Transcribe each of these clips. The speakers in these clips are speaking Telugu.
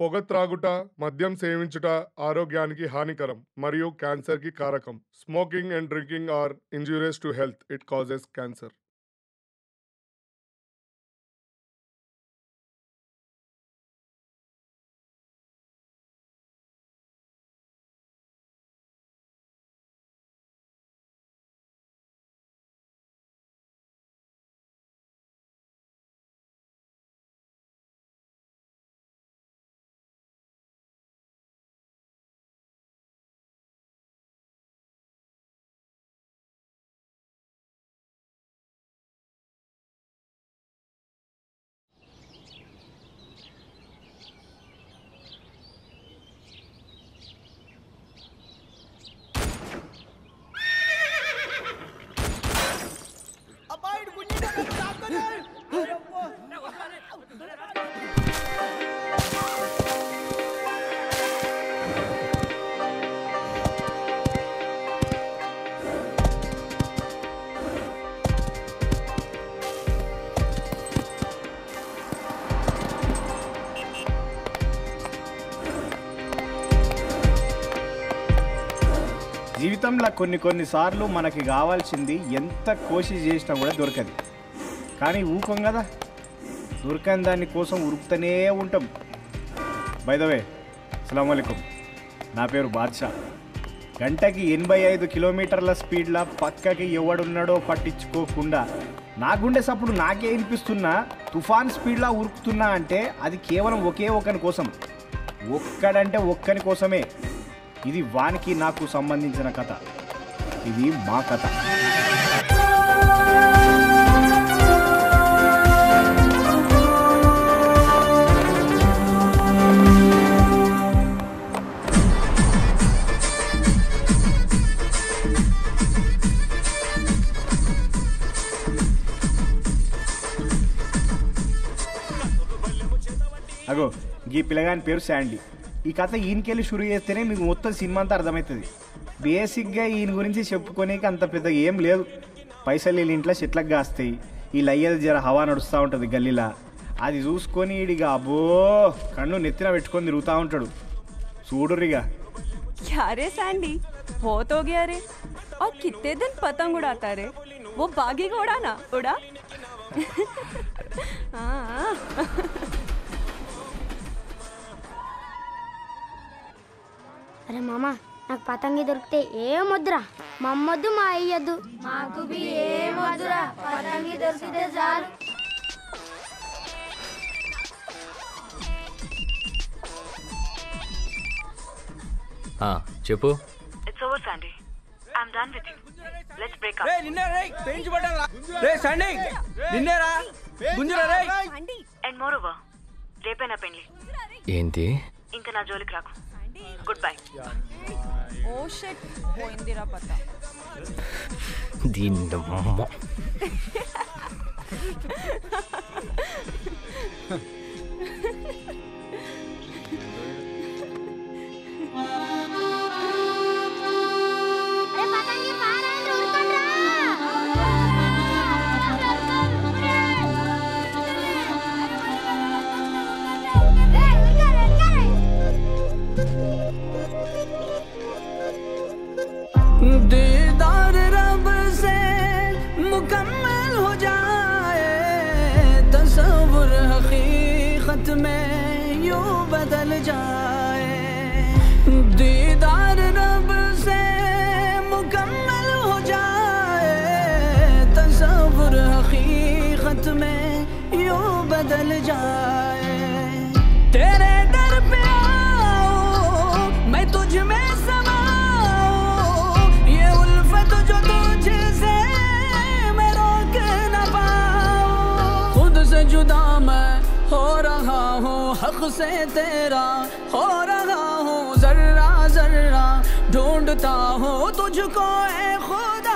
పొగ త్రాగుట మద్యం సేవించుట ఆరోగ్యానికి హానికరం మరియు క్యాన్సర్కి కారకం smoking and drinking are injurious to health it causes cancer జీవితంలో కొన్ని కొన్నిసార్లు మనకి కావాల్సింది ఎంత కోషి చేసినా కూడా దొరకదు కానీ ఊకం కదా దొరకని దాని కోసం ఉరుకుతూనే ఉంటాం బైదవే అస్సలం నా పేరు బాద్షా గంటకి ఎనభై ఐదు కిలోమీటర్ల స్పీడ్లో పక్కకి ఎవడున్నాడో పట్టించుకోకుండా నా గుండె సప్పుడు నాకే వినిపిస్తున్నా తుఫాన్ స్పీడ్లో ఉరుకుతున్నా అంటే అది కేవలం ఒకే ఒకని కోసం ఒక్కడంటే ఒక్కని కోసమే ఇది వానికి నాకు సంబంధించిన కథ ఇది మా కథ అగో ఈ పిల్లగాని పేరు శాండీ ఈ కథ ఈయనకెళ్ళి షురు చేస్తేనే మీకు మొత్తం సినిమా అంతా అర్థమవుతుంది బేసిక్గా ఈయన గురించి చెప్పుకోనేకి అంత పెద్ద ఏం లేదు పైసలు వీళ్ళ ఇంట్లో చెట్లకు కాస్తాయి ఈ లయ్యది జర హవా నడుస్తూ ఉంటుంది గల్లీలా అది చూసుకొని ఈడిగా అబ్బో కన్ను నెత్తిన పెట్టుకొని తిరుగుతూ ఉంటాడు చూడురిగా क्या रे सैंडी बहुत हो गया रे और कितने दिन पतंग उड़ाता रे वो बागी को उड़ा ना उड़ा हाँ అరే మామ నాకు పతంగి దొరికితే ఏం వద్దురా మా అమ్మొద్దు మా అయ్యొద్దు మాకు బి ఏం వద్దురా పతంగి దొరికితే చాలు ఆ, చెప్పు It's over, Sandy. I'm done with you. Let's break up. రే నిన్నే రే పెంచి పడ్డాను రే సండి నిన్నేరా గుంజురా రే And moreover, రేపేనా పెళ్లి ఏంటి ఇంకా నా జోలికి రాకు గుడ్ బై ओ शिट పోయిందిరా పతా దీని అమ్మ. అరే పతంగి పారాండి ఉరుకోండ్రా. ఏయ్, ఉరకాలి, ఉరకాలి. दीदार रब से मुकम्मल हो जाए तस्वुर हकीकत में यूं बदल जाए दीदार रब से मुकम्मल हो जाए तस्वुर हकीकत में यूं बदल जाए तेरे दर पे आओ मैं तुझ में समाऊं ये उल्फत जो तुझसे मैं रोक न पाऊं खुद से जुदा मैं हो रहा हूँ हक से तेरा हो रहा हूँ जर्रा जर्रा ढूंढता हूँ तुझको ए खुदा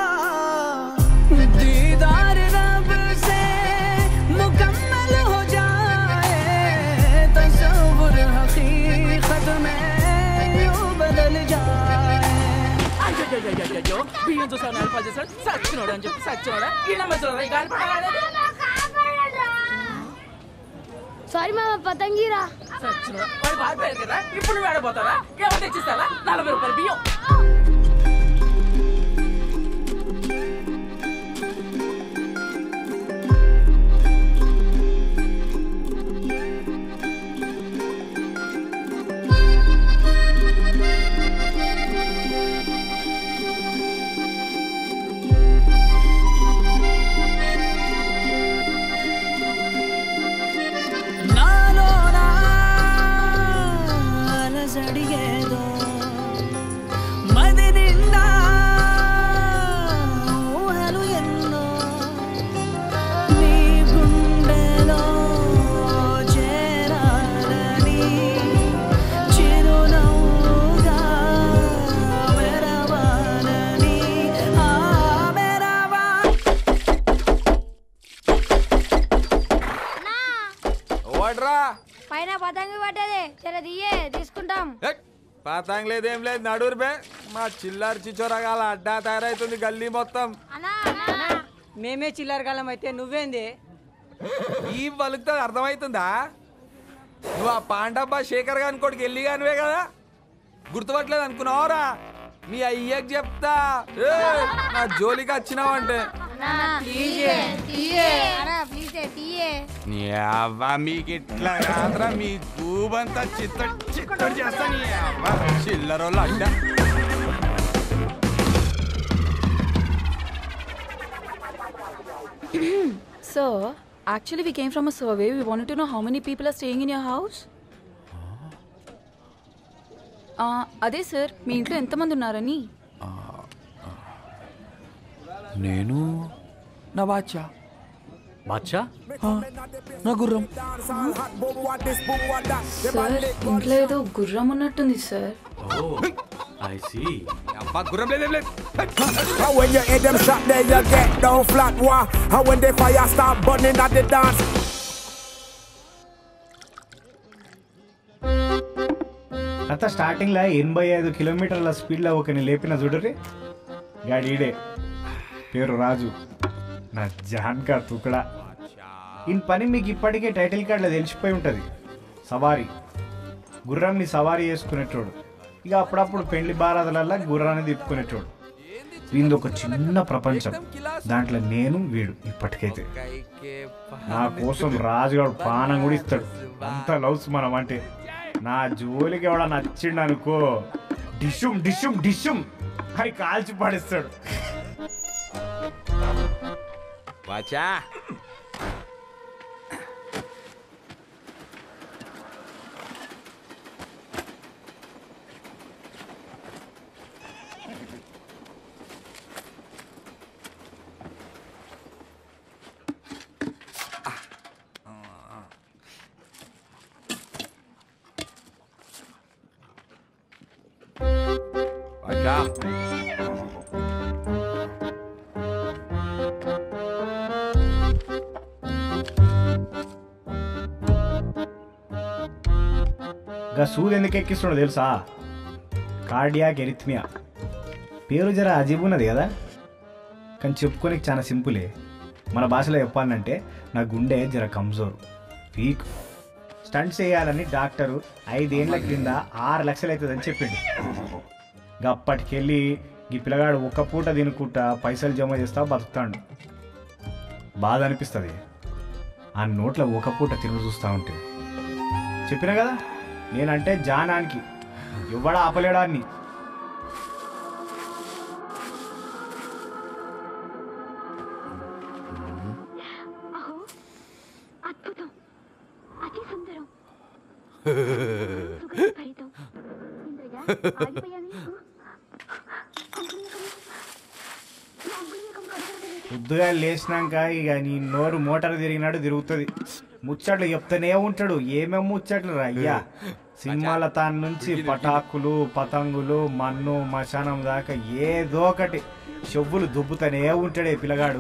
दीदार रब से मुकम्मल हो जाए तस्वुर हकीकत में यूं बदल जाए అయ్యో బియ్యం చూసావు నలభై చేశాడు సచ్చినోడు అని చెప్పి సచ్చినోడా ఇలా మధ్యలో గాలి పడాలి సారీ మామ పతంగిరా వాడు పారిపోయారు కదా ఇప్పుడు నువ్వు ఆడబోతావా ఎవరు తెచ్చిస్తావా నలభై రూపాయలు బియ్యం అలజడిగేదో మది నిండా ఊహలు ఎన్నో నీ గుండెలో చేరాలని చిరునవ్వుగా మెరవాలని ఆ మెరవా ఓడ్రా పైన పతంగి పడ్డది సరే దియే తీసుకుంటాం పాతాంగ్ లేదేం లేదు నడురు బే మా చిల్లర చిచ్చోరగాల అడ్డా తయారైతుంది గల్లీ మొత్తం మేమే చిల్లరగాలం అయితే నువ్వేంది ఈ పలుకుతో అర్థమవుతుందా నువ్వు ఆ పాండబ్బా శేఖర్ గాని కొడుకు వెళ్ళి కానివే కదా గుర్తుపట్టలేదు అనుకున్నావురా మీ అయ్యకి చెప్తా ఏయ్, నా జోలికి వచ్చినావంటే నీ అవ్వ మీకు ఇట్లా కాదురా మీ గూబంతా చిత్త చిత్తడి చేస్తా నీ అవ్వ చిల్లరోళ్ళు అడ్డా So, actually, we came from a survey. We wanted to know how many people are staying in your house. Uh, అదే సార్ మీ ఇంట్లో ఎంతమంది ఉన్నారని నేను నా బాచా బాద్షా నా గుర్రం సార్ ఇంట్లో ఏదో గుర్రం ఉన్నట్టుంది సార్ ఐ సీ అబ్బా గుర్రం లేదు లేదు And when you hear them shot there, you get down flat. Wah. And when the fire start burning at the dance. అంత స్టార్టింగ్లో ఎనభై ఐదు కిలోమీటర్ల స్పీడ్లో ఒకని లేపిన చూడరి గాడీడే పేరు రాజు నా జాన్కా తుకడా ఈయన పని మీకు ఇప్పటికే టైటిల్ కార్డులో తెలిసిపోయి ఉంటుంది సవారీ గుర్రాన్ని సవారీ చేసుకునేటోడు ఇక అప్పుడప్పుడు పెళ్లి బారాదులల్లా గుర్రాన్ని తిప్పుకునేటోడు వీంది ఒక చిన్న ప్రపంచం దాంట్లో నేను వీడు ఇప్పటికైతే నా కోసం రాజుగాడు పానం కూడా ఇస్తాడు అంత లవ్స్ మనం అంటే నా జోలికి ఎవడ నచ్చిండు అనుకో డిషుమ్ డిషుమ్ డిషుమ్ అని కాల్చి పడిస్తాడు బాచా బాచా గా సూది ఎందుకు ఎక్కిస్తున్నాడు తెలుసా కార్డియాక్ ఎరిథ్మియా పేరు జర అజీబ్ ఉన్నది కదా కానీ చెప్పుకోనికి చాలా సింపులే మన భాషలో చెప్పాలంటే నా గుండె జర కమ్జోర్ వీక్ స్టంట్స్ వేయాలని డాక్టరు ఐదేళ్ల క్రింద ఆరు లక్షలు అవుతుందని చెప్పిండు గప్పటికెళ్ళి ఈ పిల్లగాడు ఒక్క పూట తినుకుంటా పైసలు జమ చేస్తా బతుకుతాడు బాధ అనిపిస్తుంది ఆ నోట్లో ఒక పూట తిరుగు చూస్తూ ఉంటే చెప్పినా కదా నేనంటే జానానికి ఇవ్వడా ఆపలేడాన్ని అద్భుతం అతి సుందరం పొద్దుగా లేచినాక ఇక నీ నోరు మోటార్ తిరిగినాడు తిరుగుతుంది ముచ్చట్లు చెప్తానే ఉంటాడు ఏమేం ముచ్చట్లు రా అయ్యా సినిమాల తాను నుంచి పటాకులు పతంగులు మన్ను మశానం దాకా ఏదో ఒకటి చెవులు దుబ్బుతూనే ఉంటాడే పిల్లగాడు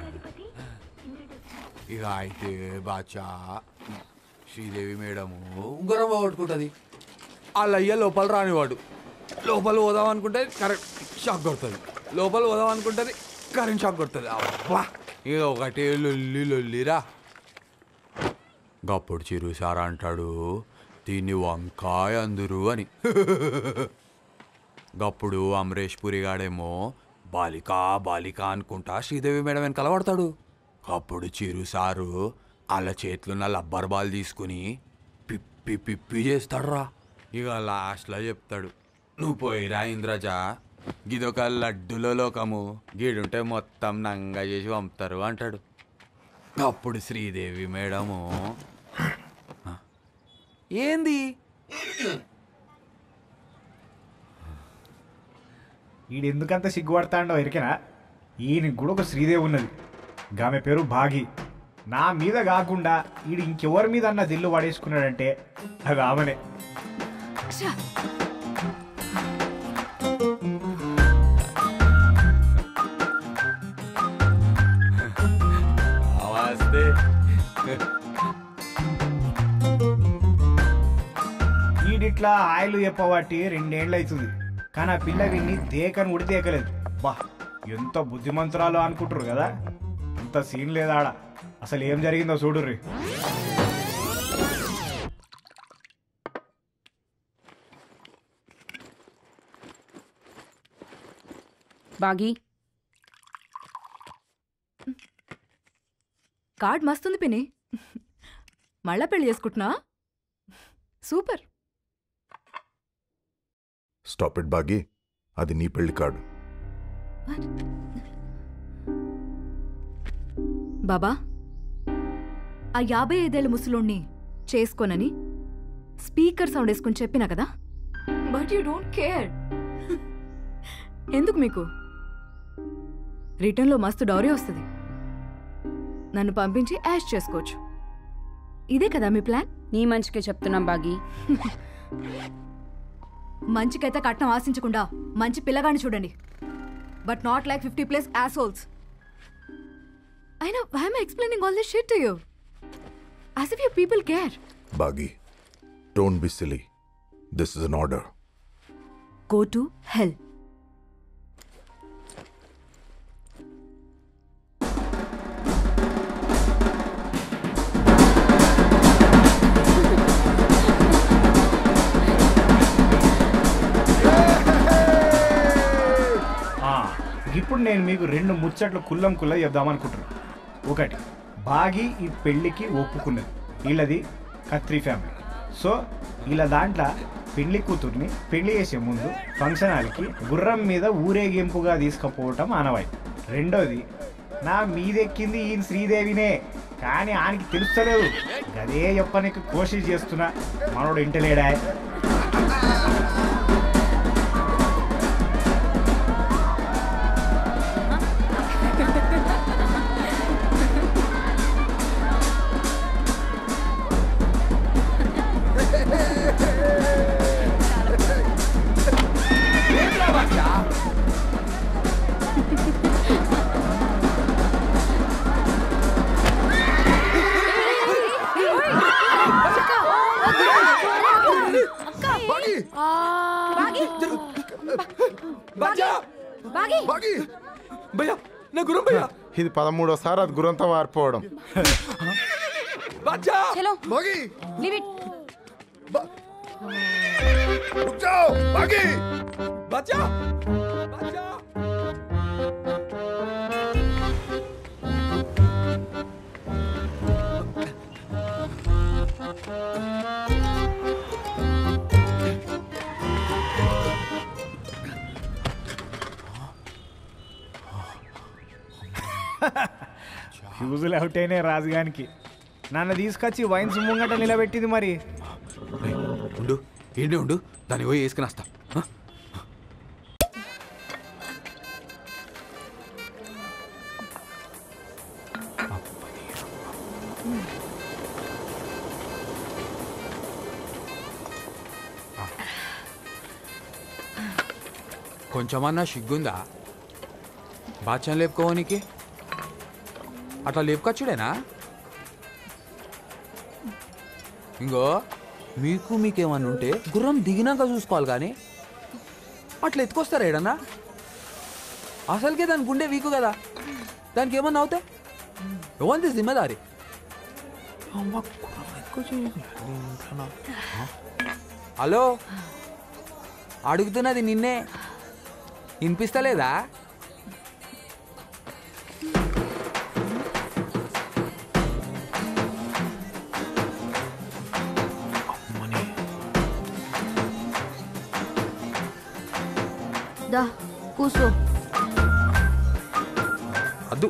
ఇక అయితే బాచా శ్రీదేవి మేడము ఉంగరం పోగొట్టుకుంటుంది వాళ్ళ అయ్య లోపల రానివాడు లోపల పోదాం అనుకుంటే కరెక్ట్ షాక్ కొడుతుంది లోపల పోదాం అనుకుంటుంది కరెంట్ షాక్ కొడుతుంది అబ్బా ఇక ఒకటే లొల్లి లొల్లిరా గప్పుడు చిరు సార్ అంటాడు దీన్ని వంకాయ అందురు అని గప్పుడు అమరేష్ పురిగాడేమో బాలిక బాలిక అనుకుంటా శ్రీదేవి మేడం వెనకాల పడతాడు అప్పుడు చిరు సారు వాళ్ళ చేతులున్న లబ్బర్ బాల్ తీసుకుని పిప్పి పిప్పి చేస్తాడురా ఇక లాస్ట్లో చెప్తాడు నువ్వు పోయిరా ఇంద్రజ గిదొక లడ్డులో లోకము గీడుంటే మొత్తం నంగా చేసి పంపుతారు అంటాడు అప్పుడు శ్రీదేవి మేడము "ఆ, ఏంది ఈడు ఎందుకంత సిగ్గుపడతాడో ఎరికెనా ఈయనకి కూడా ఒక శ్రీదేవి ఉన్నది ఆమె పేరు భాగి నా మీద కాకుండా ఈడు ఇంకెవరి మీద అన్న దిల్లు పడేసుకున్నాడంటే అది ఆమెనే నమస్తే ఈడిట్లా ఆయిల్ చెప్పబట్టి రెండేళ్ళు అవుతుంది కానీ ఆ పిల్ల విన్ని దేకని ఉడి దేకలేదు బా ఎంత బుద్ధిమంతురాలు అనుకుంటారు కదా అంత సీన్ లేదా ఆడ అసలు ఏం జరిగిందో చూడుర్రి బాగి కార్డ్ మస్తుంది పిని మళ్ళా పెళ్లి చేసుకుంటున్నా సూపర్ స్టాప్ ఇట్ బాగి అది నీ పెళ్లి కార్డు బాబా ఆ యాభై ఐదేళ్ల ముసలోణ్ణి చేసుకోనని స్పీకర్ సౌండ్ వేసుకుని చెప్పినా కదా బట్ యూ డోంట్ కేర్ ఎందుకు మీకు రిటర్న్లో మస్తు డౌరీ వస్తుంది నన్ను పంపించి యాష్ చేసుకోవచ్చు ఇదే కదా మీ ప్లాన్ నీ మంచికే చెప్తున్నాం బాగి మంచికైతే కట్నం ఆశించకుండా మంచి పిల్లగాని చూడండి but not like fifty plus assholes అయినా I'm explaining all this shit to you as if you people care బాగి don't be silly this is an order go to hell ఆ, ఇప్పుడు నేను మీకు రెండు ముచ్చట్లు కుల్లం కుల్ల చెప్దామనుకుంటున్నాను ఒకటి బాగి ఈ పెళ్లికి ఒప్పుకున్నది వీళ్ళది కత్రి ఫ్యామిలీ సో వీళ్ళ దాంట్లో పెళ్లి కూతుర్ని పెళ్లి చేసే ముందు ఫంక్షన్ హాల్కి గుర్రం మీద ఊరేగింపుగా తీసుకుపోవటం ఆనవాయి రెండోది నా మీదెక్కింది ఈయన శ్రీదేవినే కానీ ఆయనకి తెలుస్తలేదు గదే చెప్పనికి కోషిష్ చేస్తున్నా మనోడు ఇంటలేడా ఇది పదమూడోసారి అది గురంతా వారిపోవడం చలో బాగి లీవ్ ఇట్ బాగి బచ్చా ఫ్యూజులు అవుట్ అయినాయి రాజుగానికి నన్ను తీసుకొచ్చి వైన్స్ ముంగట నిలబెట్టింది మరి ఉండు ఏంటి ఉండు దాన్ని పోయి వేసుకుని వస్తా ఆ? కొంచెమన్నా సిగ్గుందా బాచం లేపుకోవనికి అట్లా లేపుకొచ్చుడేనా ఇంకో మీకు మీకేమన్నా ఉంటే గుర్రం దిగినాక చూసుకోవాలి కానీ అట్లా ఎత్తుకొస్తారా ఏడన్నా అసలుకే దాని గుండె వీకు కదా దానికి ఏమన్నా అవుతాయి ఎవరిది జిమ్మదారి అమ్మ గుర్రం హలో అడుగుతున్నది నిన్నే వినిపిస్తలేదా దా కూసో అద్దు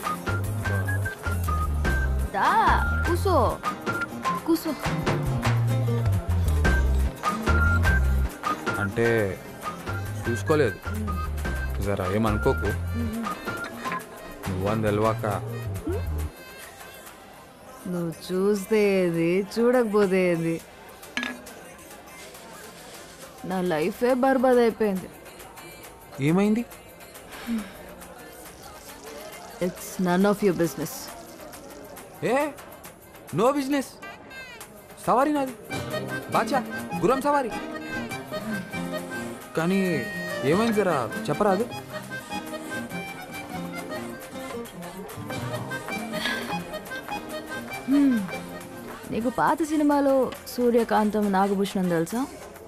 దా కూసో కూసో అంటే చూసుకోలేదు జరా ఏమనుకోకు నువ్వని తెలవాక నువ్వు చూస్తే ఏది చూడకపోతే ఏది నా లైఫే బర్బాద్ అయిపోయింది ఏమైంది it's none of your business ఏ నో బిజినెస్ సవారీ నాది బాచా గురం సవారీ కానీ ఏమైంది జరా చెప్పరాదు నీకు పాత సినిమాలో సూర్యకాంతం నాగభూషణం తెలుసా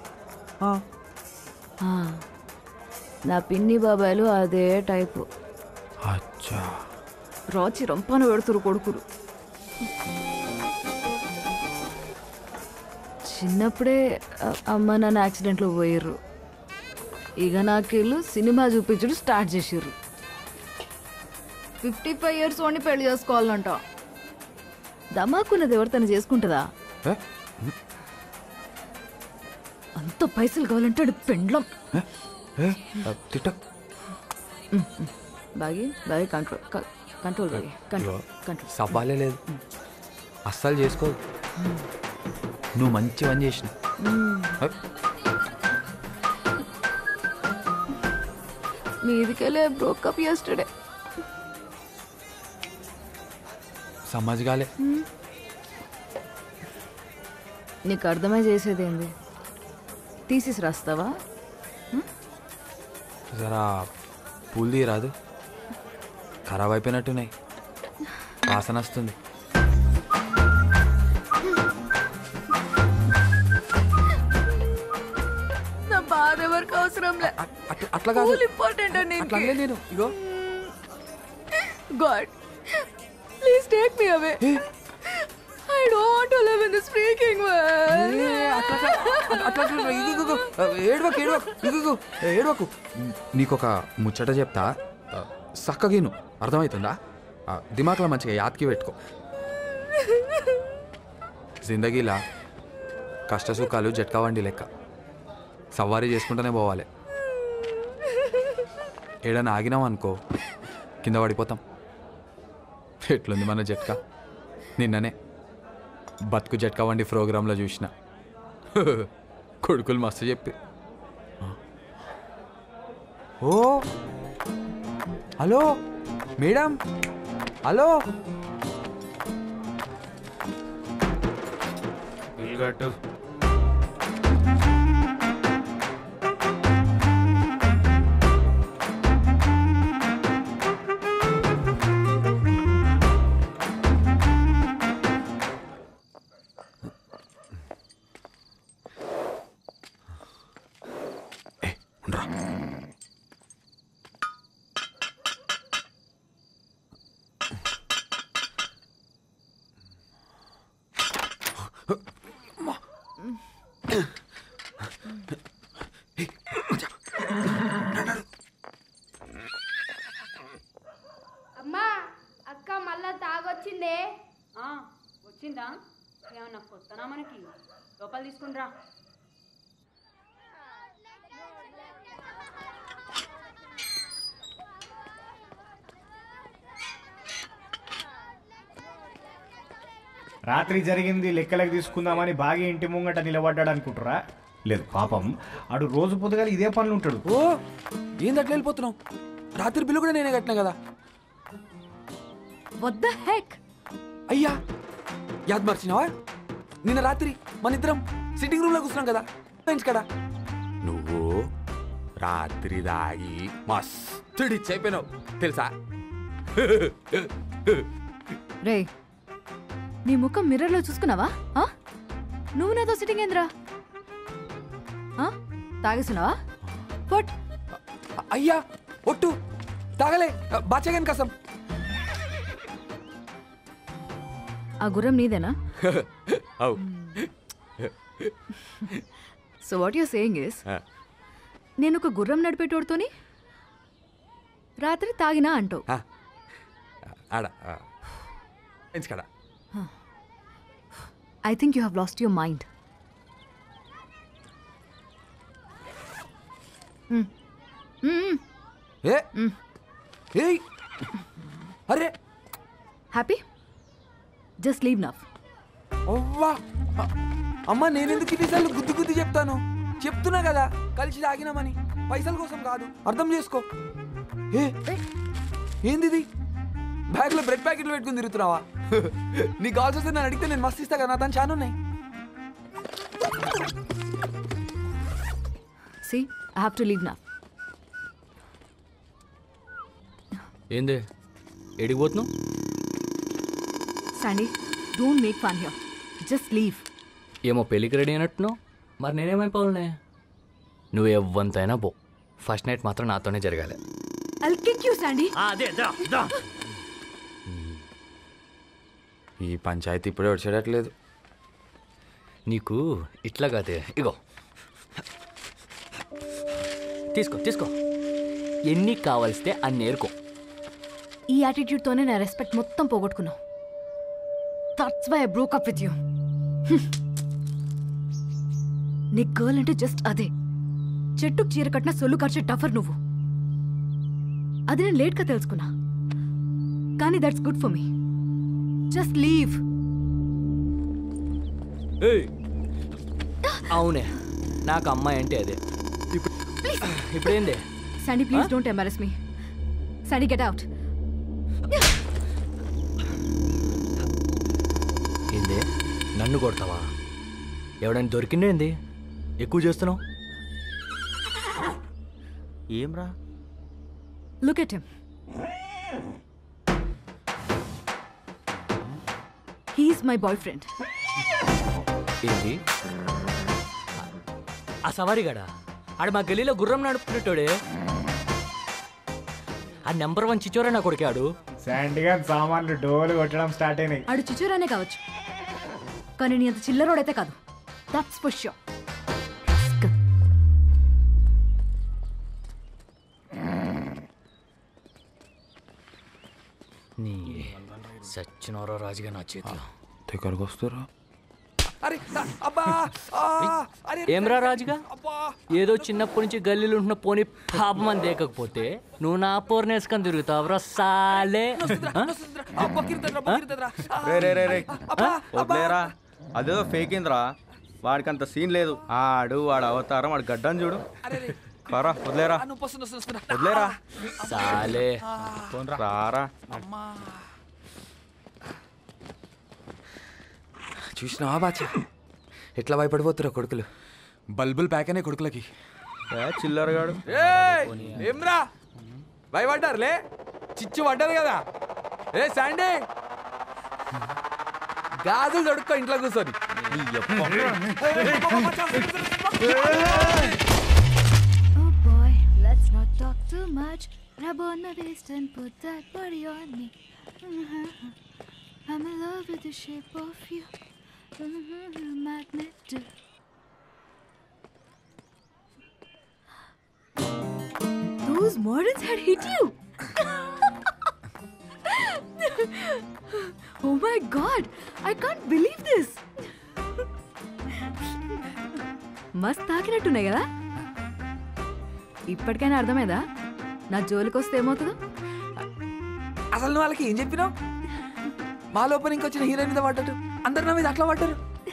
ఆ, నా పిన్ని బాబాయ్లు అదే టైపు అచ్చా రాచి రంపాన పెడుతురు కొడుకులు చిన్నప్పుడే అ- అమ్మ నాన్న యాక్సిడెంట్లో పోయిర్రు ఇక నాకెళ్ళు సినిమా చూపించుడు స్టార్ట్ చేసిర్రు ఫిఫ్టీ ఫైవ్ ఇయర్స్ వాడిని పెళ్లి చేసుకోవాలంట దమాకున్నది ఎవరితోనే చేసుకుంటుందా ఏ? అంత పైసలు కావాలంటే ఆడు పెండ్లం ఏ? ఆ, తిట్ట Bagi Bagi control control Bagi control control సవాలే లేదు అస్సలు చేసుకో నువ్వు మంచి పని చేసిన మీదికెళ్ళే బ్రోకప్ yesterday సమాజ్ గాలే నీకు అర్థమై చేసేది ఏంది తీసేసి రాస్తావా జరా పూలు తీయరాదు ఖరాబ్ అయిపోయినట్టున్నాయి వాసన వస్తుంది నా బాధ ఎవరికి అవసరం లే అట్లా కాదు ఇంపార్టెంట్ అండి అట్లా అనలేదు నేను ఇగో God please take me away I don't want to live in this freaking world అట్లా అట్లా ఇగుగు ఏడవకు ఏడవకు ఇగుగు ఏడవకు నీకు ఒక ముచ్చట చెప్తా సక్కగిను అర్థమవుతుందా ఆ, దిమాక్లో మంచిగా యాత్కి పెట్టుకో జిందగీలా కష్ట సుఖాలు జట్కా వండి లెక్క సవారీ చేసుకుంటూనే పోవాలి ఏడన్నా ఆగినాం అనుకో కింద పడిపోతాం ఎట్లుంది మన జట్కా నిన్ననే బతుకు జట్కా వండి ప్రోగ్రాంలో చూసిన కొడుకులు మస్తు చెప్పి ఓ హలో మేడం హలో కట్టు అమ్మా అక్క మళ్ళా తాగొచ్చిందే వచ్చిందా ఏమన్నా కొత్తనా మనకి లోపల తీసుకుంట్రా రాత్రి జరిగింది లెక్కలకు తీసుకుందామని బాగా ఇంటి ముంగట నిలబడ్డాడు అనుకుంటారా లేదు పాపం ఆడు రోజు పొద్దుగాల ఇదే పనులు ఉంటాడు ఓ ఏంది అట్లా వెళ్ళిపోతున్నావు రాత్రి బిల్లు కూడా నేనే కట్టినా కదా వద్ద హెక్ అయ్యా యాద్ మర్చినావా నిన్న రాత్రి మన ఇద్దరం సిట్టింగ్ రూమ్ లో కూర్చున్నాం కదా బెంచ్ కదా నువ్వు రాత్రి దాగి మస్తు డిచ్ అయిపోయినావు తెలుసా రే నీ ముఖం మిర్రర్లో చూసుకున్నావా ఆ? నువ్వు నాతో సిట్టింగ్ ఏంద్రా ఆ? తాగేస్తున్నావా వాట్ అయ్యా ఒట్టు తాగలే బాచగాని కసం ఆ గుర్రం నీదేనా అవు so what you're saying is నేను ఒక గుర్రం నడిపేటోడుతోని రాత్రి తాగినా అంటావు ఆడ ఎంచుకడ I think you have lost your mind ఏ ఏయ్ అరే హ్యాపీ జస్ట్ లీవ్ నవ్ అవ్వా అ- అమ్మ నేనెందుకు ఇన్నిసార్లు గుద్దు గుద్దు చెప్తాను చెప్తున్నా కదా కలిసి తాగినామని పైసల కోసం కాదు అర్థం చేసుకో ఏ ఏంది ఇది బ్యాగ్లో బ్రెడ్ ప్యాకెట్లు పెట్టుకుని తిరుగుతున్నావా నీకు కావాల్సి వస్తే నన్ను అడిగితే నేను మస్తు ఇస్తా కదా నా తను చాలా ఉన్నాయి see I have to leave now ఏంది ఎడిగిపోతున్నావు Sandy don't make fun here just leave ఏమో పెళ్ళికి రెడీ అయినట్టున్నావు మరి నేనేమైపోవాలనే నువ్వు ఎవ్వంతైనా పో ఫస్ట్ నైట్ మాత్రం నాతోనే జరగాలి ఐల్ కిక్ యూ శాండీ అదే దా దా ఈ పంచాయతీ ఇప్పుడే వచ్చేటట్లేదు నీకు ఇట్లా కాదే ఇగో తీసుకో తీసుకో ఎన్ని కావలిస్తే అన్ని ఏరుకో ఈ యాటిట్యూడ్తోనే నా రెస్పెక్ట్ మొత్తం పోగొట్టుకున్నావు that's why I broke up with you నీ గర్ల్ అంటే జస్ట్ అదే చెట్టుకు చీర కట్టిన సొల్లు ఖర్చు టఫర్ నువ్వు అది నేను లేట్గా తెలుసుకున్నా కానీ that's good for me just leave ఏయ్ అవునే నాకు అమ్మాయి అంటే అదే ఇప్పుడు ఇప్పుడు ఏంది Sandy, please don't embarrass me. Sandy, get out. ఏంది నన్ను కొడతావా ఎవడైనా దొరికిండేంది ఎక్కువ చేస్తున్నావు ఏం రా Look at him. He's my boyfriend. ఏంది ఆ సవారిగాడా ఆడు మా గలీలో గుర్రం నడుపుకునేటోడే ఆ నెంబర్ వన్ చిచోరా నా కొడికాడు శాండీగా సామాన్లు డోలు కొట్టడం స్టార్ట్ అయినాయి ఆడు చిచూరానే కావచ్చు కానీ నీ అంత చిల్లరోడైతే కాదు దట్స్ ఫర్ షూర్ నీ సచ్చినోరో రాజుగా నా చేతిలో దగ్గరకు వస్తారా అరే ఆ, అబ్బా ఆ, అరే ఏమ్రా రాజుగా ఏదో చిన్నప్పటి నుంచి గల్లీలు ఉంటున్న పోనీ పాపం అని దేకకపోతే నువ్వు నా పోర్నేసుకొని తిరుగుతావురా సాలే ఆ? రే రే రే రే వదిలేరా అదో ఫేక్ ఏంద్రా వాడికి అంత సీన్ లేదు ఆడు వాడు అవతారం వాడు గడ్డని చూడు పరా వదిలేరా నువ్వు వస్తున్నా వస్తున్నా వదిలేరా సాలే రారా చూసినావా బాచా ఎట్లా భయపడిపోతురా కొడుకులు బల్బుల్ ప్యాక్ అనే కొడుకులకి చిల్లరగాడు ఏయ్, ఏమ్రా భయపడ్డారులే చిచ్చు పడ్డది కదా ఏ శాండీ గాజులు దొడుక్కో ఇంట్లో కూర్చొని నీ యప్ప. Oh boy, let's not talk too much. Grab on my waist and put that body on me. I'm in love with the shape of you. Magnet. too. Those moderns had hit you. oh my god, I can't believe this. మస్త్ తాకినట్టున్నాయి కదా ఇప్పటికైనా అర్థమైందా నా జోలికి వస్తే ఏమవుతుందో అసలు నువ్వు వాళ్ళకి ఏం చెప్పినావు మా లోపల ఇంకొచ్చిన హీరోయిన్ మీద పడ్డట్టు అందరు నా మీద అట్లా పడ్డారు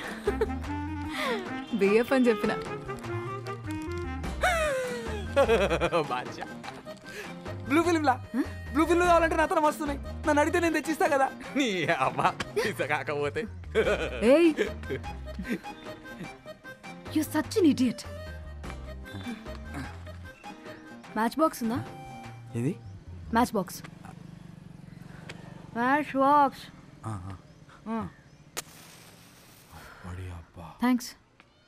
బిఎఫ్ అని చెప్పిన బ్లూ ఫిల్మ్ లా బ్లూ ఫిల్మ్ కావాలంటే నాతో వస్తున్నాయి నన్ను అడిగితే నేను తెచ్చిస్తా కదా నీ అమ్మా కాకపోతే ఏయ్ you such an idiot match box ఉందా ఇది match box match box thanks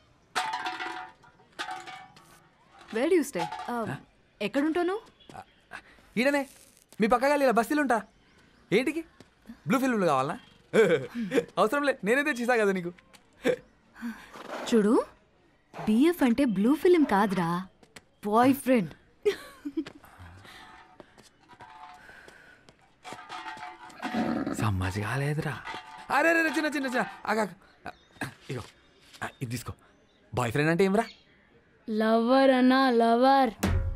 where you stay ఎక్కడుంటావు నువ్వు ఈడనే మీ పక్క గల్లీలో బస్తీలు ఉంటా ఏంటికి బ్లూ ఫిల్మ్లు కావాలా అవసరం లే నేనే తెచ్చిస్తా కదా నీకు చూడు బిఎఫ్ అంటే బ్లూ ఫిలిం కాదురా బాయ్ ఫ్రెండ్ సమ్మజ్ కాలేదురా అరే రే చిన్న చిన్న చిన్న ఆగా ఇగో ఆ, ఇది తీసుకో బాయ్ ఫ్రెండ్ అంటే ఏమరా లవర్ అన్నా లవర్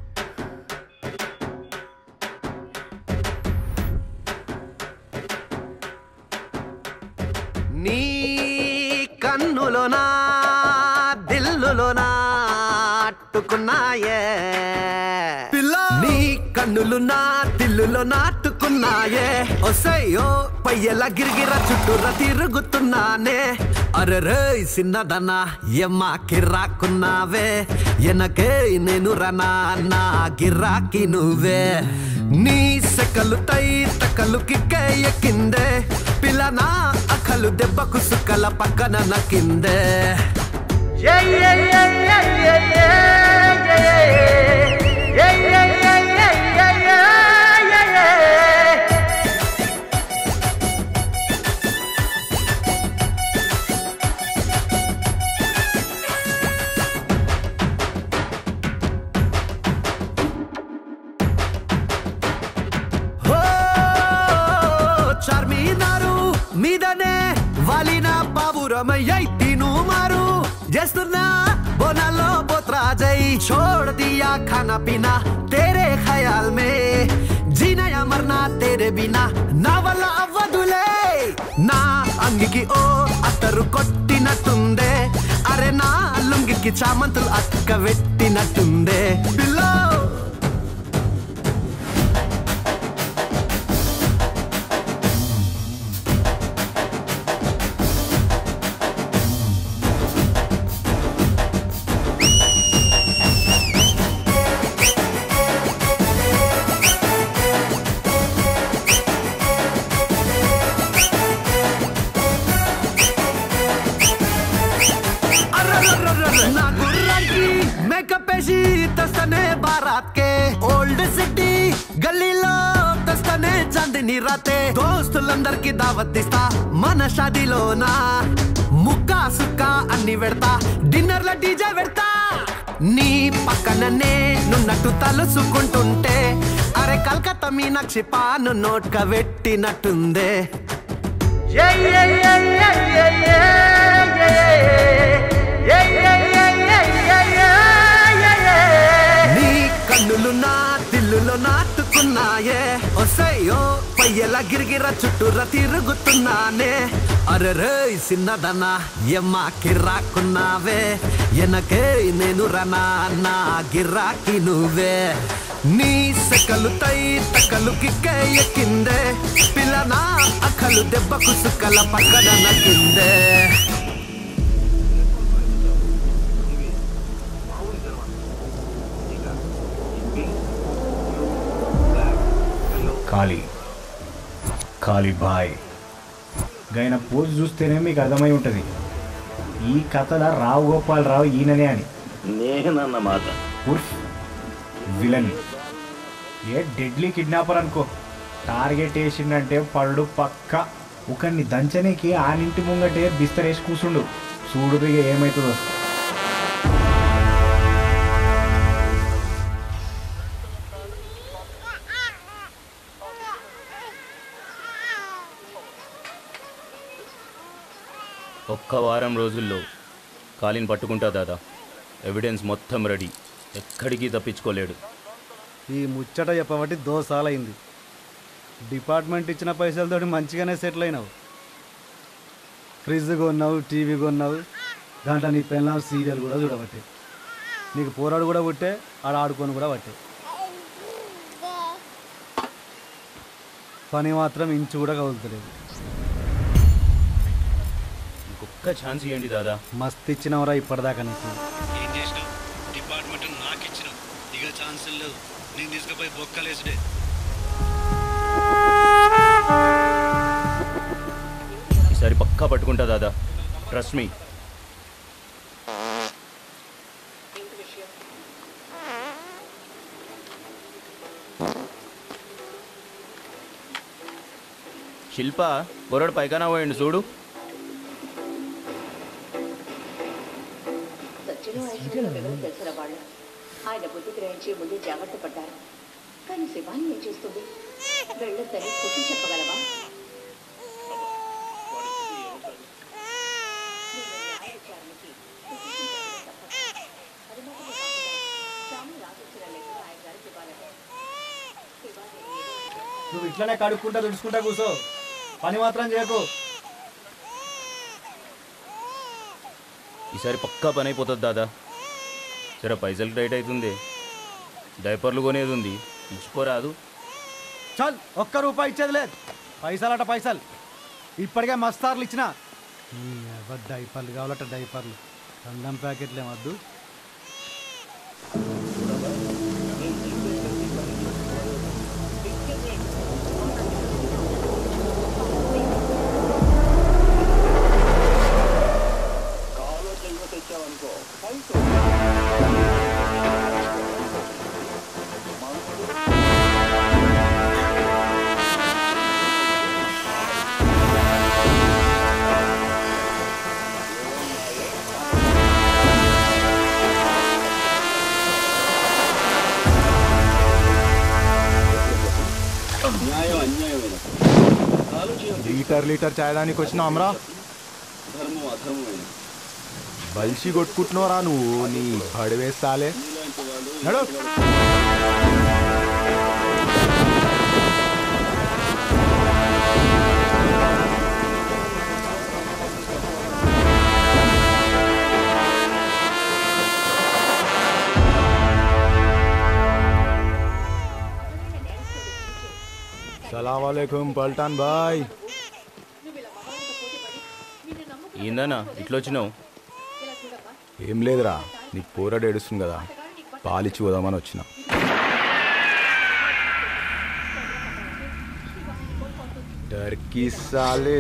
నీ కన్నులోనా దిల్లులోనా అట్టుకున్నాయే నీ కన్నులు నా దిల్లులో నాటుకున్నాయే ఒసయ్యో పయ్యల గిరిగిర చుట్టూరా తిరుగుతున్నానే అరెరే సిన్నదనా ఎమ్మ కిర్రాకున్నావే ఎనకే నేను రనా నా గిరాకి నువ్వే నీ సెకలు తై తకలు కిక్కే ఎక్కిందే పిల్లనా అకలు దెబ్బకు సుక్కల పక్కన నక్కిందే ఓ చార్మినారు మీదనే వాలిన బాబురమయ్యై తిను మారు చేస్తున్నా బోనాలో పోత్రాజై छोड़ दिया खाना पीना तेरे ख्याल में जीना या मरना तेरे बिना నా వల్ల అవ్వదులే నా అంగికి ఓ అత్తరు కొట్టినట్టుందే అరే నా లుంగికి చామంతులు అక్క పెట్టినట్టుందే బిల్లో అర్రర్రర్రర్ర, నా గుర్రానికి మేకప్ వేసి తెస్తనే బారాత్ కే ఓల్డ్ సిటీ గల్లీలో తెస్తనే చందిని రాతే దోస్తులందరికి దావత్ ఇస్తా మన షాదీలోనా ముక్క సుక్క అన్ని పెడతా డిన్నర్ లో డీజే పెడతా నీ పక్కననే నున్నట్టు తలుసుకుంటుంటే అరే కల్కత్తా మీనాక్షి పాను నోట్క పెట్టినట్టుందే నీ కన్నులు నా తిల్లులో నాటుకున్నాయే ఒసయ్యో పయ్యల గిరిగిర చుట్టూరా తిరుగుతున్నానే అరెరే సిన్నదనా ఎమ్మ కిర్రాకున్నావే ఎనకే నేను రనా నా గిరాకి నువ్వే నీ సెకలు తై తకలు కిక్కే ఎక్కిందే పిల్లనా అక్కలు దెబ్బకు సుక్కల పక్కన నక్కిందే ఖాళీ ఖాళీ బాయ్ గైన పోజ్ చూస్తేనే మీకు అర్థమై ఉంటుంది ఈ కథల రావు గోపాల్ రావు ఈయననే అని నేనన్నమాట ఉర్ఫ్ విలన్ ఏ డెడ్లీ కిడ్నాపర్ అనుకో టార్గెట్ వేసిండంటే పళ్ళు పక్క ఒకరిని దంచనీకి ఆనింటి ముంగటే బిస్తరేసి కూసుండు చూడు ఇక ఏమవుతుందో ఒక్క వారం రోజుల్లో కాలిని పట్టుకుంటా దాదా ఎవిడెన్స్ మొత్తం రెడీ ఎక్కడికి తప్పించుకోలేడు ఈ ముచ్చట చెప్పబట్టి దోసాలైంది డిపార్ట్మెంట్ ఇచ్చిన పైసలతోటి మంచిగానే సెటిల్ అయినావు ఫ్రిడ్జ్ కొన్నావు టీవీ కొన్నావు దాంట్లో నీ పెళ్ళాం సీరియల్ కూడా చూడబట్టే నీకు పోరాడు కూడా పుట్టే ఆడ ఆడుకొని కూడా పట్టే పని మాత్రం ఇంచు కూడా కదులుతలేదు ఇంకొక్క ఛాన్స్ ఇవ్వండి దాదా మస్తు ఇచ్చినవరా ఇప్పటిదాకా నీకు ఏం చేసినావు డిపార్ట్మెంట్ నాకు ఇచ్చినావు ఇక ఛాన్స్ లేవు నేను తీసుకుపోయి బొక్కలేసుడే ఈసారి పక్కా పట్టుకుంటా దాదా ట్రస్ట్ మీ శిల్ప పొరడు పైకానా పోయిండు చూడు సత్యలో ఐశ్వర్యం ఎవరో తెలిసిన వాళ్ళు ఆయన బుద్ధి గ్రహించి ముందే జాగ్రత్త పడ్డారు కానీ శివాని ఏం చేస్తుంది వెళ్ళొద్దని కుట్టి చెప్పగలవా నువ్వు ఇట్లనే కడుక్కుంటా తుడుచుకుంటా కూర్చో పని మాత్రం చేయకు ఈసారి పక్కా పని అయిపోతుంది దాదా సరే పైసలు టైట్ అవుతుంది డైపర్లు కొనేది ఉంది ఇచ్చిపోరాదు చల్ ఒక్క రూపాయి ఇచ్చేది లేదు పైసలట పైసలు ఇప్పటికే మస్తార్లు ఇచ్చిన ఈ ఎవ డైపర్లు కావాలట డైపర్లు అన్నం ప్యాకెట్లు ఏమద్దు న్యాయం అన్యాయమైన లీటర్ లీటర్ చాయడానికి వచ్చినావు అమరా ధర్మం అధర్మమైన బలిసి కొట్టుకుంటున్నావురా నువ్వు నీ పడివేస్తాలే నడు సలాం వాలేకుం పల్టాన్ బాయ్ ఏందన్నా ఇట్లా వచ్చినావు ఏం లేదురా నీకు పోరాడు ఏడుస్తుంది కదా పాలిచ్చి పోదామని వచ్చిన టర్కీ సాలే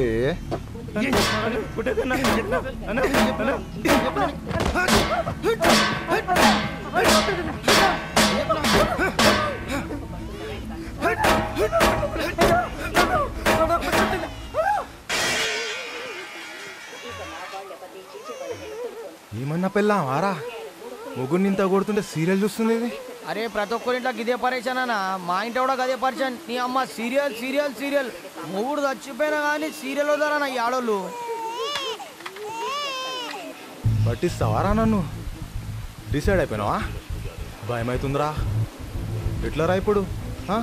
ఏమన్నా పెళ్ళామారా ముగ్గురిని ఇంత కొడుతుంటే సీరియల్ చూస్తుంది ఇది అరే ప్రతి ఒక్కరింట్లో ఇదే పరేషాన్ అన్న మా ఇంట్లో కూడా గదే పరేషాన్ నీ అమ్మ సీరియల్ సీరియల్ సీరియల్ మొగుడు చచ్చిపోయినా కానీ సీరియల్ వదలన్న ఈ ఆడోళ్ళు పట్టిస్తావారా నన్ను డిసైడ్ అయిపోయినావా భయమవుతుందిరా ఎట్లరా ఇప్పుడు ఆ?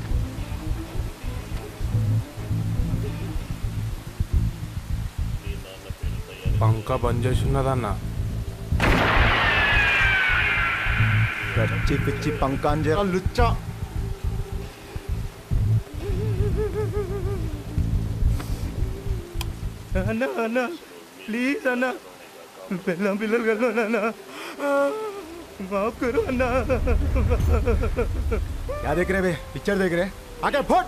పంక బంద్ చేసి ఉన్నదన్న పిచ్చి పిచ్చి పంకాంజ లుచ్చా అన్న అన్న ప్లీజ్ అన్న పిల్లం పిల్లలు కలు అన్న మాఫ్ కరు అన్న क्या देख रहे बे पिक्चर देख रहे आगे फोट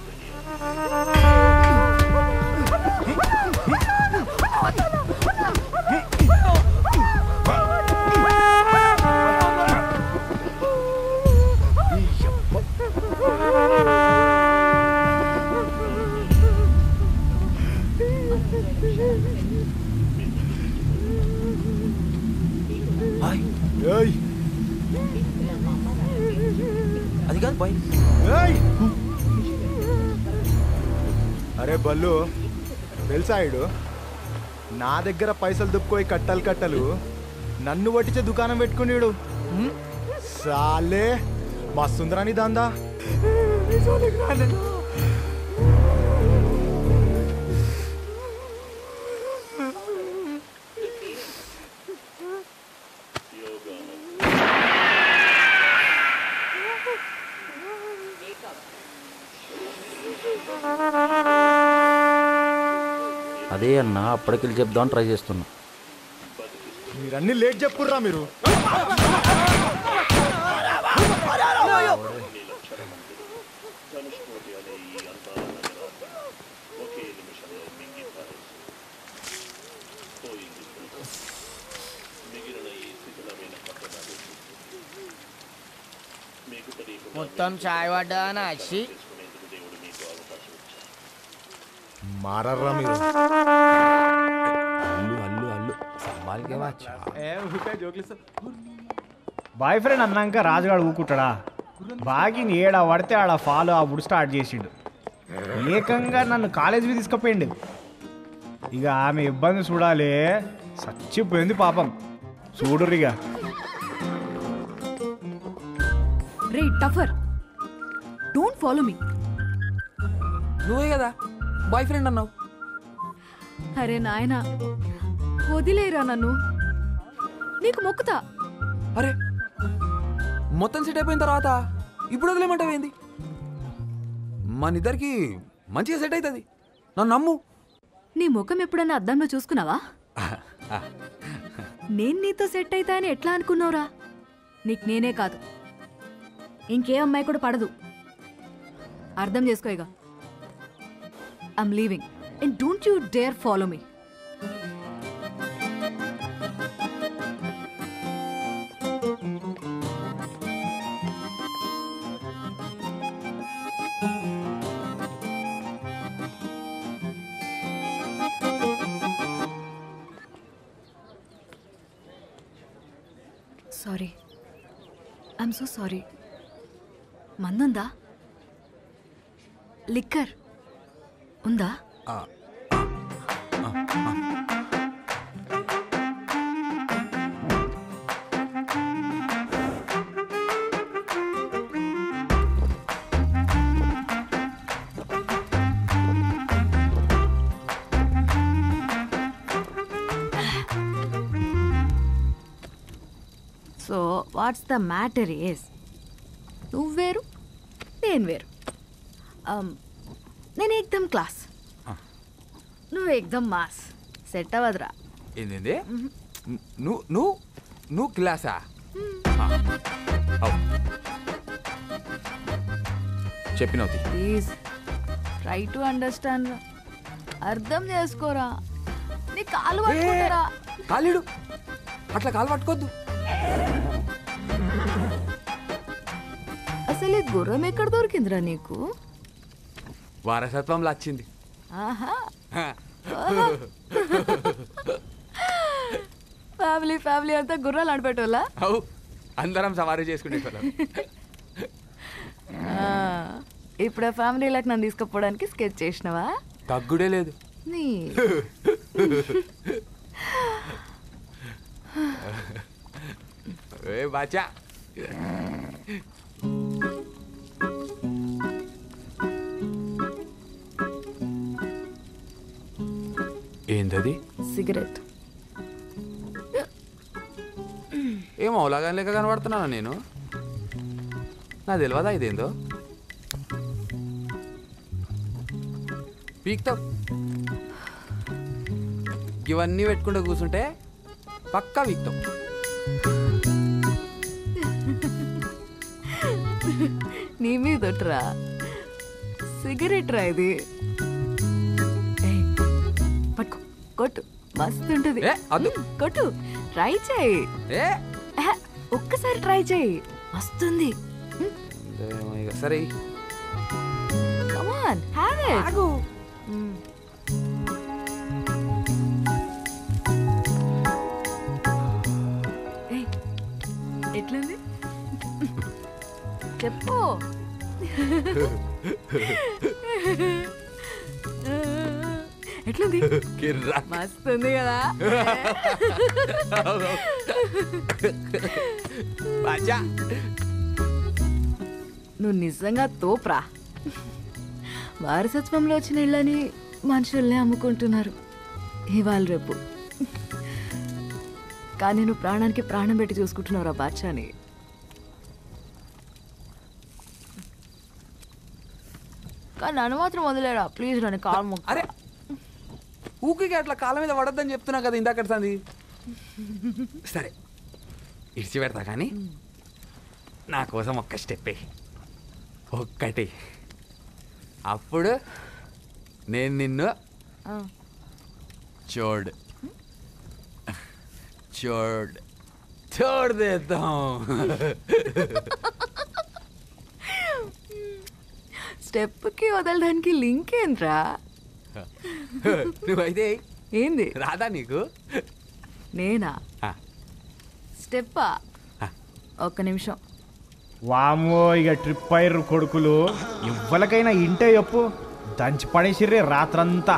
ఏయ్ అది కాదు బాయ్ ఏయ్ అరే బల్లు తెలుసా ఇడు నా దగ్గర పైసలు దుక్కోయి కట్టలు కట్టలు నన్ను పట్టించే దుకాణం పెట్టుకునేడు సాలే మస్తుందిరాని దాందా అదే అన్న అప్పటికెళ్ళి చెప్దామని ట్రై చేస్తున్నా మీరన్నీ లేట్ చెప్పుర్రా మీరు మొత్తం చాయ్ పడ్డా అని వచ్చి మారర్రా మీరు అల్లు అల్లు అల్లు సంబాల్కే వచ్చా బాయ్ ఫ్రెండ్ అన్నాక రాజుగాడు ఊకుంటాడా బాగిని ఏడా పడితే ఆడ ఫాలో అప్పుడు స్టార్ట్ చేసిండు ఏకంగా నన్ను కాలేజీకి తీసుకుపోయిండు ఇక ఆమె ఇబ్బంది చూడాలి చచ్చిపోయింది పాపం చూడురిగా రే టఫర్ డోంట్ ఫాలో మీ నువ్వే కదా బాయ్ ఫ్రెండ్ అన్నావు అరే నాయనా వదిలేరా నన్ను నీకు మొక్కుతా అరే మొత్తం సెట్ అయిపోయిన తర్వాత ఇప్పుడు వదిలేమంటావేంది మన ఇద్దరికి మంచిగా సెట్ అవుతుంది నన్ను నమ్ము నీ ముఖం ఎప్పుడన్నా అద్దంలో చూసుకున్నావా నేను నీతో సెట్ అయితా అని ఎట్లా అనుకున్నావురా నీకు నేనే కాదు ఇంకే అమ్మాయి కూడా పడదు అర్థం చేసుకో ఇక I'm leaving and don't you dare follow me sorry I'm so sorry మందుందా లిక్కర్ ఉందా so what's the matter is నువ్వు వేరు నేను వేరు Um, నేను ఎగ్దమ్ క్లాస్ నువ్వు ఎగ్దమ్ మాస్ సెట్ అవ్వదురా ఏంది నువ్వు నువ్వు నువ్వు క్లాసా చెప్పినవుతి ప్లీజ్ ట్రై టు అండర్స్టాండ్ రా అర్థం చేసుకోరా నీ కాలు పట్టుకుంటారా కాలిడు అట్లా కాలు పట్టుకోద్దు అసలు ఈ గుర్రం ఎక్కడ దొరికిందిరా నీకు వారసత్వంలో వచ్చింది ఆహా ఫ్యామిలీ ఫ్యామిలీ అంతా గుర్రాలు ఆడపెట్టోలా అవు అందరం సవారీ చేసుకునే ఇప్పుడు ఆ ఫ్యామిలీలకు నన్ను తీసుకుపోవడానికి స్కెచ్ చేసినావా తగ్గుడే లేదు నీ ఏ బాచా ఏందది సిగరెట్ ఏం అవులాగా లేక కనబడుతున్నానా నేను నా తెలియదా ఇదేందో పీక్తావు ఇవన్నీ పెట్టుకుంటూ కూర్చుంటే పక్కా వీక్తావు నీ మీద ఒట్టురా సిగరెట్ రా ఇది ఏయ్, పట్టుకో కొట్టు మస్తు ఉంటుంది కొట్టు ట్రై చేయి ఆహా, ఒక్కసారి ట్రై చేయి మస్తుంది ఏమో ఇక సరే కమాన్ హ్యావ్ ఇట్ ఎట్లుంది చెప్పు ఎట్లుంది కిర్రా మస్తుంది కదా బాచా నువ్వు నిజంగా తోప్రా వారసత్వంలో వచ్చిన ఇళ్ళని మనుషుల్నే అమ్ముకుంటున్నారు ఇవాళ రేపు కానీ నువ్వు ప్రాణానికి ప్రాణం పెట్టి చూసుకుంటున్నావు రా బాచ్చాని కానీ నన్ను మాత్రం వదిలేరా ప్లీజ్ నన్ను కాల్ మొక్క అరే ఊరికి అట్లా కాళ్ళ మీద పడద్దని చెప్తున్నా కదా ఇందాక సంది సరే ఇడిచి పెడతా కానీ నా కోసం ఒక్క స్టెప్ ఒక్కటి అప్పుడు నేను నిన్ను చూడ్ చూడ్ చూడదేద్దాం స్టెప్కి వదలడానికి లింక్ ఏంట్రా నువ్వైతే ఏంది రాదా నీకు నేనా ఆ. స్టెప్పా ఒక్క నిమిషం వామ్మో ఇక ట్రిప్ అయ్యారు కొడుకులు ఎవ్వరికైనా ఇంటే చెప్పు దంచి పడేసిర్రే రాత్రంతా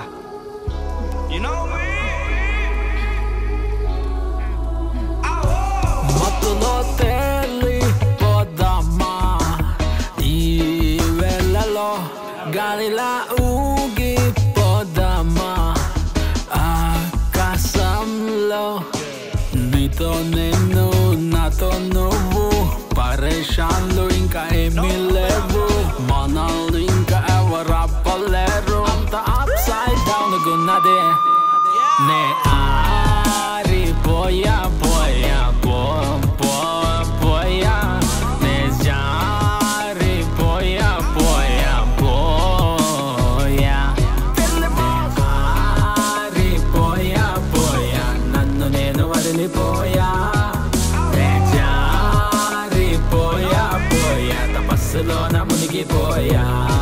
మత్తులో తేలి పోదామా ఈ వేళలో గాలిలా ఊగి పోదామా ఆకాశంలో నీతో నేను నాతో నువ్వు పరేషాన్లు ఇంకా ఏమీ లేవు మనల్ని ఇంకా ఎవరు ఆపలేరు అంత అప్ సైడ్ డౌన్ గున్నదే నే ఆరిపోయా పోయా పో పో పోయా నే జారిపోయా పోయా పోయా ఆరిపోయా పోయా నన్ను నేను వదిలిపోయా నే జారిపోయా పోయా తపస్సులోన మునిగిపోయా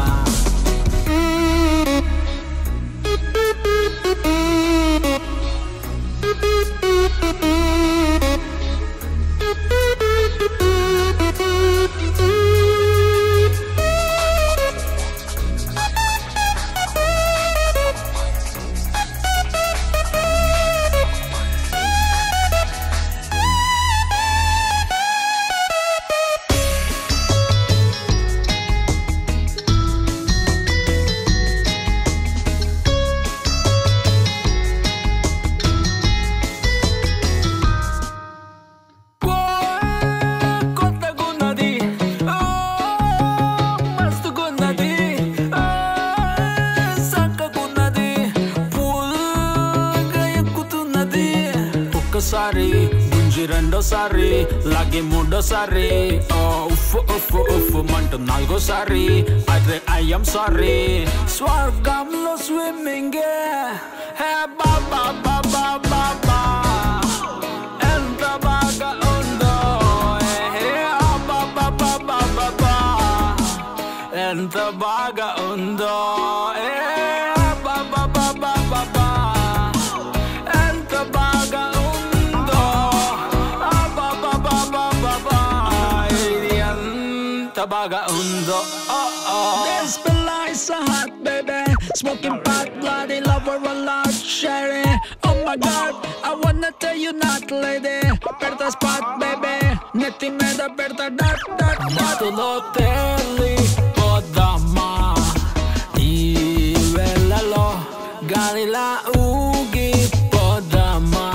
కొత్తగున్నది ఓ, మస్తుగున్నది ఓ, చక్కగున్నది పూల్గా ఎక్కుతున్నది ఒక్కసారి గుంజి రెండోసారి లాగి మూడోసారి ఓ, ఉఫ్ ఉఫ్ ఉఫ్ మంటూ నాలుగోసారి అదే ఐఎమ్ సారీ స్వర్గంలో స్విమ్మింగ్ హే బాబా బాబా బాబా ఎంత బాగా ఉందో ఏ ఆ బాబా బాబా బాబా ఎంత బాగా ఉందో ఏ ఆ బాబా బాబా బాబా ఎంత బాగా ఉందో ఆ బాబా బాబా బాబా ఇది ఎంత బాగా ఉందో oh, oh. This Bella is so hot, baby. Smoking pot, bloody lover, a lot sherry. Oh my god, I wanna tell you not, lady. Perta spot, baby. Netti me da perta dot dot. Matulo teli podama. ఈ వేళలో గాలిలా ఊగి పోదామా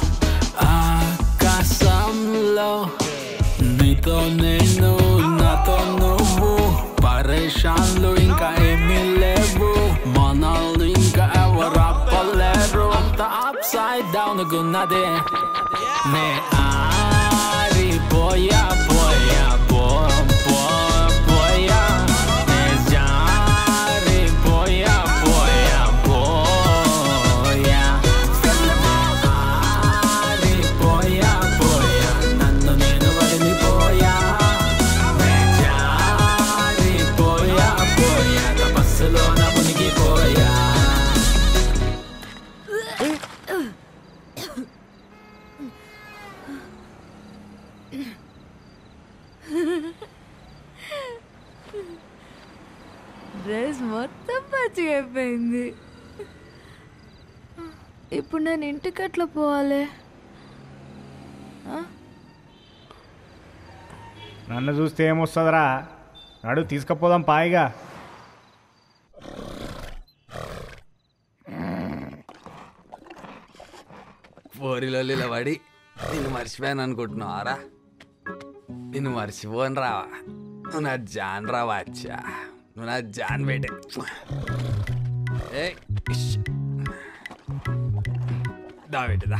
ఆకాశంలో నీతో నేను నాతో నువ్వు పరేషాన్లు ఇంకా ఏమీ లేవు మనల్ని ఇంకా ఎవరు ఆపలేరు అంత అప్ సైడ్ డౌన్ గున్నదే నే ఆరిపోయా పోయా పో పో పోయా నే జారిపోయా పోయా పోయా ఆరిపోయా పోయా నన్ను నేను వదిలిపోయా నే జారిపోయా పోయా తపస్సులోన మునిగిపోయా డ్రెస్ మొత్తం పచ్చి అయిపోయింది ఇప్పుడు నేను ఇంటికి ఎట్లా పోవాలి ఆ? నన్ను చూస్తే ఏమొస్తుందిరా నడు తీసుకుపోదాం పాయిగా పోరిలో ఇలా పడి నిన్ను మర్చిపోయాను అనుకుంటున్నావారా నిన్ను మర్చిపోను రావా నువ్వు నా జాన్ రావా అచ్చా నువ్వు నా జాన్ బేటే ఏ దా బేటదా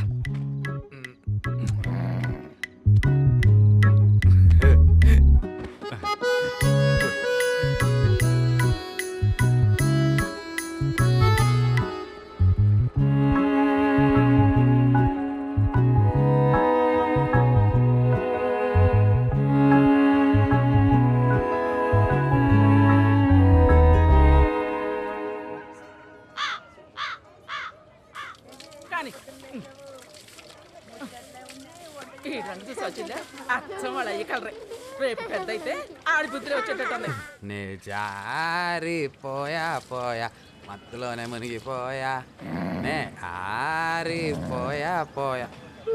పుట్టిందా అచ్చం వాళ్ళ అయ్యి కలరే రేపు పెద్ద అయితే ఆడి బుద్ధిలో వచ్చేటట్టు నే జారి పోయా పోయా మత్తులోనే మునిగిపోయా నే ఆరి పోయా పోయా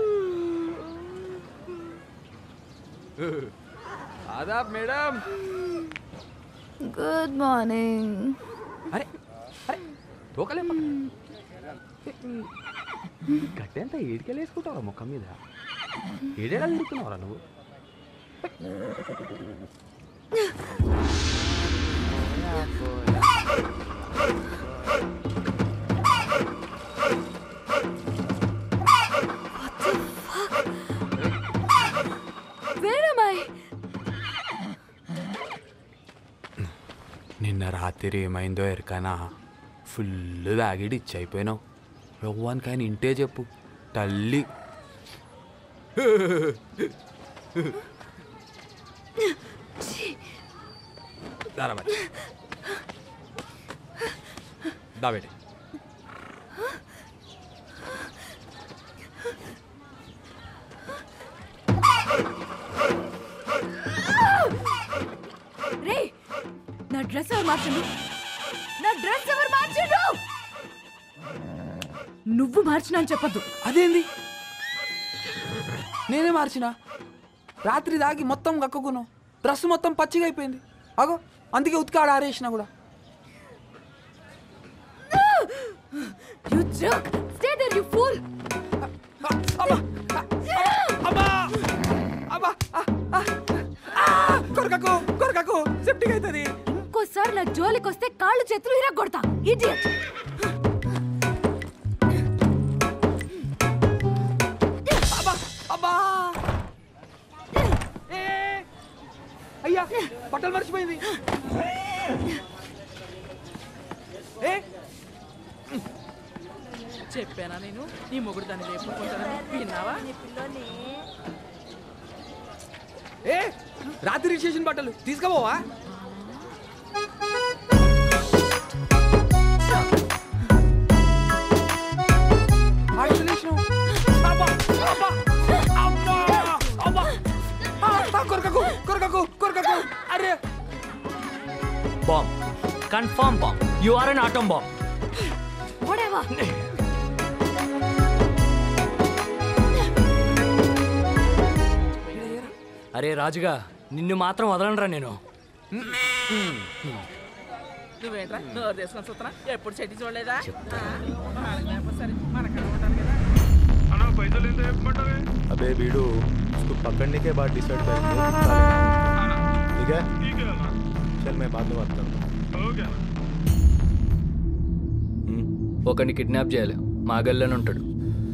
ఆదాబ్ మేడం గుడ్ మార్నింగ్ అరే అరే లోకలే గట్టెంత ఏడికెళ్ళి వేసుకుంటావరా ముఖం మీద ఏడేడా తిరుగుతున్నావురా నువ్వు Where am I? నిన్న రాత్రి ఏమైందో ఎరకనా ఫుల్ తాగిడి ఇచ్చి అయిపోయినావు ఎవ్వనికైనా ఇంటే చెప్పు తల్లి దారా మరి దాబేటి రే నా డ్రెస్ ఎవరు మార్చండు నా డ్రెస్ ఎవరు మార్చండు నువ్వు మార్చినా అని చెప్పొద్దు అదేంది నేనే మార్చిన రాత్రి దాగి మొత్తం కక్కుకున్నావు డ్రెస్ మొత్తం పచ్చిగా అయిపోయింది అగో అందుకే ఉతికాడ ఆరేసిన కూడా you jerk stay there you fool కొరకకు కొరకకు సెప్టిక్ అవుతుంది ఇంకోసారి నా జోలికి వస్తే కాళ్ళు చేతులు ఇరగొడతా ఇడియట్ అబ్బా ఏ! అయ్యా బట్టలు మర్చిపోయింది ఏ చెప్పానా నేను నీ మొగుడు దాన్ని లేపుకుంటానని విన్నావా ఏ రాత్రి చేసిన బట్టలు తీసుకుపోవా కొరకకు కొరకకు కొరకకు అరే bomb confirm bomb you are an atom bomb whatever అరే రాజుగా నిన్ను మాత్రం వదలనరా నేను నువ్వేంట్రా నోరు తీసుకొని చూస్తున్నా ఎప్పుడు చెట్టు చూడలేదా ఆ, వాళ్ళకి లేకపోతే సరే మనకన్నా ఉంటారు కదా పైసలు ఎంత చెప్పమంటావే अबे बीडू उसको पकड़ने के बाद डिसाइड करेंगे ठीक है ठीक है चल मैं बाद में बात करता हूँ ओके ఒకరిని కిడ్నాప్ చేయాలి మా గల్లోనే ఉంటాడు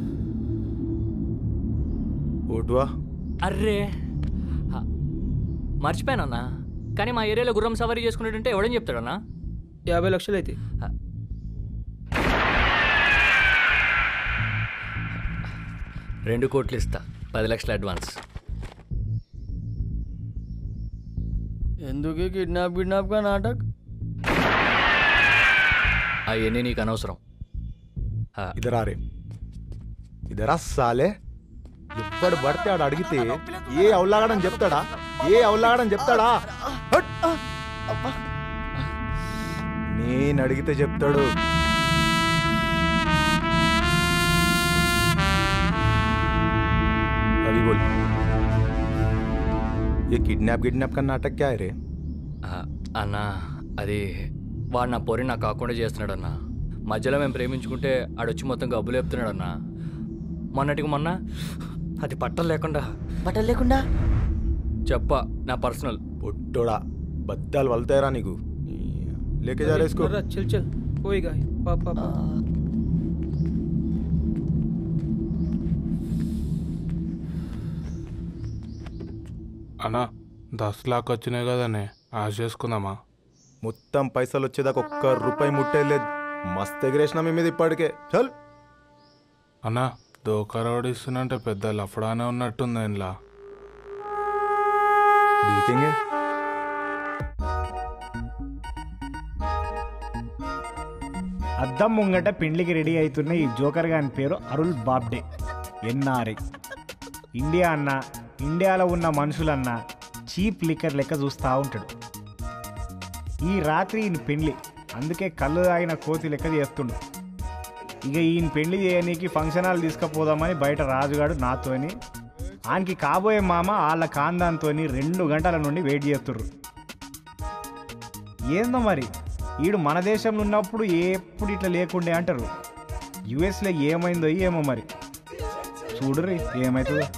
ఓటువా అర్రే హ, మర్చిపోయానన్నా కానీ మా ఏరియాలో గుర్రం సవారీ చేసుకునేటంటే ఎవడని చెప్తాడన్నా యాభై లక్షలు అయితే రెండు కోట్లు ఇస్తా పది లక్షల అడ్వాన్స్ ఎందుకు కిడ్నాప్ కిడ్నాప్ గా నాటక్ అవన్నీ నీకు అనవసరం ఇద్దరు ఆరే ఇద్దరా సాలే ఎప్పుడు పడితే ఆడు అడిగితే ఏ అవులాగడని చెప్తాడా ఏ అవులాగడని చెప్తాడా హట్! నేను అడిగితే చెప్తాడు अभी बोल ये किडनैप किडनैप का नाटक क्या है रे ఆ, అన్నా అది వాడు నా పొరి నాకు కాకుండా చేస్తున్నాడన్నా మధ్యలో మేము ప్రేమించుకుంటే ఆడొచ్చి మొత్తం గబ్బులు చెప్తున్నాడన్నా మొన్నటికి మొన్న అది బట్టలు లేకుండా బట్టలు లేకుండా చెప్ప నా పర్సనల్ పొట్టోడా బద్దాలు వలుతాయరా నీకు లేకే जा रे इसको చల్ చల్ పోయిగా పాప అన్నా దస్ లాక్ వచ్చినాయి కదనే ఆశ చేసుకుందామా మొత్తం పైసలు వచ్చేదాకా ఒక్క రూపాయి ముట్టేయలేదు మస్తు ఎగిరేసిన మీ మీద ఇప్పటికే చల్ అన్నా దోకరోడు ఇస్తున్నంటే పెద్ద లఫడానే ఉన్నట్టుంది ఇంట్లో देखेंगे అద్దం ముంగట పెండ్లికి రెడీ అవుతున్న ఈ జోకర్ గాని పేరు అరుల్ బాబ్డే ఎన్ఆర్ఐ ఇండియా అన్న ఇండియాలో ఉన్న మనుషులన్నా చీప్ లిక్కర్ లెక్క చూస్తూ ఉంటాడు ఈ రాత్రి ఈయన పెళ్లి అందుకే కళ్ళు తాగిన కోతి లెక్క చేస్తుండు ఇక ఈయన పెళ్లి చేయనీకి ఫంక్షన్ హాల్ తీసుకుపోదామని బయట రాజుగాడు నాతోని ఆయనకి కాబోయే మామ వాళ్ళ కాందాంతో రెండు గంటల నుండి వెయిట్ చేస్తుర్రు ఏందో మరి ఈడు మన దేశంలో ఉన్నప్పుడు ఎప్పుడు ఇట్లా లేకుండే అంటారు యుఎస్లో ఏమైందో ఏమో మరి చూడుర్రి ఏమవుతుందో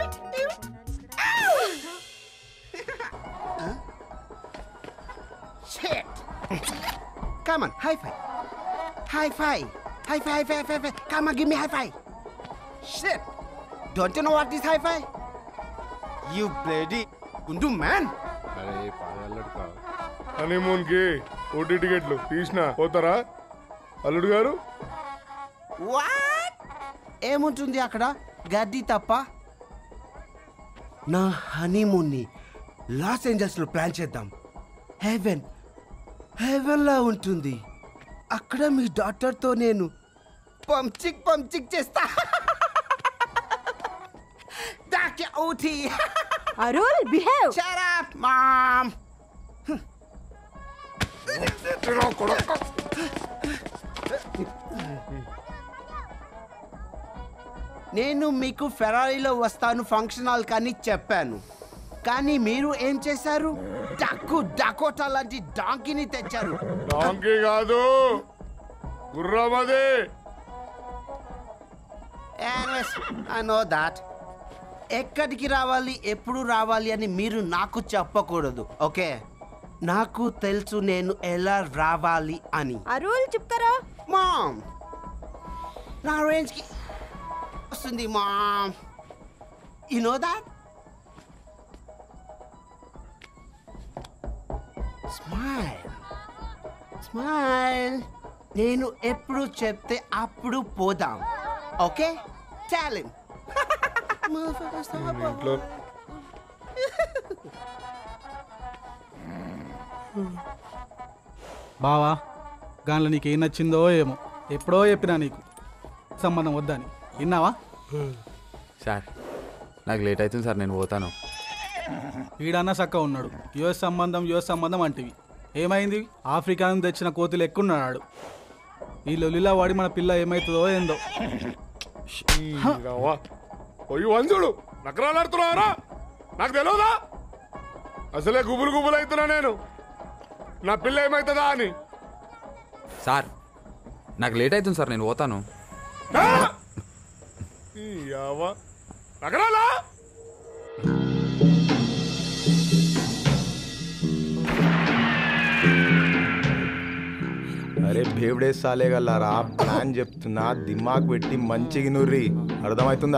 Shit. Come on, high five. High five. High five, high five, high five. Come on, give me high five. Shit. Don't you know what is high five? You bloody gundu man. అరే పాదల్లడు కాదు హనీమూన్ కి ఓటీ టికెట్లు తీసిన పోతారా అల్లుడు గారు వాట్ ఏముంటుంది అక్కడ గడ్డి తప్ప నా హనీమూన్ని లాస్ ఏంజల్స్లో ప్లాన్ చేద్దాం హెవెన్ హెవెన్లా ఉంటుంది అక్కడ మీ డాక్టర్తో నేను పంచిక్ పంచిక్ చేస్తా దాకే ఊటి Arul behave Shut up, mom. నేను మీకు ఫెరారీలో వస్తాను ఫంక్షన్ హాల్ కానీ చెప్పాను కానీ మీరు ఏం చేశారు డక్కు డకోటా లాంటి డాంకీని తెచ్చారు డాంకీ కాదు గుర్రం అది ఐ నో దాట్ ఎక్కడికి రావాలి ఎప్పుడు రావాలి అని మీరు నాకు చెప్పకూడదు ఓకే నాకు తెలుసు నేను ఎలా రావాలి అని అరుల్ చెప్తారా మామ్ నా రేంజ్కి వస్తుంది mom you know that smile smile నేను ఎప్పుడు చెప్తే అప్పుడు పోదాం ఓకే చాలిన్ ఇంట్లో బావా గాన్లో నీకు ఏం నచ్చిందో ఏమో ఎప్పుడో చెప్పినా నీకు సంబంధం వద్దని విన్నావా సార్ నాకు లేట్ అవుతుంది సార్ నేను పోతాను వీడన్నా సక్క ఉన్నాడు యుఎస్ సంబంధం యుఎస్ సంబంధం అంటివి ఏమైంది ఆఫ్రికా నుంచి తెచ్చిన కోతులు ఎక్కున్నాడు ఈ లొల్లిలా వాడి మన పిల్ల ఏమవుతుందో ఏందో రావా పోయి వంచుడు నకరాలాడుతున్నావరా నాకు తెలియదా అసలే గుబులు గుబులు అవుతున్నా నేను నా పిల్ల ఏమవుతుందా అని సార్ నాకు లేట్ అవుతుంది సార్ నేను పోతాను ఈ యావ. నకరాలా అరే భేవడే సాలే గల్లారా ప్లాన్ చెప్తున్నా దిమాగ్ పెట్టి మంచిగా నుర్రి అర్థమవుతుందా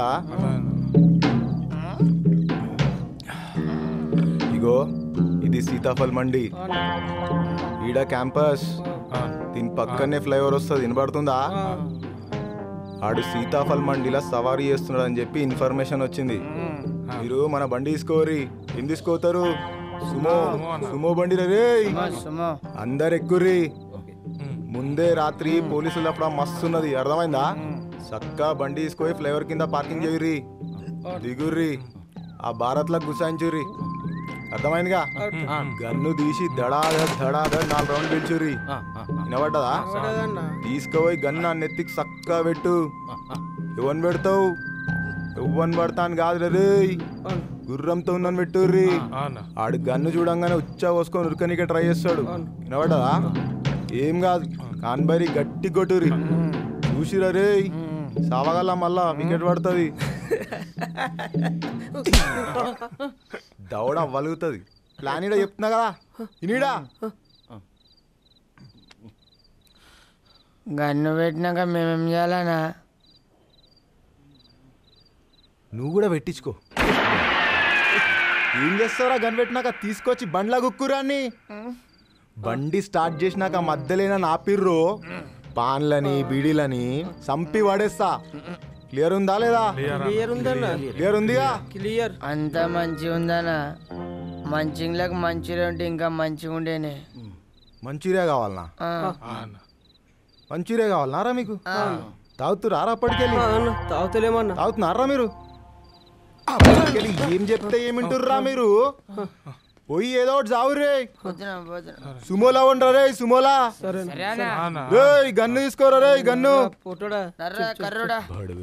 ఇగో ఇది సీతాఫల్ మండి ఈడ క్యాంపస్ దీని పక్కనే ఫ్లైఓవర్ వస్తుంది వినబడుతుందా ఆడు సీతాఫల్ మండిలా సవారీ చేస్తున్నాడు అని చెప్పి ఇన్ఫర్మేషన్ వచ్చింది మీరు మన బండి తీసుకోరి ఏం తీసుకోతారు సుమో సుమో బండి రే అందరు ఎక్కుర్రి ముందే రాత్రి పోలీసులు అప్పుడు మస్తున్నది అర్థమైందా చక్కా బండి తీసుకొని ఫ్లేవర్ కింద పార్కింగ్ చేయరి దిగుర్రి ఆ భారత్లో గుసాయించుర్రి అర్థమైందిగా గన్ను తీసి దడాదర్ దడాదర్ నాలుగు రౌండ్ పిలిచుర్రి వినబడ్డదా తీసుకుపోయి గన్ను ఆ నెత్తికి చక్కగా పెట్టు ఎవరిని పెడతావు ఎవరిని పడతాను కాదు రే గుర్రంతో ఉన్నాను పెట్టుర్రి ఆడు గన్ను చూడంగానే ఉచ్చా పోసుకొని ఉరకనికే ట్రై చేస్తాడు వినబడ్డదా ఏం కాదు కాన్బరి గట్టి కొట్టురి చూసిరా రే సావగల మళ్ళా వికెట్ పడుతుంది దవడ వలుగుతుంది ప్లాన్ ఈడ చెప్తున్నా కదా ఇనీడా గన్ను పెట్టినాక మేమేం చేయాలనా నువ్వు కూడా పెట్టించుకో ఏం చేస్తారా గన్ పెట్టినాక తీసుకొచ్చి బండ్లా కుక్కురాన్ని బండి స్టార్ట్ చేసినాక మధ్యలేన నాపిర్రు పాన్లని బీడీలని సంపి పడేస్తా క్లియర్ ఉందా లేదా క్లియర్ ఉందన్నా క్లియర్ ఉందిగా క్లియర్ అంత మంచిగా ఉందనా మంచిలకు మంచిగా ఉంటే ఇంకా మంచిగా ఉండేనే మంచూరియా కావాలనా ఆ. మంచూరియా కావాలనారా మీకు తాగుతురారా అప్పటికెళ్ళి తాగుతలేమన్నా తాగుతున్నారా మీరు అప్పటికెళ్ళి ఏం చెప్తే ఏమింటుర్రా మీరు పోయి ఏదో ఒకటి చావు రే సుమోలా ఉండరా రే సుమోలా సరేనా? రే గన్ను తీసుకోరా రే గన్ను పుట్టుడా నర్రా కర్రుడా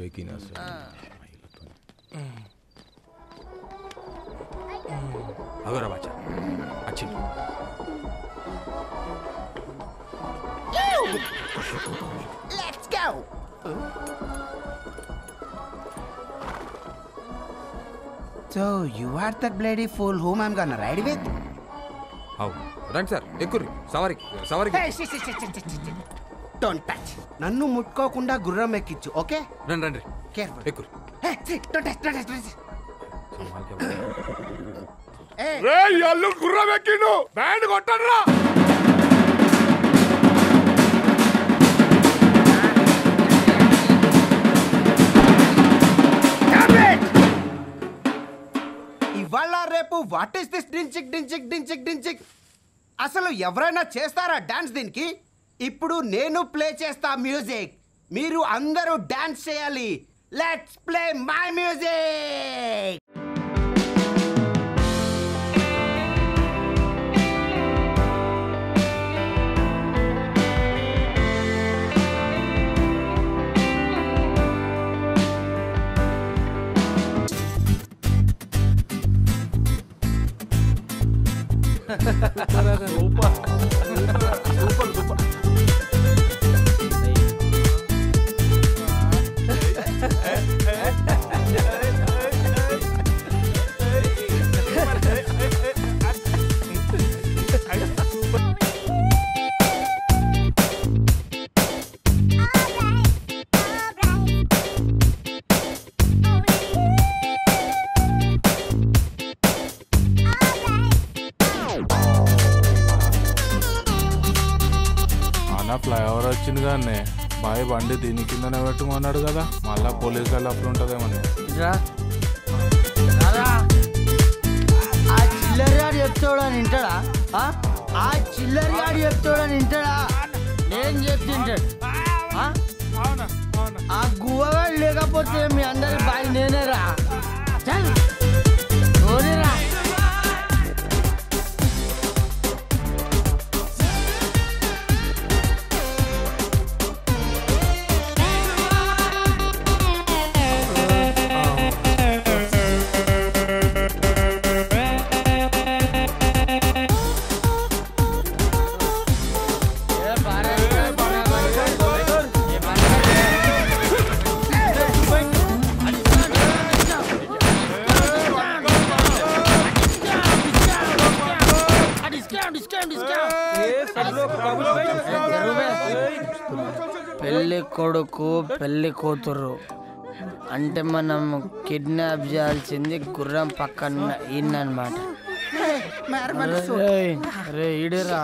అగోరా బాచా వచ్చింది Let's go. So you are that bloody fool whom I'm gonna ride with? అవు రండి సార్ ఎక్కుర్రి సవారికి సవారికి Hey, shit, shit, shit, shit, shit, shit. Don't touch. నన్ను ముట్టుకోకుండా గుర్రం ఎక్కించు ఓకే రండి రండి కేర్ఫుల్ ఎక్కుర్రి Hey, see, don't touch, don't touch, don't touch. Hey. రే ఈ అల్లు గుర్రం ఎక్కిండు బ్యాండ్ కొట్టండ్రా ఇవాళ రేపు వాట్ ఈస్ దిస్ డించిక్ డించిక్ డించిక్ డించిక్ అసలు ఎవరైనా చేస్తారా డాన్స్ దీనికి ఇప్పుడు నేను ప్లే చేస్తా మ్యూజిక్ మీరు అందరూ డాన్స్ చేయాలి లెట్స్ ప్లే మై మ్యూజిక్ అన్న ఫ్లైఓవర్ వచ్చింది కానీ బాయ్ బండి దీని కిందనే పెట్టుమన్నాడు కదా మళ్ళా పోలీసు వాళ్ళు అప్పుడు ఉంటుందేమని రా రారా. ఆ చిల్లరిగాడు చెప్తాడని వింటాడా ఆ? ఆ చిల్లరిగాడు చెప్తాడని వింటాడా నేను చెప్తుంటాడు ఆ? ఆ గువ్వగాడు లేకపోతే మీ అందరి బాయ్ నేనే రా చల్ రా పెళ్లి కొడుకు పెళ్లి కూతురు అంటే మనం కిడ్నాప్ చేయాల్సింది గుర్రం పక్కన ఈయనమాట రే ఈడరా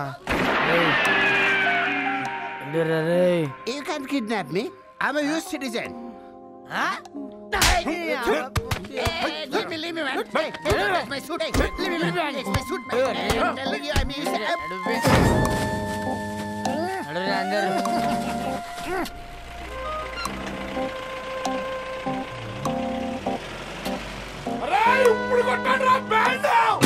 ఈడరా రే You can kidnap me. I'm a US citizen. Huh? Leave me, leave me, man. Hey, hey, that's my suit. Hey, leave me, leave me, man. It's my suit, man. I'm telling you, I'm a US అడుగురా అందరూ ఇప్పుడు కొట్టండ్రా బ్యాండ్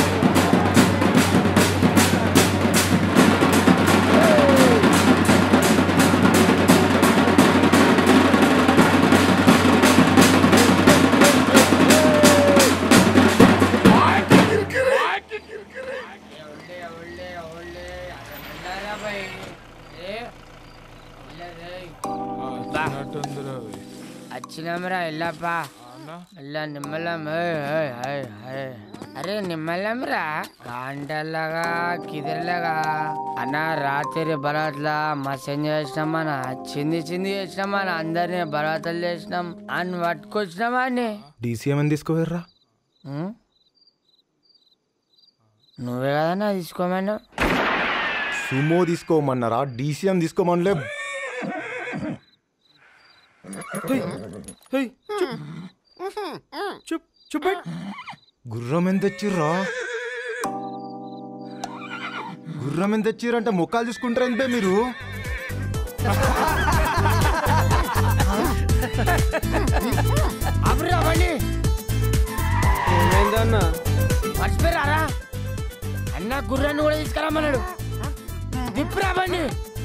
వచ్చినామరా ఎల్లప్పా ఎల్ల నిమ్మలం ఏయ్, ఏయ్, ఏయ్, ఏయ్. అరే నిమ్మలం రా కాంటల్లగా కిదిరలాగా అన్న రాత్రి బరాత్లా మస్తు ఎంజాయ్ చేసినాం అన్న చింది చింది చేసినాం అన్న అందరినీ బరాతలు చేసినాం అని పట్టుకొచ్చినామా అని డీసీఎం అని తీసుకోవర్రా ఉం? నువ్వే కదన్నా తీసుకోమన్నా సుమో తీసుకోమన్నారా డీసీఎం తీసుకోమనిలే Chup, chup it. గుర్రం ఎంత తెచ్చిర్రా గుర్రం ఎంత తెచ్చిర్రంటే ముఖాలు చూసుకుంటారు ఎంతే మీరు అప్పుడు బండి ఏమైందన్నా మర్చిపోయారా అన్న గుర్రాన్ని కూడా తీసుకురమ్మన్నాడు విప్పురా బండి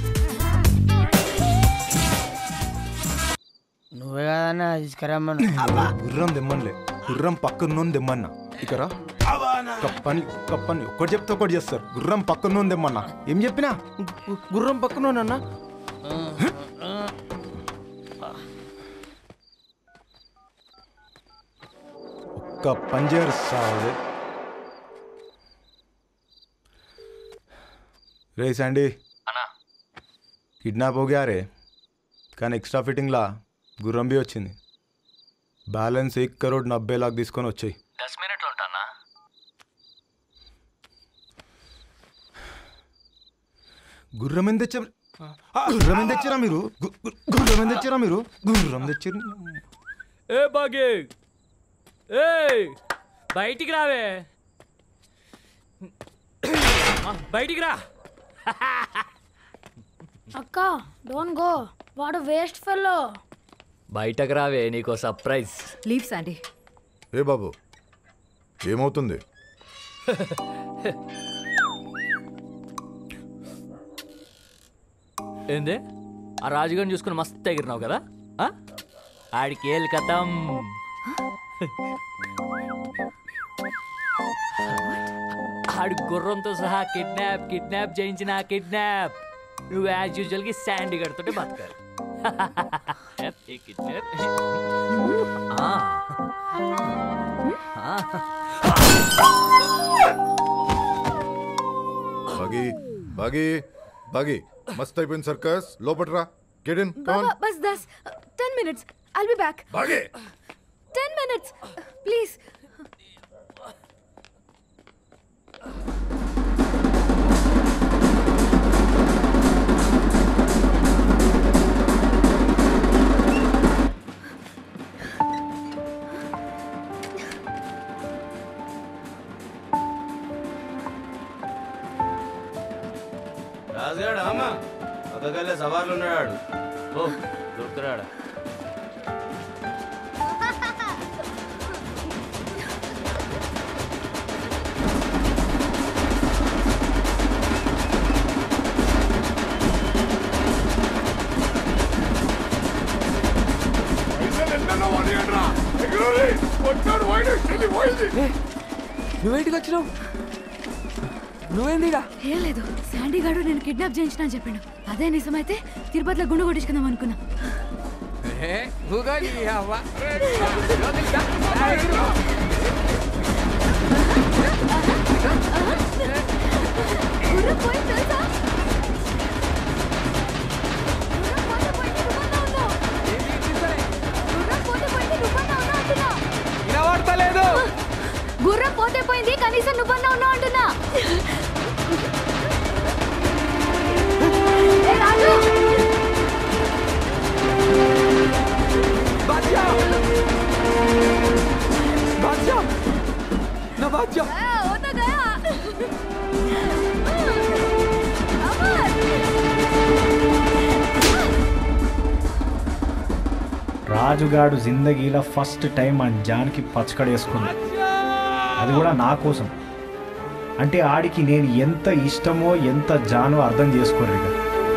నువ్వే కదన్నా తీసుకురమ్మను గుర్రం దెమ్మన్లే గుర్రం పక్కన దెమ్మన్నా ఇకరా కప్పని కప్పని ఒకటి చెప్తే ఒకటి చేస్తారు గుర్రం పక్కన దెమ్మన్నా ఏం చెప్పినా గు- గుర్రం పక్కన అన్న ఒక్క పంజర్ సాగు రే శాండీ అన్నా కిడ్నాప్ हो गया रे కానీ ఎక్స్ట్రా ఫిట్టింగ్లా గుర్రం బి వచ్చింది బ్యాలెన్స్ ఏక్ కరోడ్ నబ్బై లాక్ తీసుకొని వచ్చాయి దస్ మినిట్లో ఉంటానా గుర్రం ఎంత తెచ్చారు గుర్రం ఎంత తెచ్చారా మీరు గు- గు- గుర్రం ఎంత తెచ్చారా మీరు గుర్రం తెచ్చారు ఏ బాగే ఏ బయటికి రావే ఆ, బయటికి రా అక్క డోంట్ గో వాడు వేస్ట్ ఫెల్లో బయటకు రావే నీకో సర్ప్రైజ్ లీవ్ శాండీ ఏ బాబు ఏమవుతుంది ఏంది ఆ రాజుగారిని చూసుకుని మస్తు ఎగిరినావు కదా ఆ? ఆడికి ఏలు కథం ఆడు గుర్రంతో సహా కిడ్నాప్ కిడ్నాప్ చేయించిన కిడ్నాప్ నువ్వు యాజ్ యూజువల్ కి శాండీ గడుతుంటే బతకాలి ఏ కిడ్నాప్ ఆ. ఆ. బాగి బాగి బాగి మస్త్ అయిపోయింది సర్కస్ లోపట్రా get in come on Baba, bus das. Uh, ten minutes. I'll be back. Bage. Ten minutes. Please. రాజుగాడు అమ్మ పక్కకెళ్ళే సవార్లు ఉన్నాడు ఓ దొరుకుతున్నాడా నువ్వేంటికి వచ్చినావు నువ్వేందిగా ఏం లేదు శాండీ గారు నేను కిడ్నాప్ చేయించిన అని చెప్పిండు అదే నిజమైతే తిరుపతిలో గుండు కొట్టించుకుందాం అనుకున్నా గుర్రం పోయింది తెలుసా? గుర్రం పోతే పోయింది, నువ్వన్నా ఉన్నావు. గుర్రం పోతే పోయింది, నువ్వన్నా ఉన్నావు అంటున్నా. వినబడతలేదు గుర్రం పోతే పోయింది కనీసం నువ్వన్నా ఉన్నావు అంటున్నా ఏ రాజు బాద్షా బాద్షా నా బాద్షా ఆ, वो तो गया రాజుగాడు జిందగీలో ఫస్ట్ టైం ఆ జాన్కి పచ్చకడేసుకుంది అది కూడా నా కోసం అంటే ఆడికి నేను ఎంత ఇష్టమో ఎంత జానో అర్థం చేసుకోరు ఇక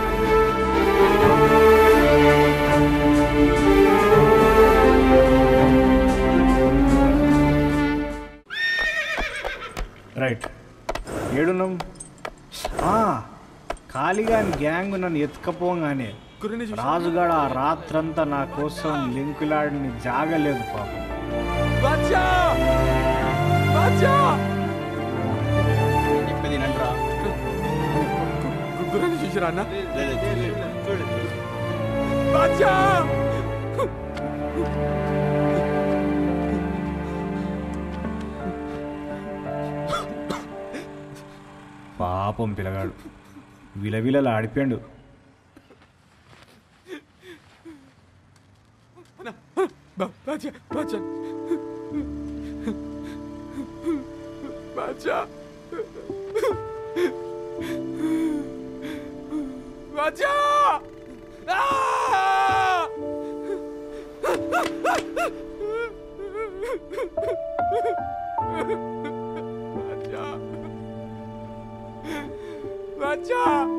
రైట్ ఏడున్నాం ఆ, ఖాళీగా గ్యాంగ్ నన్ను ఎత్తుకపోగానే రాజుగాడు ఆ రాత్రంతా నా కోసం లింకులాడిని జాగలేదు పాపం బాద్షా బాద్షా చెప్పేది నంట్రా గుర్రాన్ని చూసిరా అన్న బాద్షా పాపం పిల్లగాడు విలవిలలా ఆడిపోయాడు బాద్షా బాద్షా బాద్షా బాద్షా ఆ! బచ్చా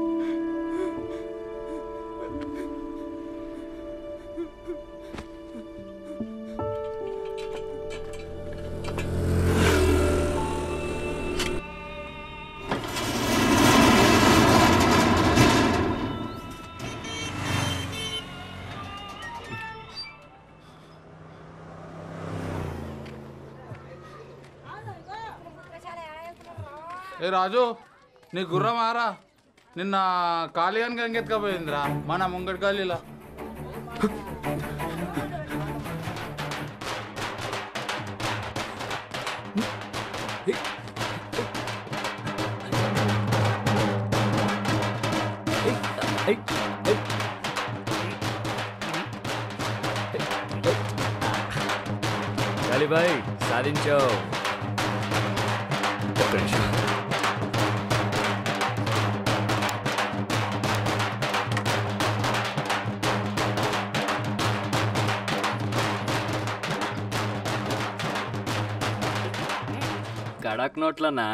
ఏ రాజు నీ గుర్రం ఆరా నిన్న కాళీయానికి గంగెత్తుకపోయిందిరా మన ముంగడి గల్లీలో కాళీబాయ్ సాధించావు ఒక్క నిమిషం కడక్ నోట్లన్నా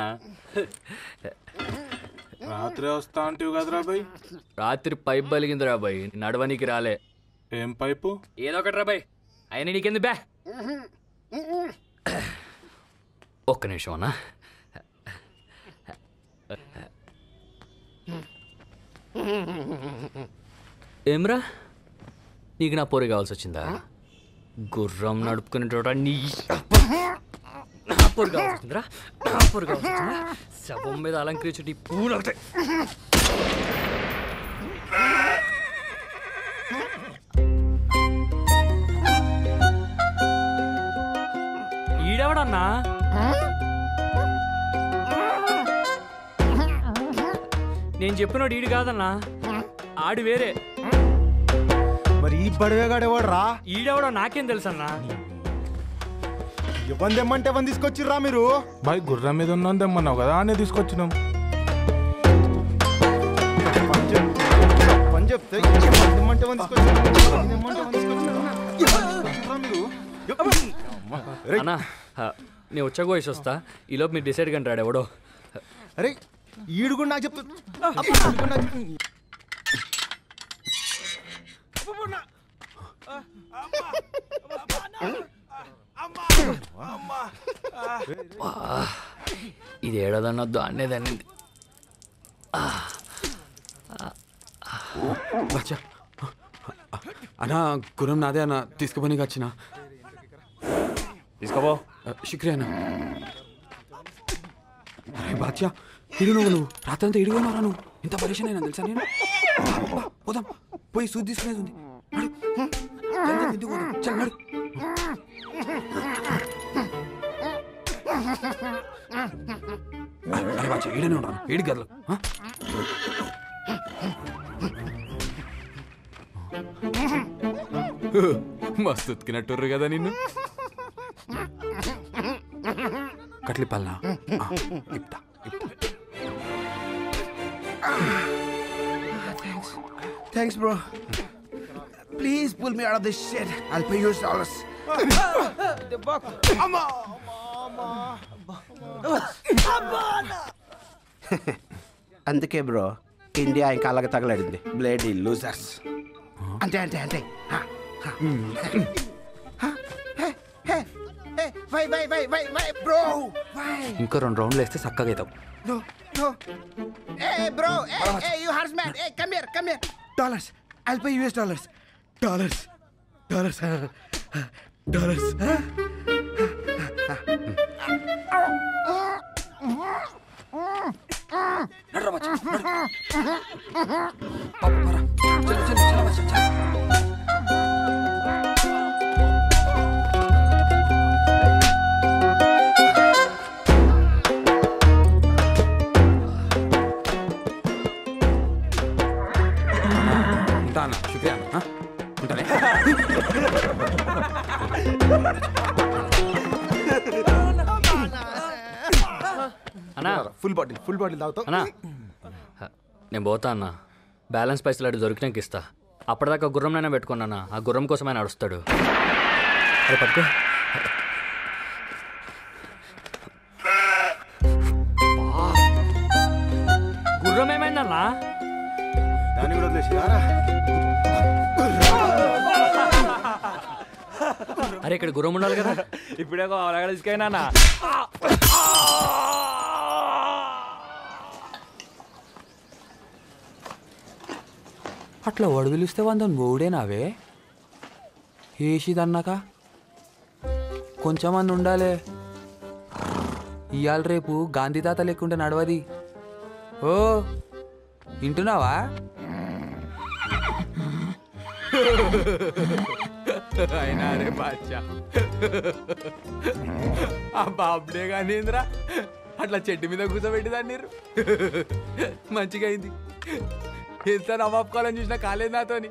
రాత్రి వస్తా అంటివి కదరా బాయ్ రాత్రి పైప్ బలిగిందిరా బాయ్ నడవనికి రాలే ఏం పైపు ఏదో ఒకటి రా బాయ్ అయినా నీకెందు బ్యా ఒక్క నిమిషం అన్నా ఏమ్రా నీకు నా పోరి కావాల్సి వచ్చిందా గుర్రం నడుపుకునే చోట నీ నా పోరు కావాల్సి వచ్చిందిరా నా పోరు కావాల్సి వచ్చిందా శవం మీద అలంకరించే పూలు ఒకటే ఈడెవడన్నా నేను చెప్పినోడు ఈడు కాదన్నా ఆడు వేరే మరి ఈ బడవేగాడేవాడు రా ఈడెవడో నాకేం తెలుసన్నా ఇవ్వంది తెమ్మంటే ఇవ్వని తీసుకొచ్చిర్రా మీరు బాయ్ గుర్రం మీద ఉన్నాం తెమ్మన్నావు కదా అనే తీసుకొచ్చినాం పని చెప్తే ఇవ్వంది తెమ్మంటే ఇవ్వని తీసుకొచ్చిర్రా. ఇవ్వంది తెమ్మంటే ఇవ్వని తీసుకొచ్చిర్రా. తీసుకొచ్చిర్రా మీరు అన్నా హ, నేను వచ్చాక వయసు వస్తా ఈలోపు మీరు డిసైడ్ కండి రాడు ఎవడో అరే ఈడు కూడా నాకు చెప్తా ఈడు కూడా నాకు చెప్తా. వా, ఇది ఏడదన్నొద్దు అనేదాన్ని బచ్చా అన్నా గురం నాదే అన్న తీసుకుపోనీకి వచ్చిన తీసుకోపో శుక్రియా అన్న అరే బాచ్యా ఇడు నువ్వు నువ్వు రాత్రంతా ఇడిపోయినారా నువ్వు ఇంత పరేషన్ అయినా తెలుసా నేను బా, పోదాం పోయి సూది తీసుకునేది ఉంది నడు. జల్దీ ఇంటికి పోదాం. చల్ నడు అరే బాచ్యా ఈడనే ఉన్నాను ఏడి గదిలో ఆ? మస్తు ఉతికినట్టుర్రు కదా నిన్ను కట్లి పల్లా ఇప్తా Thanks, bro. Please pull me out of this shit. I'll pay you dollars. అందుకే బ్రో ఇండియా ఇంకా అలాగ తగలడింది బ్లేడీ లూజర్స్ అంటే అంటే అంటే హా, హా. హా, hey, hey, hey, why why why why why bro why ఇంకో రెండు రౌండ్లు వేస్తే చక్కగా అవుతావు No, no. Hey, bro. Hey, hey, you horseman. Hey, come here, come here. Dollars. I'll pay US dollars. Dollars. Dollars. Dollars. ఉంటా అన్న శుక్రియా అన్న ఆ? ఉంటానే అన్నా ఫుల్ బాటిల్ ఫుల్ బాటిల్ తాగుతావు అన్నా హ, నేను పోతా అన్న బ్యాలెన్స్ పైసలు అటు దొరికినాక ఇస్తా అప్పటిదాకా గుర్రంనైనా పెట్టుకున్నానా ఆ గుర్రం కోసమే నడుస్తాడు అరే పట్టుకో అరే ఇక్కడ గుర్రం ఉండాలి కదా ఇప్పుడే అలాగే తీసుకైనా అట్లా వడుదలిస్తే వందని మూడేనావే ఏసిదన్నాక కొంచెం మంది ఉండాలే ఇవాళ రేపు గాంధీ తాత లేకుంటే నడవది ఓ వింటున్నావా అయినా రే బాద్షా ఆ బాబుడే కానీ ఏందిరా అట్లా చెట్టు మీద కూర్చోబెట్టిదాన్ని మీరు మంచిగా అయింది ఎంత నవ్వాపుకోవాలని చూసినా కాలేదు నాతోని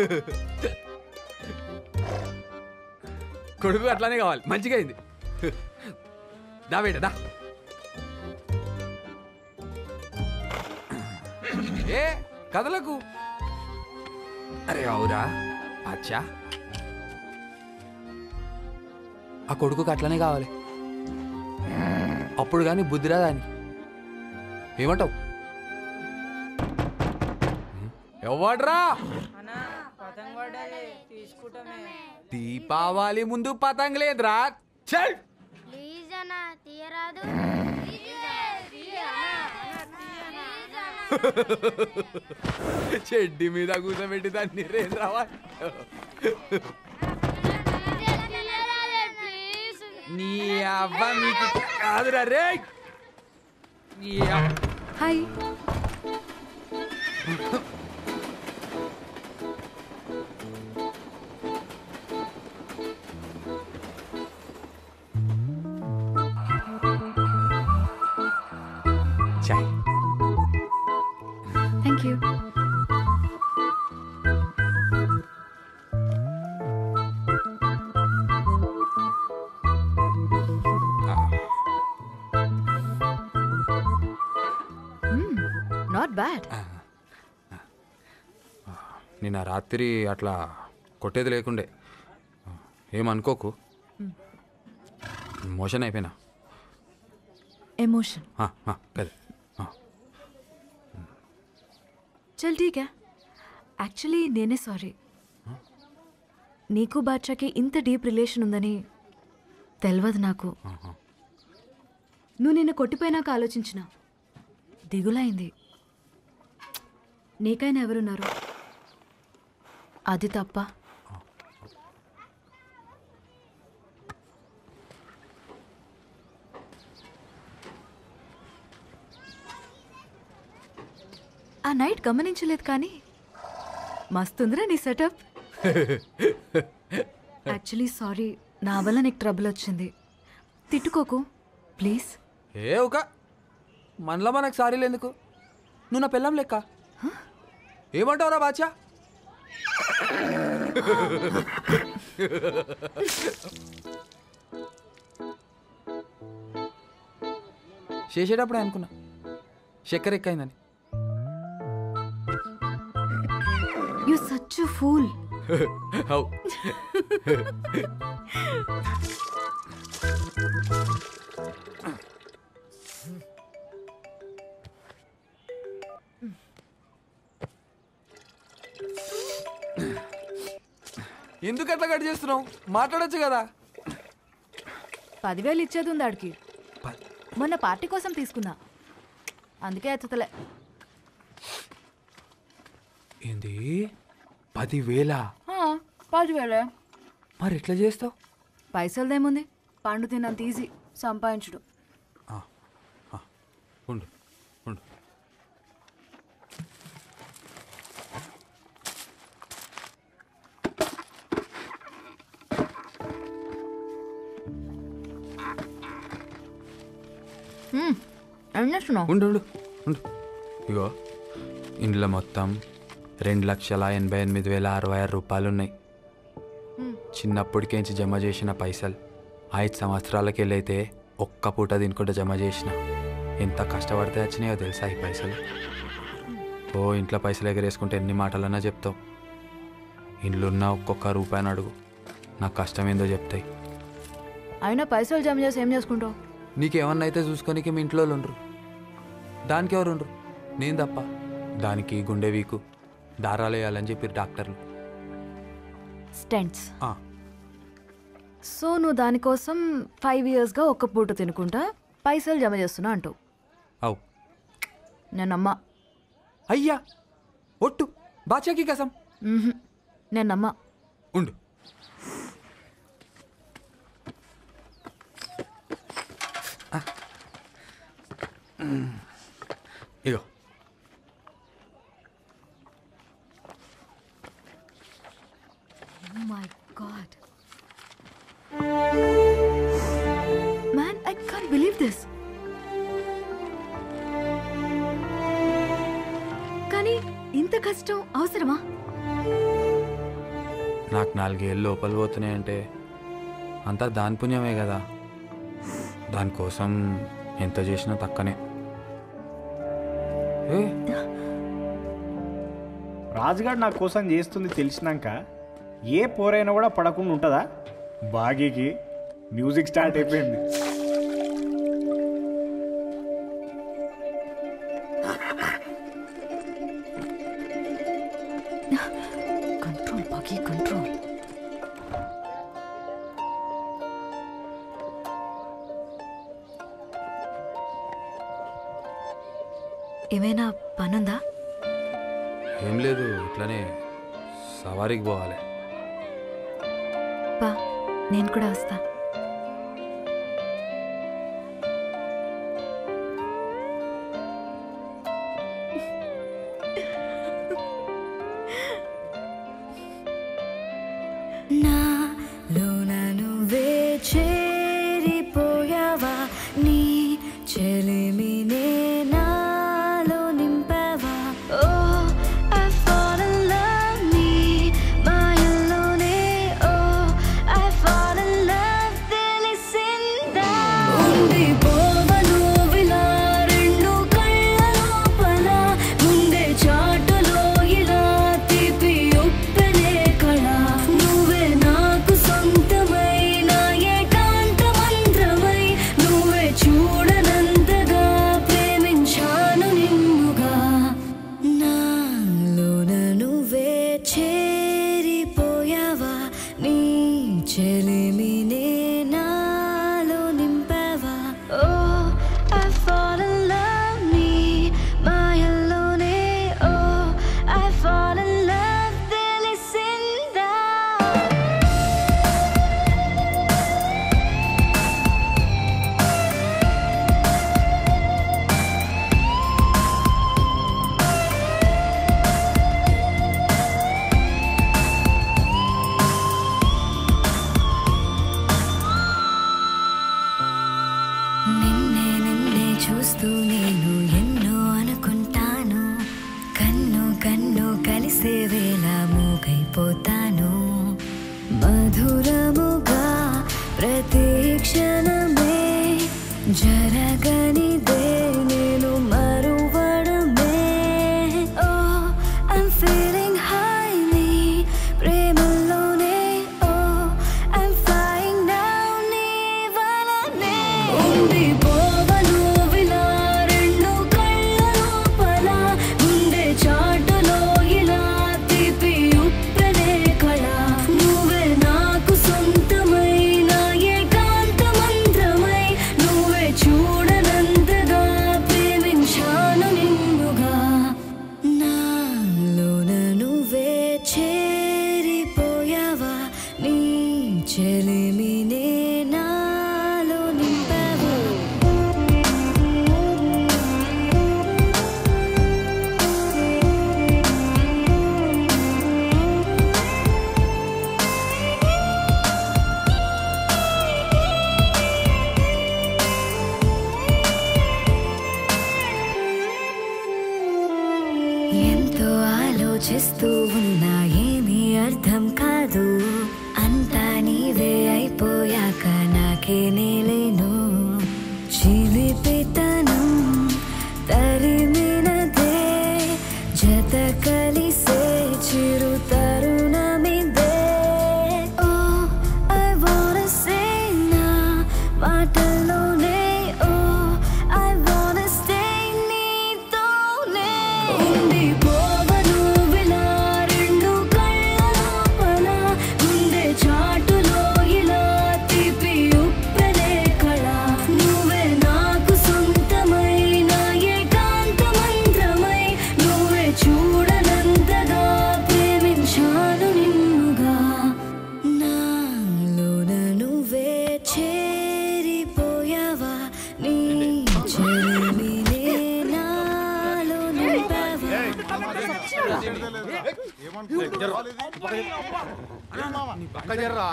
కొడుకు అట్లానే కావాలి మంచిగా అయింది దా బేట దా ఏ కథలకు అరే అవురా అచ్చా ఆ కొడుకుకి అట్లనే కావాలి అప్పుడు కానీ బుద్ధి రాదా అని ఏమంటావు ఎవడ్రా దీపావళి ముందు పతంగ్ లేదురా చల్ ప్లీజ్ అన్న తీయరాదు చెడ్డి మీద కూర్చోబెట్టి దాన్ని రేంద్రావా నీ అవ్వ మీకు కాదురా రే నీ అవ్వ హాయ్ చాయ్ థ్యాంక్ యూ నాట్ బ్యాడ్ నిన్న రాత్రి అట్లా కొట్టేది లేకుండే ఏమనుకోకు మోషన్ అయిపోయినా ఎమోషన్ ఆ, ఆ, పద చల్ ఠీక్ యాక్చువల్లీ నేనే సారీ నీకు బాద్షాకి ఇంత డీప్ రిలేషన్ ఉందని తెలియదు నాకు నువ్వు నిన్ను కొట్టిపోయినాక ఆలోచించిన దిగులైంది నీకైనా ఎవరున్నారు అది తప్ప ఆ నైట్ గమనించలేదు కానీ మస్తుందిరా నీ సెటప్ యాక్చువల్లీ సారీ నా వల్ల నీకు ట్రబుల్ వచ్చింది తిట్టుకోకు ప్లీజ్ ఏ ఒక మనలో మనకు సారీలు ఎందుకు నువ్వు నా పిల్లం లెక్క ఏమంటావురా బాచా చేసేటప్పుడే అనుకున్నా చక్కెర ఎక్కైందని యు సచ్ ఫూల్ హౌ ఎందుకు అట్లా కట్ చేస్తున్నావు మాట్లాడొచ్చు కదా పదివేలు ఇచ్చేది ఉంది ఆడికి మొన్న పార్టీ కోసం తీసుకున్నా అందుకే ఎత్తుతలే ఏంది పదివేల పదివేలే మరి ఎట్లా చేస్తావు పైసలదేముంది పండు తిన్నంత ఈజీ సంపాదించుడు ఉండు ఉండు ఏం చేస్తున్నావు ఉండు ఉండు ఉండు ఇగో ఇంట్లో మొత్తం రెండు లక్షల ఎనభై ఎనిమిది వేల అరవై ఆరు రూపాయలు ఉన్నాయి చిన్నప్పటికేంచి జమ చేసిన పైసలు ఐదు సంవత్సరాలకి వెళ్ళైతే ఒక్క పూట తినుకుంటే జమ చేసిన ఎంత కష్టపడితే వచ్చినాయో తెలుసా ఈ పైసలు ఓ ఇంట్లో పైసలు ఎగరేసుకుంటే ఎన్ని మాటలన్నా చెప్తావు ఇండ్లున్న ఒక్కొక్క రూపాయిని అడుగు నాకు కష్టం ఏందో చెప్తాయి అయినా పైసలు జమ చేసి ఏం చేసుకుంటావు నీకేమన్నా అయితే చూసుకొనికి మీ ఇంట్లో ఉండరు దానికి ఎవరు ఉండరు నేను తప్ప దానికి గుండె వీకు దారాలు వేయాలని చెప్పి డాక్టర్లు స్టెంట్స్ ఆ. సో నువ్వు దానికోసం ఫైవ్ ఇయర్స్గా ఒక్క పూట తినుకుంటా పైసలు జమ చేస్తున్నా అంటావు అవు నేను నమ్మా అయ్యా ఒట్టు బాచాకి కసం మ్మ్హ్. నేను నమ్మా ఉండు ఆ. మ్. ఇగో Oh my god. Man, I can't believe this. కానీ ఇంత కష్టం అవసరమా నాకు నాలుగేళ్ళు లోపల పోతున్నాయంటే అంతా దాని పుణ్యమే కదా దానికోసం ఎంత చేసినా తక్కనే ఏ రాజుగాడు నా కోసం చేస్తుంది తెలిసినాక ఏ పోరైనా కూడా పడకుండా ఉంటుందా బాగీకి మ్యూజిక్ స్టార్ట్ అయిపోయింది కంట్రోల్ బాకీ కంట్రోల్ ఏమైనా పనుందా ఏం లేదు ఇట్లానే సవారీకి పోవాలి బా నేను కూడా వస్తా నాలోన నువ్వే చేరిపోయావా నీ చెలిమినే నాలో నింపావా ఓ I fall in love నీ మాయల్లోనే ఓ I fall in love తెలిసిందా ఉండిపోవను విలా రెండు కళ్ళ లోపల ముందే చాటులో ఇలా తీపి ఉప్పెనే కళ నువ్వే నాకు సొంతమైన ఏకాంత మంత్రమై నువ్వే చూడనంతగా ప్రేమించాను నిన్నుగా నాలోన నువ్వే చేరిపోయావా నీ చెలిమినే నాలో నింపావా ఓ I fall in love నీ మాయల్లోనే ఓ I fall in love తెలిసిందా నిన్నే నిన్నే చూస్తూ నేను ఎన్నో అనుకుంటాను కన్ను కన్ను కలిసే వేళ మూగైపోతాను మధురముగా ప్రతి క్షణమే జరగనిదే నేను మరువడమే ఓ I'm feeling high నీ ప్రేమలోనే ఓ I'm flying now నీ వలనే ఉండిపోవను విలా రెండు కళ్ళ లోపల ముందే చాటులో ఇలా తీపి ఉప్పెనే కళ నువ్వే నాకు సొంతమైన ఏకాంత మంత్రమై నువ్వే చూడనంతగా ప్రేమించాను నిన్నుగా నాలోన నువ్వే చేరిపోయావా నీ చెలిమినే నాలో నింపావా ఎంతో ఆలోచిస్తూ ఉన్నా ఏమీ అర్థం కాదు అంతా నీవే పక్క జర్రా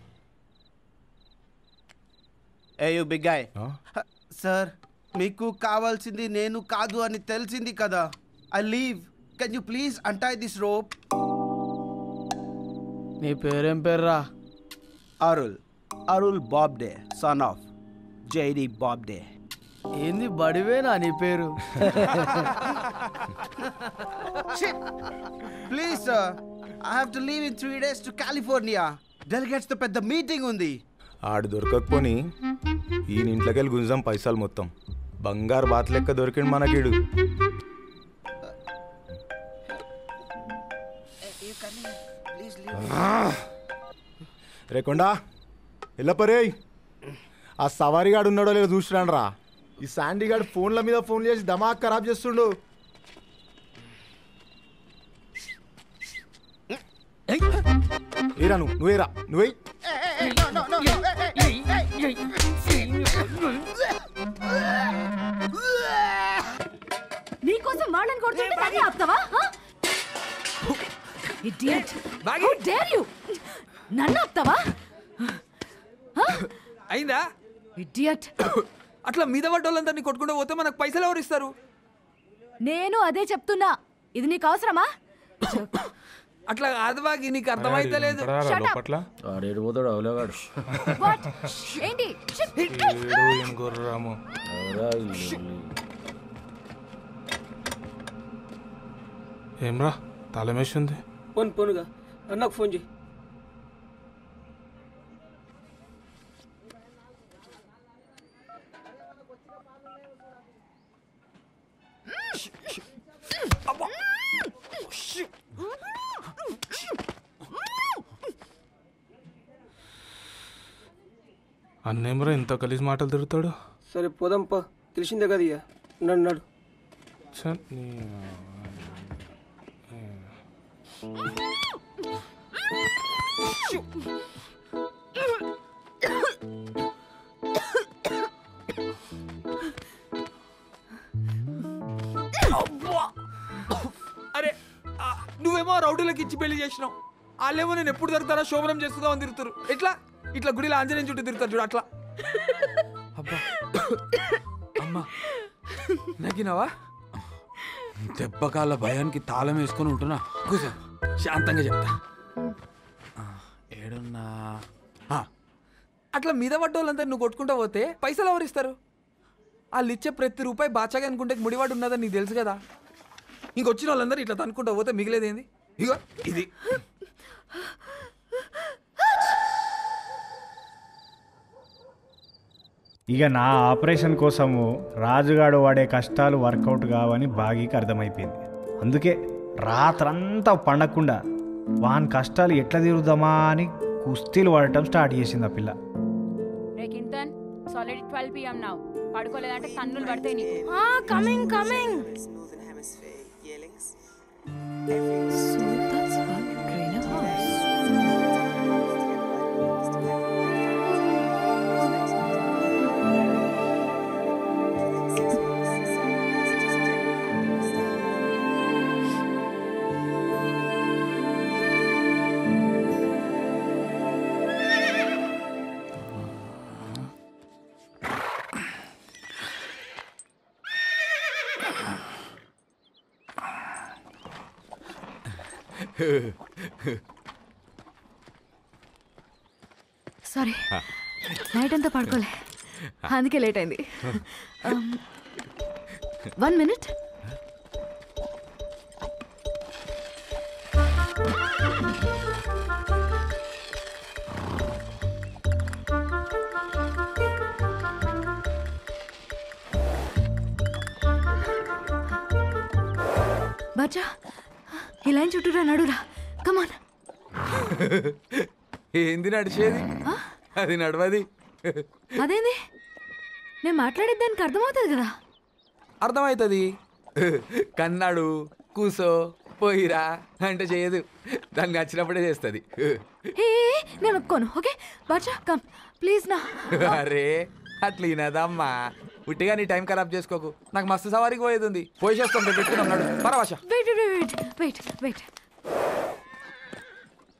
hey you big guy sir మీకు కావాల్సింది నేను కాదు అని తెలిసింది కదా I leave can you please untie this rope నీ పేరేం పేర్రా అరుల్ అరుల్ బాబ్డే సన్ ఆఫ్ జైడి బాబ్డే ఏంది బడివేనా నీ పేరు please sir I have to leave in three days to California delegates తో పెద్ద మీటింగ్ ఉంది ఆడు దొరకకపోని ఈయన ఇంట్లోకి వెళ్ళి గుంజాం పైసలు మొత్తం బంగారు బాత్ లెక్క దొరికిండు మనకిడు రేకొండా ఎల్లపరే ఆ సవారిగాడు ఉన్నాడో లేదో చూసిరాను రా ఈ శాండీగాడు ఫోన్ల మీద ఫోన్ చేసి దమాక్ ఖరాబ్ చేస్తుండు ఏరా నువ్వు నువ్వేరా నువ్వే నీకోసం వాళ్ళని కొడుతుంటే దాన్ని ఆపుతావా ఇడియట్ హౌ డేర్ యు నన్ను ఆపుతావా అయిందా ఇడియట్ అట్లా మీద పడ్డోళ్ళందరినీ కొట్టుకుంటూ పోతే మనకు పైసలు ఎవరు ఇస్తారు నేను అదే చెప్తున్నా ఇది నీకు అవసరమా అట్లా కాదు బాగి నీకు అర్థమైతే లేదు Shut up. ఆడేడు పోతాడు అవలేగాడు What? ఏంటి ఏం గుర్రాము ఏమ్రా తలమేసింది పోను పోనుగా అన్నకు ఫోన్ చేయి అన్నేమ్రా ఇంత కలిసి మాటలు తిరుగుతాడు సరే పోదాంపా తెలిసిందే కదా ఇక నన్ను నడు ఛ, నీ అబ్బా! అరే ఆ, నువ్వేమో రౌడీలకు ఇచ్చి పెళ్లి చేసినావు వాళ్ళేమో నేను ఎప్పుడు తిరుగుతారా శోభనం చేస్తుందా అని తిరుగుతారు ఎట్లా ఇట్లా గుడిలో ఆంజనేయం చుట్టూ తిరుగుతారు చూడు అట్లా అబ్బా అమ్మా నగినావా దెబ్బకాల భయానికి తాళం వేసుకొని ఉంటున్నా కూర్చో శాంతంగా చెప్తా ఆ, ఏడున్నా ఆ, అట్లా మీద పడ్డోళ్ళందరూ నువ్వు కొట్టుకుంటా పోతే పైసలు ఎవరు ఇస్తారు వాళ్ళు ఇచ్చే ప్రతి రూపాయి బాచాగా అనుకుంటే ముడివాడు ఉన్నదని నీకు తెలుసు కదా ఇంకొచ్చిన వాళ్ళందరూ ఇట్లా తనుకుంటా పోతే మిగిలేది ఏంది ఇగో ఇది ఇక నా ఆపరేషన్ కోసము రాజుగాడు వాడే కష్టాలు వర్కౌట్ కావని బాగీకి అర్థమైపోయింది అందుకే రాత్రంతా పండకుండా వాని కష్టాలు ఎట్లా తీరుదామా అని కుస్తీలు పడటం స్టార్ట్ చేసింది ఆ పిల్ల రే కింతన్ ఆల్రెడీ ట్వెల్వ్ పిఎం నౌ పడుకోలేదంటే కన్నులు పడతాయి నీకు కమింగ్ కమింగ్ సారీ నైట్ అంతా పడుకోలే అందుకే లేట్ అయింది వన్ మినిట్ బచ్చా ఈ లైన్ చుట్టూరా నడురా కమాన్ ఏంది నడిచేది అది నడవది అదేంది నేను మాట్లాడేది దానికి అర్థమవుతుంది కదా అర్థమవుతుంది కన్నాడు కూసో పోయిరా అంటే చేయదు దానికి నచ్చినప్పుడే చేస్తుంది హే నేను ఒప్పుకోను ఓకే బాచా కమ్ ప్లీజ్ నా అరే అట్లా వినదమ్మా ఉట్టిగా నీ టైం ఖరాబ్ చేసుకోకు నాకు మస్తు సవారికి పోయేది ఉంది పోయి చేస్తాం పెట్టుకుని ఉన్నాడు పరవాష వెయిట్ వెయిట్ వెయిట్ వెయిట్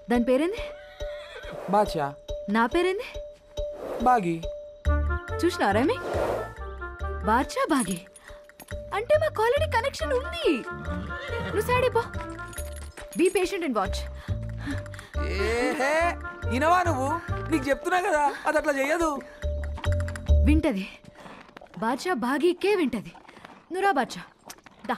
దాని పేరేంది బాచా నా పేరేంది బాగి చూసినారా మీ బాద్షా బాగి అంటే మాకు ఆల్రెడీ కనెక్షన్ ఉంది నువ్వు సైడ్ అయిపో బీ పేషెంట్ అండ్ వాచ్ ఏహే ఇనవా నువ్వు నీకు చెప్తున్నా కదా అది అట్లా చెయ్యదు వింటది బాద్షా బాగీకే వింటది నువ్వురా బాద్షా దా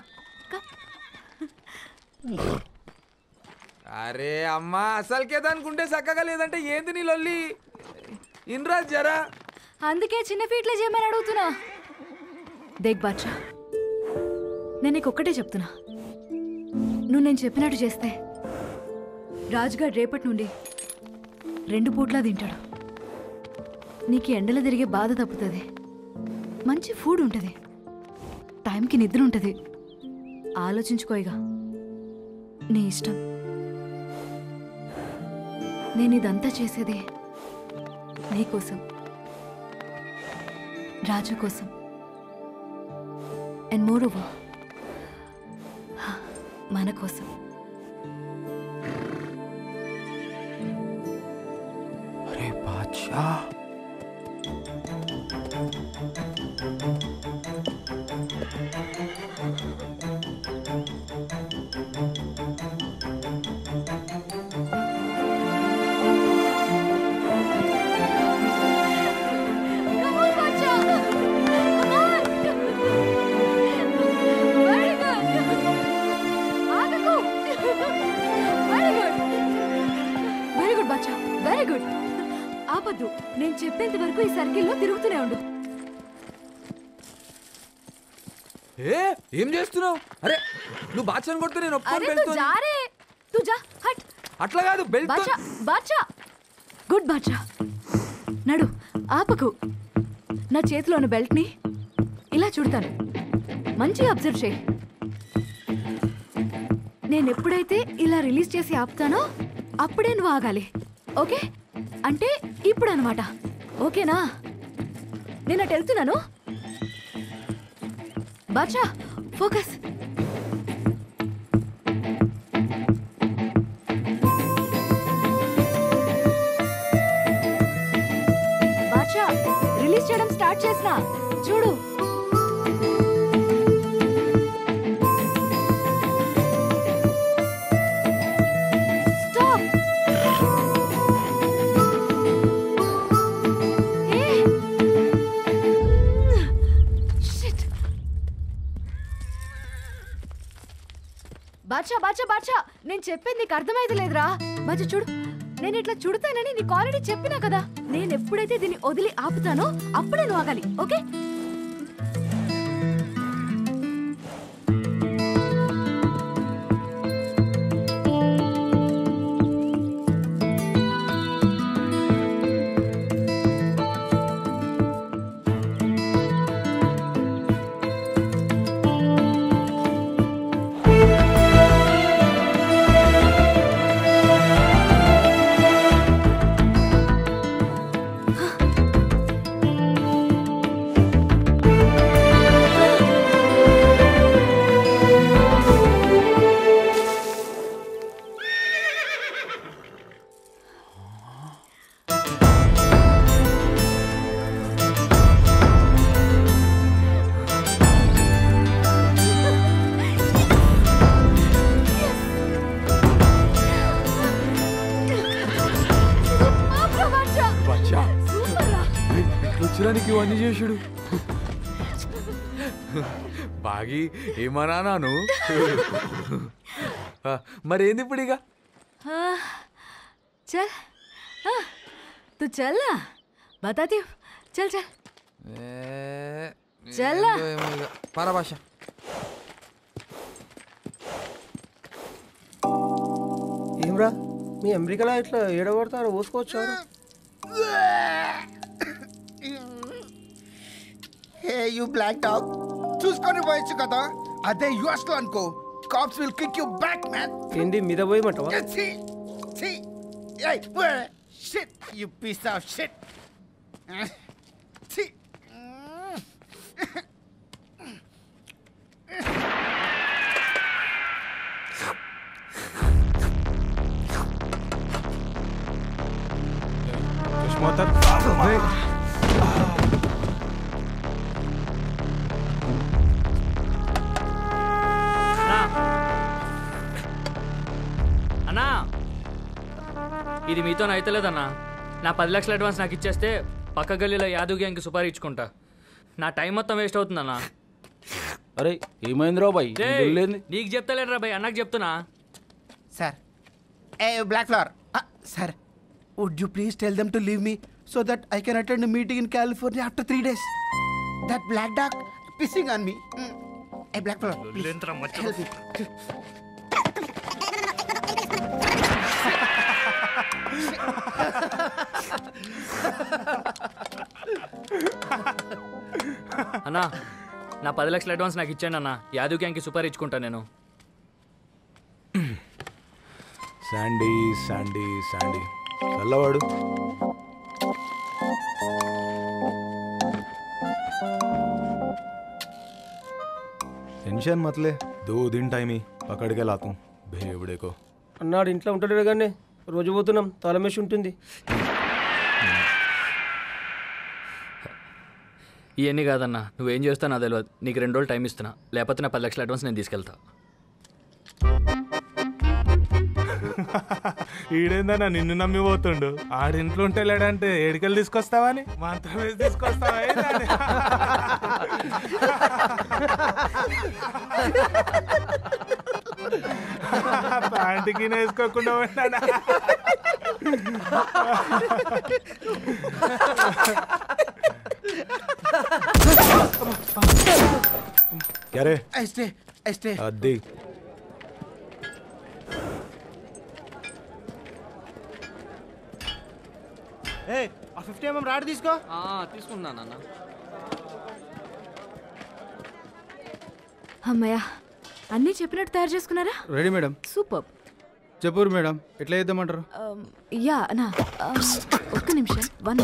అరే అమ్మా అసలుకే దానికుంటే చక్కగా లేదంటే ఏంది నీ లొల్లి ఇన్రా జరా అందుకే చిన్న ఫీట్లే చేయమని అడుగుతున్నా దేక్ బాద్షా నేను నీకు ఒక్కటే చెప్తున్నా నువ్వు నేను చెప్పినట్టు చేస్తే రాజుగారు రేపటి నుండి రెండు పూట్లా తింటాడు నీకు ఈ ఎండలో తిరిగే బాధ తప్పుతుంది మంచి ఫుడ్ ఉంటుంది టైంకి నిద్ర ఉంటుంది ఆలోచించుకోయిగా నీ ఇష్టం నేను ఇదంతా చేసేది నీకోసం రాజు కోసం అండ్ మోర్ ఓవర్ మన కోసం అరే బాద్షా వెరీ గుడ్ బాచా వెరీ గుడ్ ఆపద్దు నేను చెప్పేంత వరకు ఈ సర్కిల్లో తిరుగుతూనే ఉండు ఏ ఏం చేస్తున్నావు అరే నువ్వు బాచని కొడితే నేను ఒప్పుకొని అరే తు బెల్ట్ जा रे तू जा हट అట్లా కాదు బెల్ట్ బాచా బాచా గుడ్ బాచా నడు ఆపకు నా చేతిలో ఉన్న బెల్ట్ని ఇలా చుడతాను మంచిగా అబ్జర్వ్ చేయి నేను ఎప్పుడైతే ఇలా రిలీజ్ చేసి ఆపుతానో అప్పుడే నువ్వు ఆగాలి ఓకే అంటే ఇప్పుడు అనమాట ఓకేనా నేను అటు వెళ్తున్నాను బాచా ఫోకస్ బాచా రిలీజ్ చేయడం స్టార్ట్ చేసిన చూడు స్టాప్ బాచా బాచా బాచా నేను చెప్పేది నీకు అర్థమైతే లేదురా బాచా చూడు నేను ఇట్లా చుడతానని నీకు ఆల్రెడీ చెప్పినా కదా నేను ఎప్పుడైతే దీన్ని వదిలి ఆపుతానో అప్పుడే నువ్వు ఆగాలి ఓకే బాచా వచ్చినానికి ఇవన్నీ చేసుడు బాగి ఏమన్నా నాను ఆ, మరేంది ఇప్పుడు ఇక हाँ, चल हाँ, तू चल ना बताती हूँ चल चल चल ना పరభాష ఏమ్రా మీ అమెరికాలో ఇట్లా ఏడగొడతారు ఊసుకోవచ్చు హే యూ బ్లాక్ డాగ్ చూసుకొని పోయొచ్చు కదా అదే యుఎస్ లో అనుకో cops will kick you back man ఏంటి మీద పోయమంటావా ఛీ ఛీ ఏయ్ shit you piece of shit ఛీ పోతారు అన్నా ఇది మీతో అయితలేదన్నా నా పది లక్షల అడ్వాన్స్ నాకు ఇచ్చేస్తే పక్క గల్లీలో యాదవ్ గ్యాంగ్కి సుపారీ ఇచ్చుకుంటా నా టైం మొత్తం వేస్ట్ అవుతుందన్నా అరే ఏమైందిరా బాయ్ రేయ్, నీకు చెప్తలేడురా భయ్ అన్నకు చెప్తున్నా Sir. Hey, Black Flower. Uh, sir, would you please tell them to leave me so that I can attend a meeting in California after three days? That black dog pissing on me. Mm. Hey, Black Flower. Please, help me. అన్నా నా పది లక్షల అడ్వాన్స్ నాకు ఇచ్చాను అన్న యాదవ్ గ్యాంగ్కి సుపారీ ఇచ్చుకుంటా నేను శాండీ శాండీ శాండీ చల్లవాడు टेंशन मत ले दो दिन टाइम ही पकड़ के लाता हूँ भेवड़े को అన్నాడు ఇంట్లో ఉంటాడు కానీ రోజు పోతున్నాం తలమేసి ఉంటుంది ఇవన్నీ కాదన్నా నువ్వేం చేస్తావు నాకు తెలియదు నీకు రెండు రోజులు టైం ఇస్తున్నా లేకపోతే నా పది లక్షల అడ్వాన్స్ నేను తీసుకెళ్తా ఈడేందన్నా నిన్ను నమ్మి పోతుండు ఆడింట్లో ఉంటే లేడంటే ఏడికెళ్ళి తీసుకొస్తావని మంత్రం వేసి తీసుకొస్తావా ఏందని? ప్యాంటుకి వేసుకోకుండా ఉన్నాడా क्या रे I stay. I stay. अद्दी ఏ ఆ ఫిఫ్టీ ఎంఎం రాడ్ తీసుకో తీసుకున్నాను అన్న అమ్మయ్యా అన్నీ చెప్పినట్టు తయారు చేసుకున్నారా రెడీ మేడం సూపర్ చెప్పూరు మేడం ఎట్లా చేద్దామంటారు యా నా ఒక్క నిమిషం one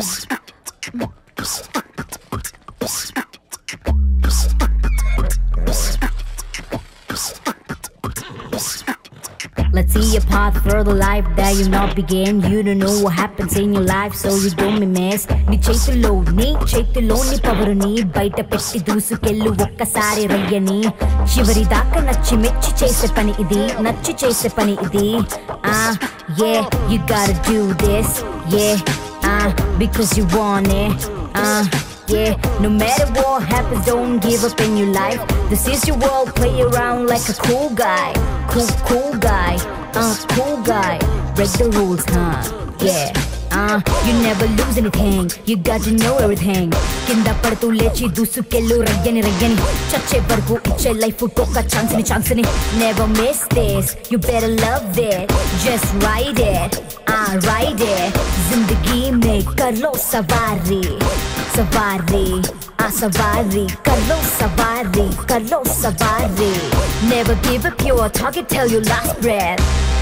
Let's see a path for the life that you not begin. You don't know what happens in your life, so you don't be miss. నీ చేతుల్లో నీ చేతుల్లోని పవరుని బయట పెట్టి దూసుకెళ్ళు ఒక్కసారి రయ్యని చివరి దాకా నచ్చి మెచ్చి చేసే పని ఇది నచ్చి చేసే పని ఇది ఆ yeah you gotta do this yeah uh because you want it uh yeah, no matter what happens, don't give up in your life. This is your world, play around like a cool guy. Cool, cool guy. Uh, cool guy. Break the rules, huh? Yeah. Uh, you never lose anything. You got to know everything. కింద పడుతూ లేచి దూసుకెళ్ళు రయ్యని రయ్యని చచ్చే వరకు ఇచ్చే లైఫ్ ఒక్క ఛాన్స్ ని ఛాన్స్ ని never miss this you better love it just ride it ఆ రైడ్ ఇట్ जिंदगी में कर लो सवारी सवारी आ सवारी कर लो सवारी कर लो सवारी never give up your target till your last breath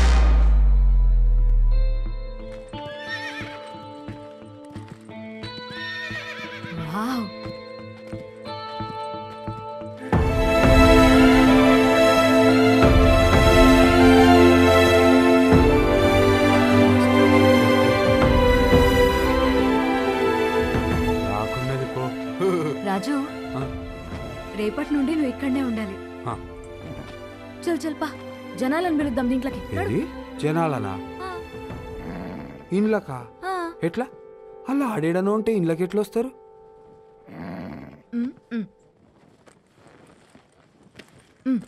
wow రాకున్నది పో రాజు రేపటి నుండి నువ్వు ఇక్కడనే ఉండాలి ఆ. చల్ చల్ పా జనాలను పిలుద్దాం దీంట్లోకి నడు. ఏది జనాలనా ఇండ్లకా ఆ. ఎట్లా అలా ఆడేడను అంటే ఇండ్లకి ఎట్లా వస్తారు ఉమ్, ఉమ్. ఉమ్,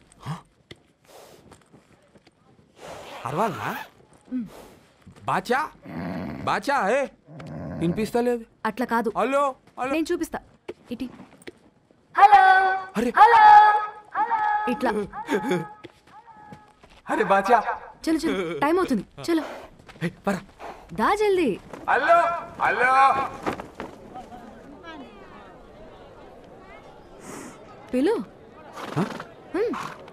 అరవాలనా ఉమ్. బాచా బాచా ఏ వినిపిస్తలేదు అట్లా కాదు హలో నేను చూపిస్తా ఇటీ అరే ఇట్లా అరే బాచా చలో చలో టైం అవుతుంది చలో పరా దా జల్దీ హలో హలో పిలు ఉమ్,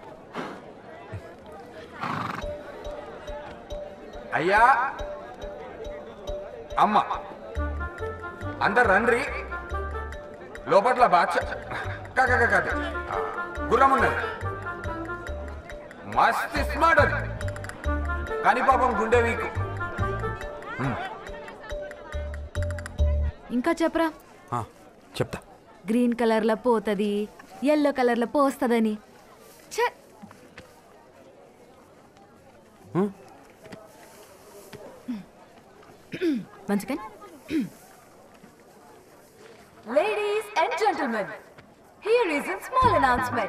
అయ్యా అమ్మ అందరు రండ్రి లోపట్ల బాచ కాక కాదు గుర్రం ఉన్నది మస్తు స్మార్ట్ అది కానీ పాపం గుండె వీక్ ఇంకా చెప్పరా ఆ, చెప్తా గ్రీన్ కలర్లో పోతుంది ఎల్లో కలర్లో పోస్తుందని ఛ హ్మ్? Once again. Ladies and gentlemen, here is a small announcement.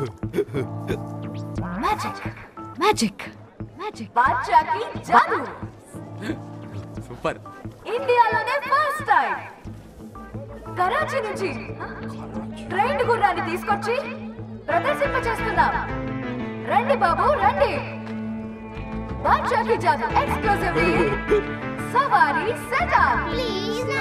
Magic. Magic. Magic. బాద్షాకి జాదు సూపర్ ఇండియాలోనే ఫస్ట్ టైం కరాచీ నుంచి ట్రైన్ గుర్రాన్ని తీసుకొచ్చి ప్రదర్శింప చేస్తున్నాం రండి బాబు రండి బాద్షాకి జాదు ఎక్స్క్లూజివ్లీ సవారీ సెటప్ ప్లీజ్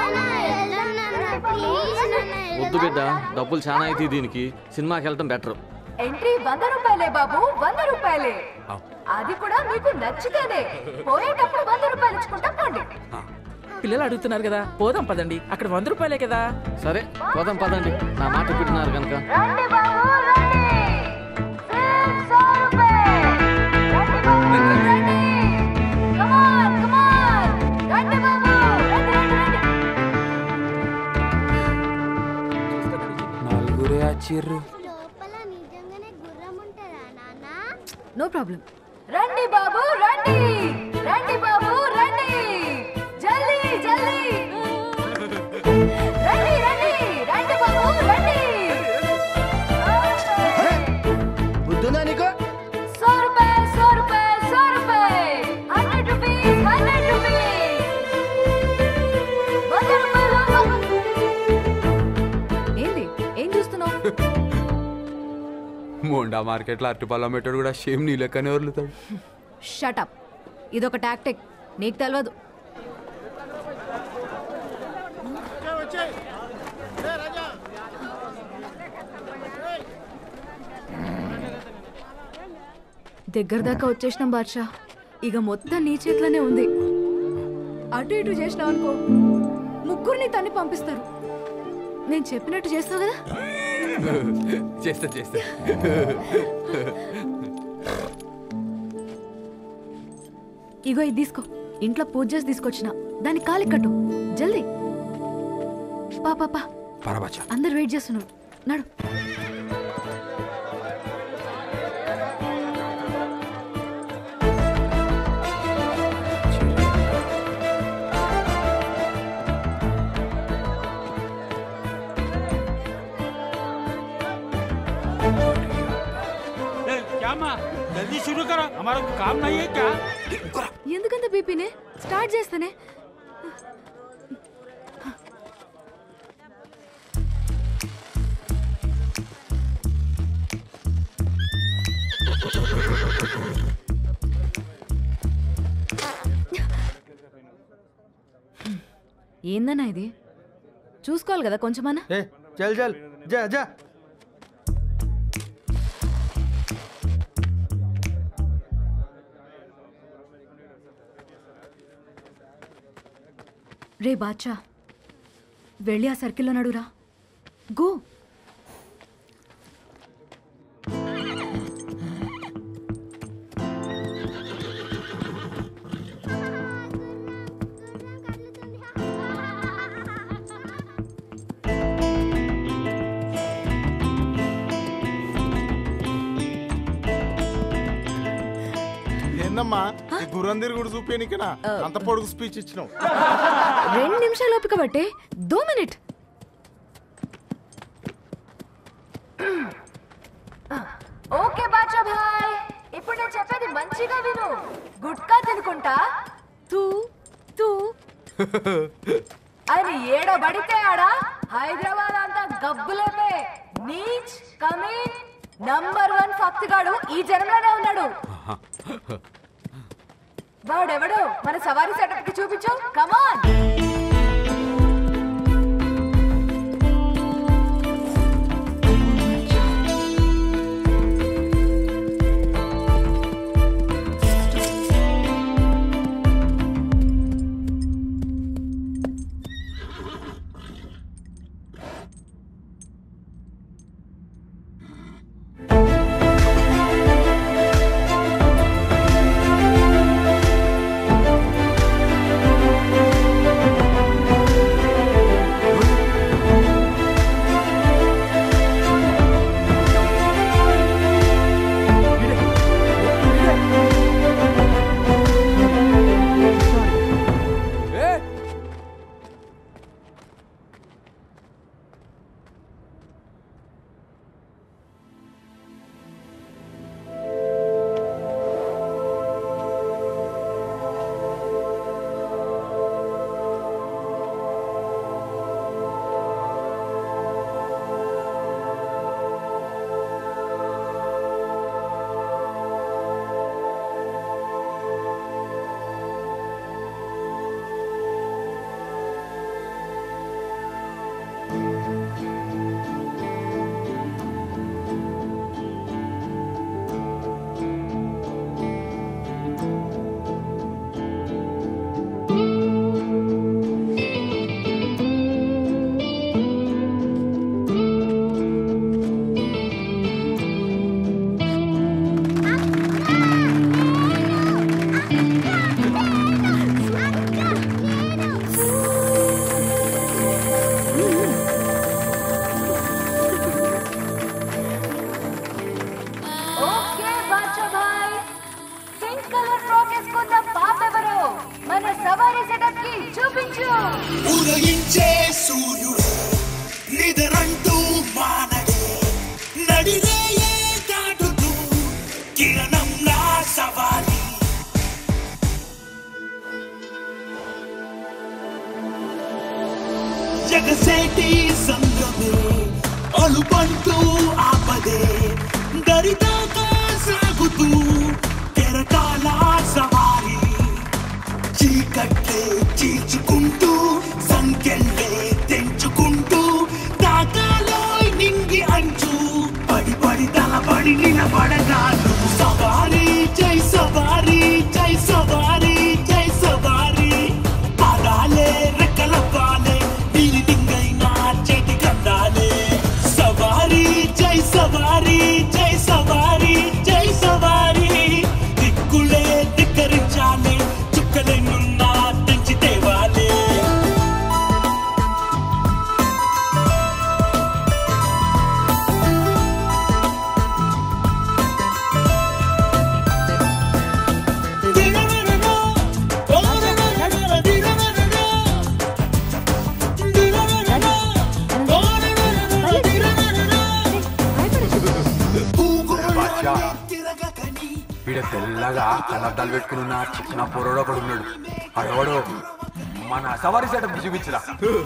వద్దు బిడ్డ డబ్బులు చాలా అవుతాయి దీనికి సినిమాకి వెళ్ళటం బెటర్ ఎంట్రీ వంద రూపాయలే బాబు వంద రూపాయలే అది కూడా మీకు నచ్చితేనే పోయేటప్పుడు వంద రూపాయలు ఇచ్చుకుంటా పోండి పిల్లలు అడుగుతున్నారు కదా పోదాం పదండి అక్కడ వంద రూపాయలే కదా సరే పోదాం పదండి నా మాట పెట్టినారు కనుక రండి బాబు రండి సిక్స్ సో రూపాయ్ రండి బాబు రండి కమాన్ కమాన్ రండి బాబు రండి రండి రండి నలుగురే వచ్చిర్రు నో ప్రాబ్లం రండి బాబు రండి రండి బాబు రండి జల్దీ జల్దీ రండి రండి రండి బాబు రండి బుద్ధుందా నీకు सौ रुपए सौ रुपए सौ रुपए हंड्रेड रुपीज हंड्रेड रुपीज వంద రూపాయలు ఏంది ఏం చూస్తున్నావు మోండా మార్కెట్లో అరటిపళ్ళం పెట్టాడు కూడా సేమ్ నీ లెక్కనే వదులుతాడు షటప్ ఇదొక టాక్టిక్ నీకు తెలియదు దగ్గర దాకా వచ్చేసినాం బాద్షా ఇక మొత్తం నీ చేతిలోనే ఉంది అటు ఇటు చేసినావు అనుకో ముగ్గురిని తన్ని పంపిస్తారు నేను చెప్పినట్టు చేస్తావు కదా చేస్తా చేస్తా ఇగో ఇది తీసుకో ఇంట్లో పూజ చేసి తీసుకొచ్చిన దాన్ని కాలి కట్టు జల్దీ పా పా పా పరబచ్చా అందరు వెయిట్ చేస్తున్నారు నడు क्या माँ जल्दी शुरू करो हमारा काम नहीं है क्या ఎందుకంత బీపీనే స్టార్ట్ చేస్తానే ఏందన్నా ఇది చూసుకోవాలి కదా కొంచెమన్నా ఏ చల్ చల్ జా జా రే బాచా వెళ్ళి ఆ సర్కిల్లో నడురా గో ఏందమ్మా ఈ గుర్రం తిరుగుడు చూపేనికనా అంత పొడుగు స్పీచ్ ఇచ్చినావు రెండు నిమిషాలు ఓపిక పట్టే దో మినిట్ ఓకే బాచా భాయ్ ఇప్పుడు నేను చెప్పేది మంచిగా విను గుట్కా తినుకుంటా తూ తూ అని ఏడో పడితే ఆడ హైదరాబాద్ అంతా గబ్బులేపే నీచ్ కమీన్ నంబర్ వన్ ఫక్తిగాడు ఈ జనంలోనే ఉన్నాడు వాడెవడు మన సవారీ సెటప్ కి చూపించు కమాన్ Thank ఎగసేటి సంద్రమే అలుపంటూ ఆపదే దరిదాకా సాగుతూ కెరటాల సవారి చీకట్లే చీల్చుకుంటూ సంఖ్యలే తెంచుకుంటూ దాకాలో నింగి అంచు పడి పడి తలపడి నిలబడగాను సవారీ జై సవారీ జై సవారీ జై సవారీ పాదాలే రెక్కల పాలే నీలి దింగైనా చేతి కందాలే సవారీ జై సవారీ జై సవారీ జై సవారీ దిక్కులే ధిక్కరించాలే చుక్కలెన్నున్నా తెంచి తేవాలే వీడ తెల్లగా కలర్దాలు పెట్టుకుని ఉన్న చిన్న పొరడు ఒకడు ఉన్నాడు అడవాడు మన సవారీ సెటప్ చూపించరా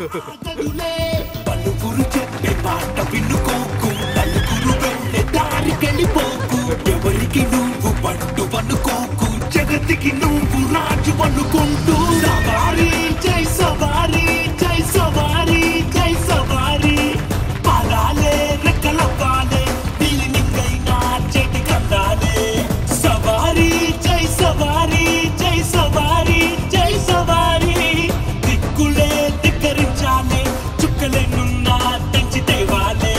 పలుకురు చెప్పే మాట వినుకోకు నలుగురు వెళ్ళే దారికెళ్ళిపోకు ఎవరికి నువ్వు పట్టు అనుకోకు జగతికి నువ్వు రాజు అనుకుంటూ సవారీ జై సవారీ జై సవారీ జై సవారీ పాదాలే రెక్కల పాలే నీలి నింగైనా చేతి కందాలే సవారీ జై సవారీ జై సవారీ జై సవారీ దిక్కులే ధిక్కరించాలే చుక్కలెన్నున్నా తెంచి తేవాలే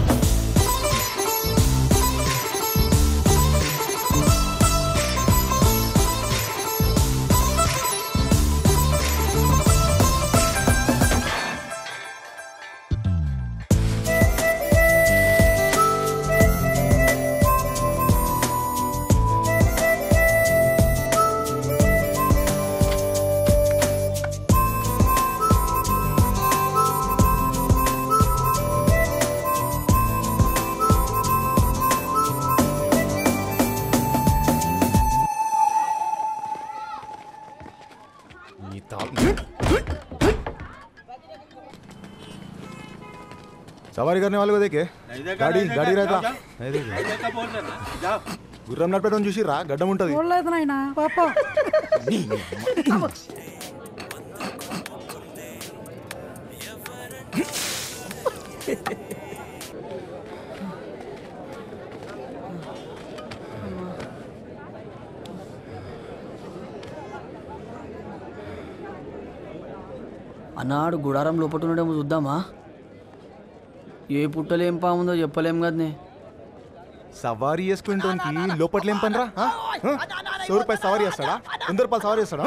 सवारी करने वाले को देखे गाड़ी गाड़ी रहता గుర్రం నడిపేటం చూసి రా గడ్డం ఉంటది చూడలేదు నాయనా పాప అన్నాడు గుడారం లోపల ఉండడేమో చూద్దామా ఏ పుట్టలు ఏం పాముందో చెప్పలేం కదనే సవారీ చేసుకుంటానికి లోపట్లేం పని రా ఆ? ఆ? సో రూపాయలు సవారీ చేస్తాడా వంద రూపాయలు సవారీ చేస్తాడా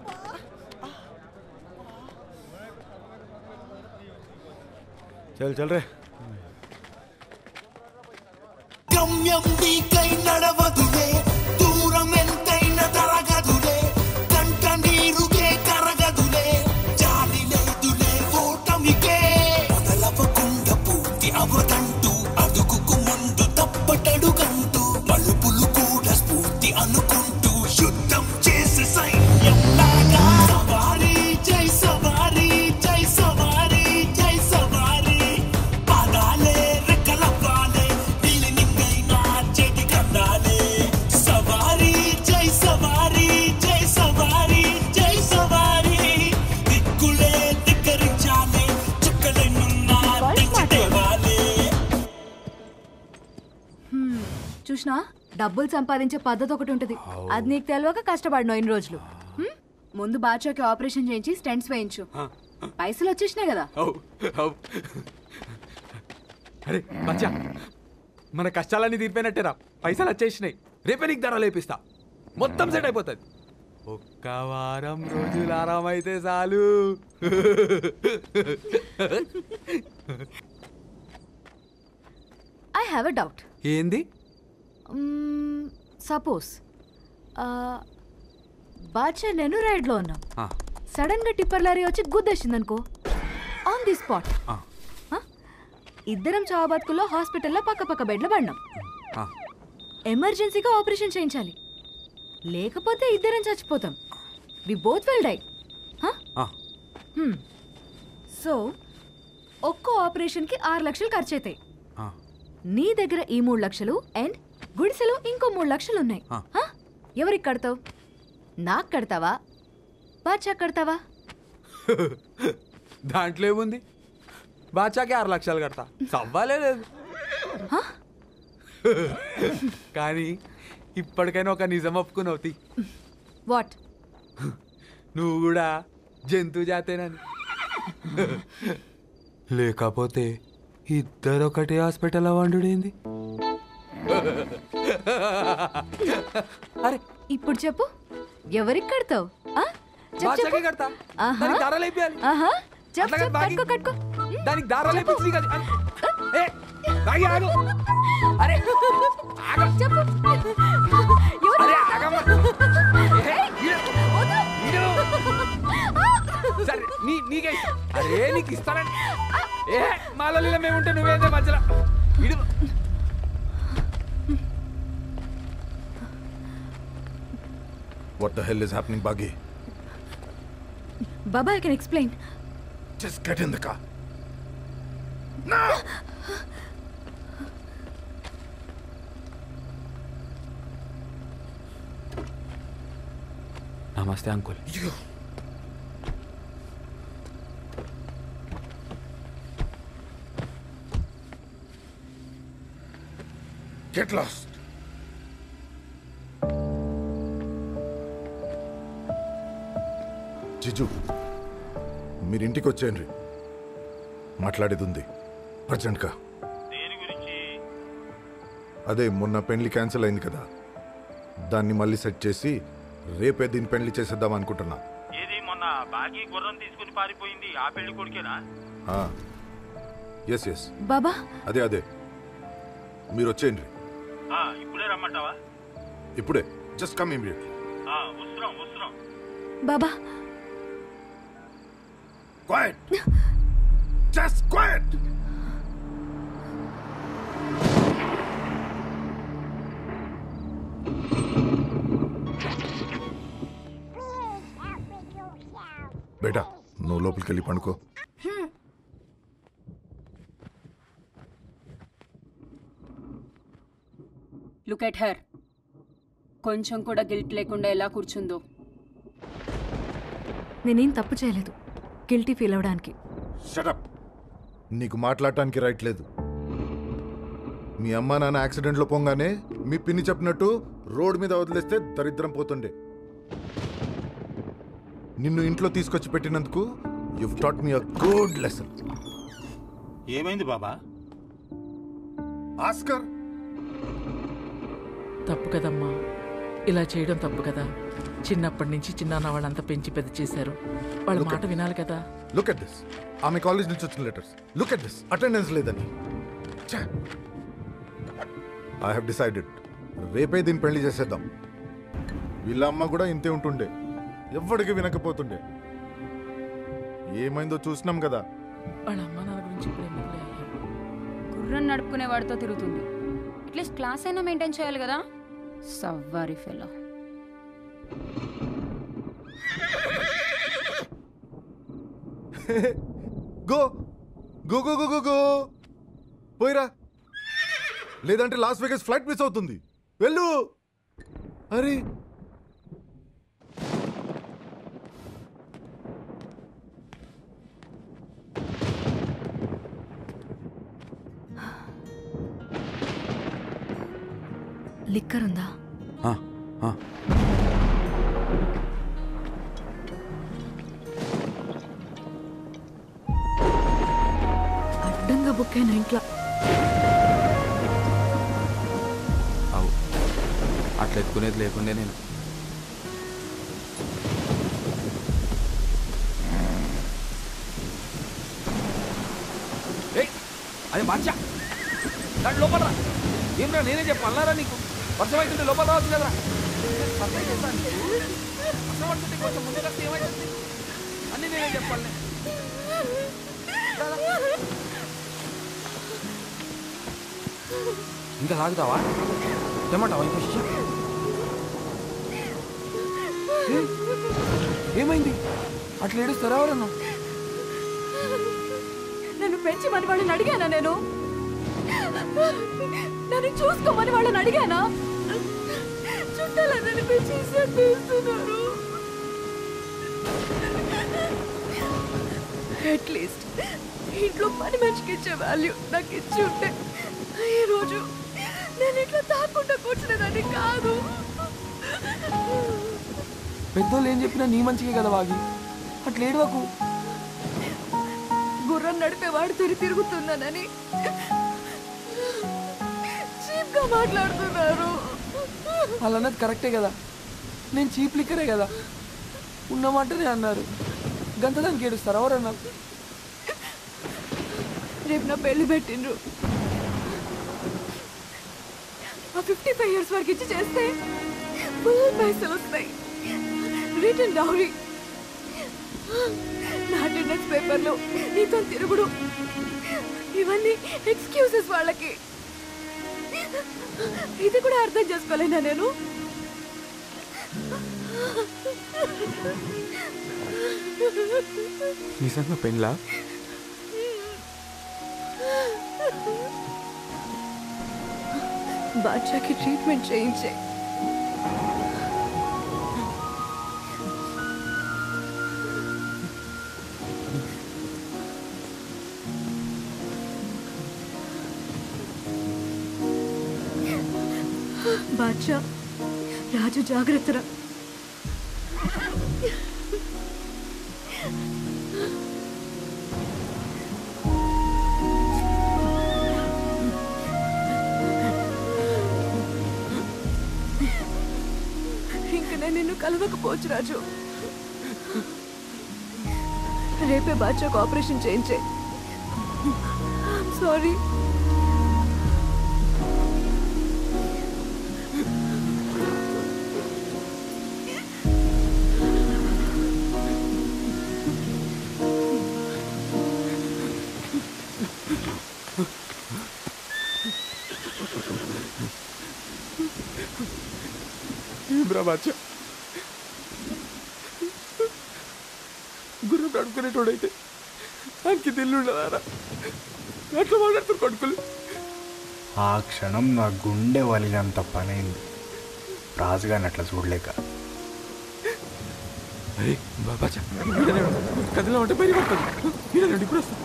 చల్ చల్ రే గమ్యం నీకై నడవదులే దూరం ఎంతైనా తరగదులే కంట నీరుకే కరగదులే జాలి లేదులే ఓటమికే మొదలవకుండా పూర్తి అవదంటూ అడుగుకు ముందు తప్పటడుగంటూ మలుపులు కూడా స్ఫూర్తి అనుకుంటూ యుద్ధం చేసే సైన్యం లాగా సవారీ జై సవారీ జై సవారీ జై సవారీ పాదాలే రెక్కల పాలే నీలి నింగైనా చేతి కందాలే సవారీ జై సవారీ జై సవారీ జై సవారీ దిక్కులే ధిక్కరించాలే చుక్కలెన్నున్నా తెంచి తేవాలే హ్మ్, చూసినా డబ్బులు సంపాదించే పద్ధతి ఒకటి ఉంటుంది అది నీకు తెలియక కష్టపడినావు ఇన్ని రోజులు హ్మ్? ముందు బాచాకి ఆపరేషన్ చేయించి స్టెంట్స్ వేయించు పైసలు వచ్చేసినాయి కదా అరే మచ్చా మన కష్టాలన్నీ తీరిపోయినట్టేరా పైసలు వచ్చేసినాయి రేపే నీకు ధర లేపిస్తా మొత్తం సెట్ అయిపోతుంది ఒక్క వారం రోజులు ఆరామైతే చాలు ఐ హ్యావ్ ఎ డౌట్ ఏంది సపోజ్ బాచా నేను రైడ్లో ఉన్నాం ఆ. సడన్ గా టిప్పర్ లారీ వచ్చి గుద్దేసింది అనుకో ఆన్ ది స్పాట్ ఆ. ఇద్దరం చావు బతుకుల్లో హాస్పిటల్లో పక్క పక్క బెడ్లో పడినాం ఆ. ఎమర్జెన్సీగా ఆపరేషన్ చేయించాలి లేకపోతే ఇద్దరం చచ్చిపోతాం వి బోత్ విల్ డై ఆ. సో ఒక్కో ఆపరేషన్కి ఆరు లక్షలు ఖర్చు అవుతాయి ఆ. నీ దగ్గర ఈ మూడు లక్షలు అండ్ గుడిసెలో ఇంకో మూడు లక్షలు ఉన్నాయి ఆ. హా? ఎవరికి కడతావు నాకు కడతావా బాచా కడతావా దాంట్లో ఏముంది బాచాకి ఆరు లక్షలు కడతా సవ్వాలే లేదు కానీ ఇప్పటికైనా ఒక నిజం ఒప్పుకున్నావు తీ. వాట్ నువ్వు కూడా జంతు జాతేనని లేకపోతే ఇద్దరు ఒకటే హాస్పిటల్ వండుడేంది అరే ఇప్పుడు చెప్పు ఎవరికి కడతావు ఆ? చెప్పు, బాచాకి చెప్పు. కడతా ఆహా. దానికి దారాలు వేపియాలి ఆహా. చెప్పు, అట్లాగే చెప్పు, బాగి- కట్టుకో, కట్టుకో. దానికి దారాలు వేపించింది కదా ఏ బాగి ఆగు అరే ఆగం చెప్పు అరే ఆగమ్మ ఏ, ఈడు. ఈడు. సరే నీ నీకే ఇస్తా. అరే నీకు ఇస్తానని ఏ మాలలో మేముంటే నువ్వేందే మధ్యలో ఇడు What the hell is happening, Buggy? Baba, I can explain. Just get in the car. నమస్తే అంకుల్ Get lost. జిజు మీరు ఇంటికి వచ్చేయండి మాట్లాడేది ఉంది అర్జెంట్గా అదే మొన్న పెళ్లి క్యాన్సిల్ అయింది కదా దాన్ని మళ్ళీ సెట్ చేసి రేపే దీని పెళ్లి చేసేద్దాం అనుకుంటున్నా ఏది మొన్న బాగి గుర్రం తీసుకుని పారిపోయింది ఆ పెళ్లి కొడుకేనా ఎస్ ఎస్ బాబా అదే అదే మీరు వచ్చేయండి ఆ, ఇప్పుడే రమ్మంటావా ఇప్పుడే జస్ట్ కమ్ ఇమీడియట్లీ ఆ, వస్తున్నాం వస్తున్నాం బాబా Quiet! Just quiet! బేటా నువ్వు లోపలికి వెళ్ళి పండుకో లుక్ ఎట్ హర్ కొంచెం కూడా గిల్ట్ లేకుండా ఎలా కూర్చుందో నేనేం తప్పు చేయలేదు గిల్టీ ఫీల్ అవడానికి షటప్ నీకు మాట్లాడటానికి రైట్ లేదు మీ అమ్మ నాన్న యాక్సిడెంట్లో పోగానే మీ పిన్ని చెప్పినట్టు రోడ్ మీద వదిలేస్తే దరిద్రం పోతుండే నిన్ను ఇంట్లో తీసుకొచ్చి పెట్టినందుకు you taught me a good lesson ఏమైంది బాబా ఆస్కర్ తప్పు కదమ్మా ఇలా చేయడం తప్పు కదా చిన్నప్పటి నుంచి చిన్నాన్న వాళ్ళంతా పెంచి పెద్ద చేశారు వాళ్ళ Look మాట at- వినాలి కదా లుక్ ఎట్ దిస్ ఆమె కాలేజ్ నుంచి వచ్చిన letters look at this attendance లేదని ఐ హావ్ డిసైడెడ్ రేపే దీన్ని పెళ్లి చేసేద్దాం వీళ్ళ అమ్మ కూడా ఇంతే ఉంటుండే ఎవ్వడికి వినకపోతుండే ఏమైందో చూసినాం కదా వాళ్ళ అమ్మ నాన్న గురించి ఇప్పుడు ఎందుకులే అయ్యా. గుర్రం నడుపుకునే వాడితో తిరుగుతుంది అట్లీస్ట్ క్లాస్ అయినా మెయింటైన్ చేయాలి కదా సవ్వారి fellow go go go go go go పోయిరా లేదంటే లాస్ వేగస్ ఫ్లైట్ మిస్ అవుతుంది వెళ్ళు అరే లిక్కర్ ఉందా అడ్డంగా బుక్ అయిన ఇంట్లో అవు అట్లా ఎత్తుకునేది లేకుండే నేను ఏయ్, అది మంచా దాని లోపల రా ఏమ్రా నేనే చెప్పాలరా నీకు వర్షం అవుతుంటే లోపల రావచ్చు కదరా వర్షం చేస్తాను. వర్షం పడుతుంటే కొంచెం ముందుకు వస్తే ఏమవుతుంది అన్నీ నేనే చెప్పాలి ఇంకా తాగుతావా తెమ్మంటావా ఇంకో శిష్య ఏమైంది అట్లా ఏడుస్తారా ఎవరన్నా నన్ను నన్ను పెంచమని వాళ్ళని అడిగానా నేను నన్ను చూసుకోమని వాళ్ళని అడిగానా చుట్టాలని పెంచి చేస్తున్నారు అట్లీస్ట్ ఇంట్లో పని మనిషికి ఇచ్చే వాల్యూ నాకు ఇచ్చి ఉంటే ఈ రోజు నేను ఇట్లా తాకుండా కూర్చునేదాన్ని కాదు పెద్దోళ్ళు ఏం చెప్పినా నీ మంచిగా కదా వాగి అట్లేడువకు గుర్రం నడిపేవాడు తిరిగి తిరుగుతున్నానని చీప్ గా మాట్లాడుతున్నారు వాళ్ళు అన్నది కరెక్టే కదా నేను చీప్ లిక్కరే కదా ఉన్న మాటనే అన్నారు గంత దానికి ఏడుస్తారు ఎవరన్నారు రేపు నా పెళ్లి పెట్టిండ్రు ఆ ఫిఫ్టీ ఫైవ్ ఇయర్స్ వరకు ఇచ్చి చేస్తే ఫుల్ పైసలు వస్తాయి రిటర్న్ డౌరీ నా అటెండెన్స్ పేపర్లో నీతో తిరుగుడు ఇవన్నీ ఎక్స్క్యూజెస్ వాళ్ళకి ఇది కూడా అర్థం చేసుకోలేనా నేను నిజంగా పెళ్ళా బాద్షాకి ట్రీట్మెంట్ చేయించే బాద్షా రాజు జాగ్రత్తరా ఇంక నేను నిన్ను కలవకపోవచ్చు రాజు రేపే బాద్షాకు ఆపరేషన్ చేయించే సారీ ఏమ్రా బాచ్చా గుర్రం నడుపుకునేటోడైతే అంకి తెల్లుండదారా అట్లా మాట్లాడుతారు కొడుకులు ఆ క్షణం నా గుండె వలినంత పనైంది రాజుగాని అట్లా చూడలేక అరే బాబాచా కదిలో అంటే పైన పడుతుంది ఈడనండి ఇప్పుడు వస్తా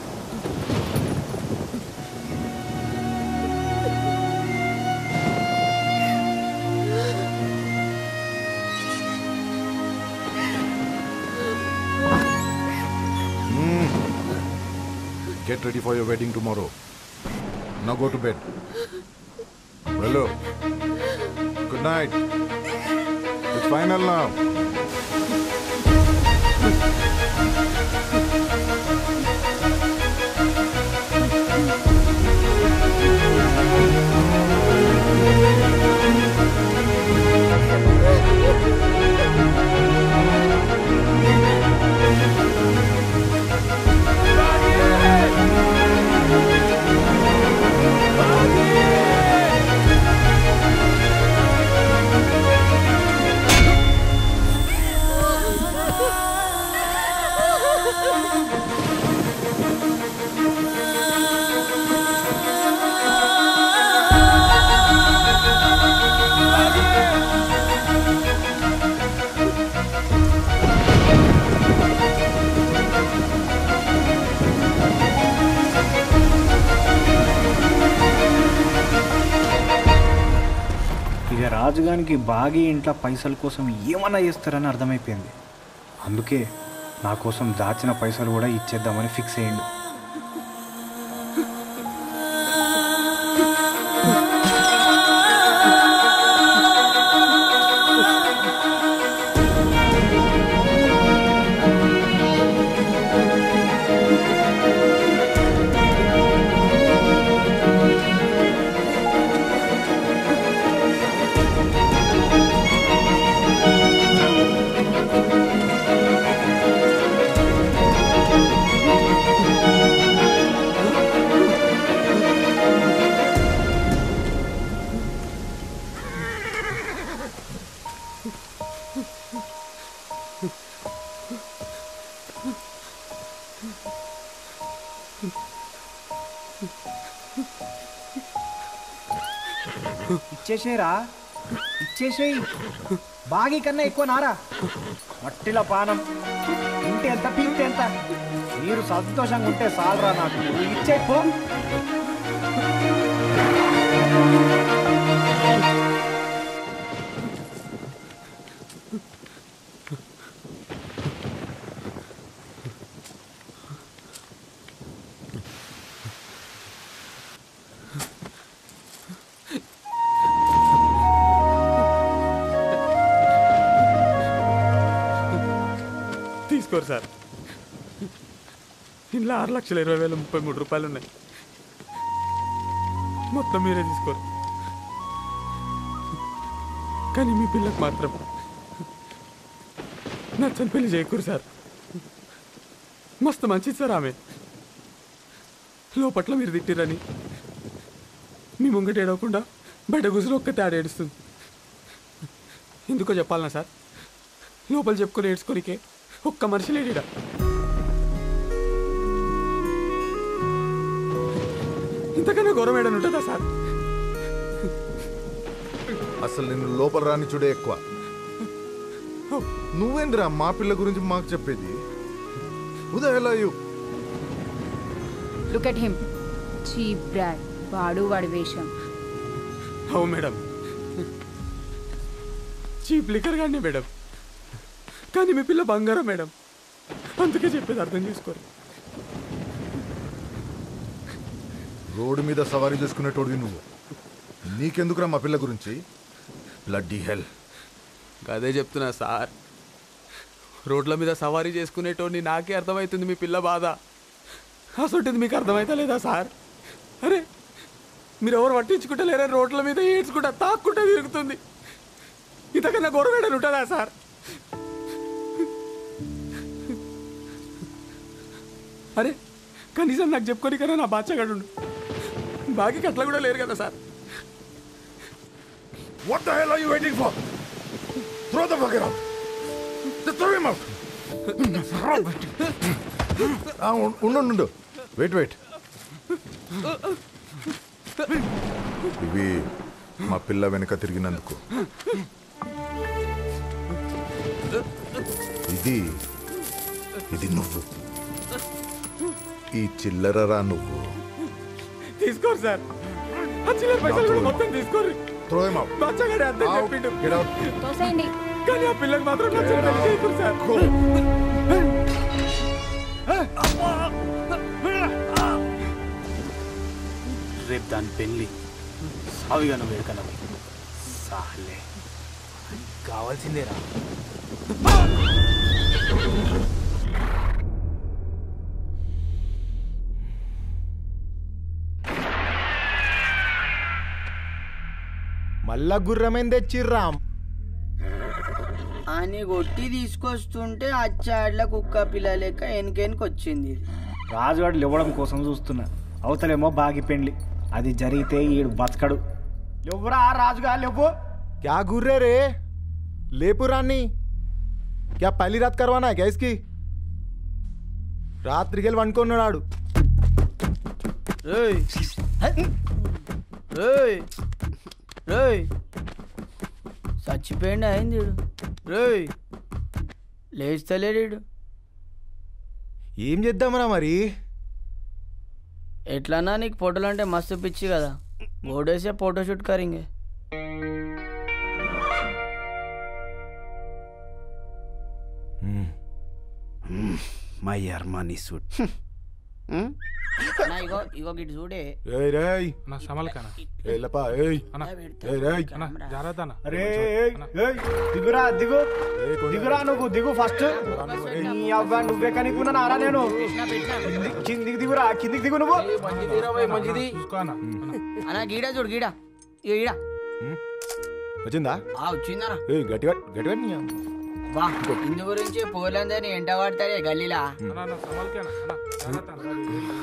Get ready for your wedding tomorrow. Now go to bed. Hello. Good night. It's final now. ఇక రాజుగానికి బాగా ఇంట్లో పైసల కోసం ఏమన్నా చేస్తారని అర్థమైపోయింది అందుకే నా కోసం దాచిన పైసలు కూడా ఇచ్చేద్దామని ఫిక్స్ అయ్యిండు Thank you. ఇచ్చేసేరా ఇచ్చేసేయి బాగి కన్నా ఎక్కువ నారా మట్టిల పానం ఇంటి ఎంత పీకితే ఎంత మీరు సంతోషంగా ఉంటే చాలరా నాకు నువ్వు ఇచ్చేయి పో తీసుకోరు సార్ ఇంట్లో ఆరు లక్షల ఇరవై వేల ముప్పై మూడు రూపాయలు ఉన్నాయి మొత్తం మీరే తీసుకోరు కానీ మీ పిల్లకు మాత్రం నచ్చని పెళ్లి చేయకూరు సార్ మస్తు మంచిది సార్ ఆమె లోపట్ల మీరు తిట్టిరని మీ ముంగట ఏడవకుండా బయట కూర్చుని ఒక్క తేడా ఏడుస్తుంది ఎందుకో చెప్పాలనా సార్ లోపల చెప్పుకొని ఏడ్చుకోనికే ఒక్క మనిషి లేడీడా ఇంతకన్నా గౌరవం ఏడని ఉంటుందా సార్ అసలు నిన్ను లోపల రాని చూడే ఎక్కువ నువ్వేంద్రా మా పిల్ల గురించి మాకు చెప్పేది ఉదయలా you look at him cheap broad వాడు వాడి వేషం అవు మేడం చీప్ లిక్కర్ కానీ మేడం కానీ మీ పిల్ల బంగారం మేడం అందుకే చెప్పేది అర్థం చేసుకోరు రోడ్డు మీద సవారీ చేసుకునేటోడివి నువ్వు నీకెందుకురా మా పిల్ల గురించి బ్లడ్డీ హెల్ అదే చెప్తున్నా సార్ రోడ్ల మీద సవారీ చేసుకునేటోడిని నాకే అర్థమవుతుంది మీ పిల్ల బాధ అసొంటిది మీకు అర్థమైతే లేదా సార్ అరే మీరు ఎవరు పట్టించుకుంటే లేరా రోడ్ల మీద ఏడ్చుకుంటా తాక్కుంటా తిరుగుతుంది ఇంతకన్నా గొడవేడని ఉంటుందా సార్ అరే కనీసం నాకు చెప్పుకొని కదా నా బాచ్చగాడు బాకి అట్లా కూడా లేరు కదా sir What the hell are you waiting for? Throw the fucker out. Just throw him out. ఆ, ఉం- ఉండు ఉండు, ఉండు వెయిట్ వెయిట్ ఇవి మా పిల్ల వెనక తిరిగినందుకు ఇది ఇది నువ్వు ఈ చిల్లరరా నువ్వు తీసుకోరు సార్ ఆ చిల్లర పైసలు కూడా మొత్తం తీసుకోరు త్రో హిమ్ అవుట్ బాచ్చగాడే అంతే చెప్పిండు గెట్ అవుట్ తోసేయండి కానీ ఆ పిల్లకి మాత్రం నచ్చిన పెళ్లి చేయకూడదు సార్ రేపు దాని పెళ్ళి సావిగా నువ్వు వేడుకన్నవి సాలే కావాల్సిందేరా మళ్ళా గుర్రమేం తెచ్చిర్రా అని కొట్టి తీసుకొస్తుంటే అచ్చాడ్ల కుక్క పిల్ల లెక్క వెనకెనక వచ్చింది ఇది. రాజుగాడు లేవడం కోసం చూస్తున్నా అవతలేమో బాగి పెండ్లి అది జరిగితే ఈడు బతకడు లేవురా రాజుగా లేవు क्या घूर रहे रे ले पुरानी क्या पहली रात करवाना है क्या इसकी రాత్రికి వండుకున్నాడు రేయ్ రేయ్ రేయ్ చచ్చిపోయింది అయింది ఈడు. రేయ్ లేస్తలేడు ఈడు. ఏం చేద్దామరా మరి ఎట్లన్నా నీకు ఫోటోలు అంటే మస్తు పిచ్చి కదా ఓడేసే ఫోటో షూట్ కరింగే మై అర్మానీ సూట్ నా ఇగో ఇగో గిట్ చూడే ఏయ్ రేయ్ నా సమల్కనా ఏయ్ లపా ఏయ్ అన్న ఏయ్ రేయ్ అన్న జాగ్రత్త అన్న అరే ఏయ్, ఏయ్, దిగురా దిగు దిగురా నువ్వు దిగు ఫస్ట్ నీ అవ్వ నువ్వే కనుక్కున్నా నారా నేను కింది- కిందికి దిగురా కిందికి దిగు నువ్వు మంచిది అన్న గీడ చూడు గీడ ఇగో ఈడ వచ్చిందా ఆ వచ్చిందనా ఏయ్ గట్టిగా గట్టిగా నీ వా ఇందు గురించి పోలందరినీ ఎంట పడతారే గల్లీలా అన్న సమల్కేనా అన్న జాగ్రత్త అన్న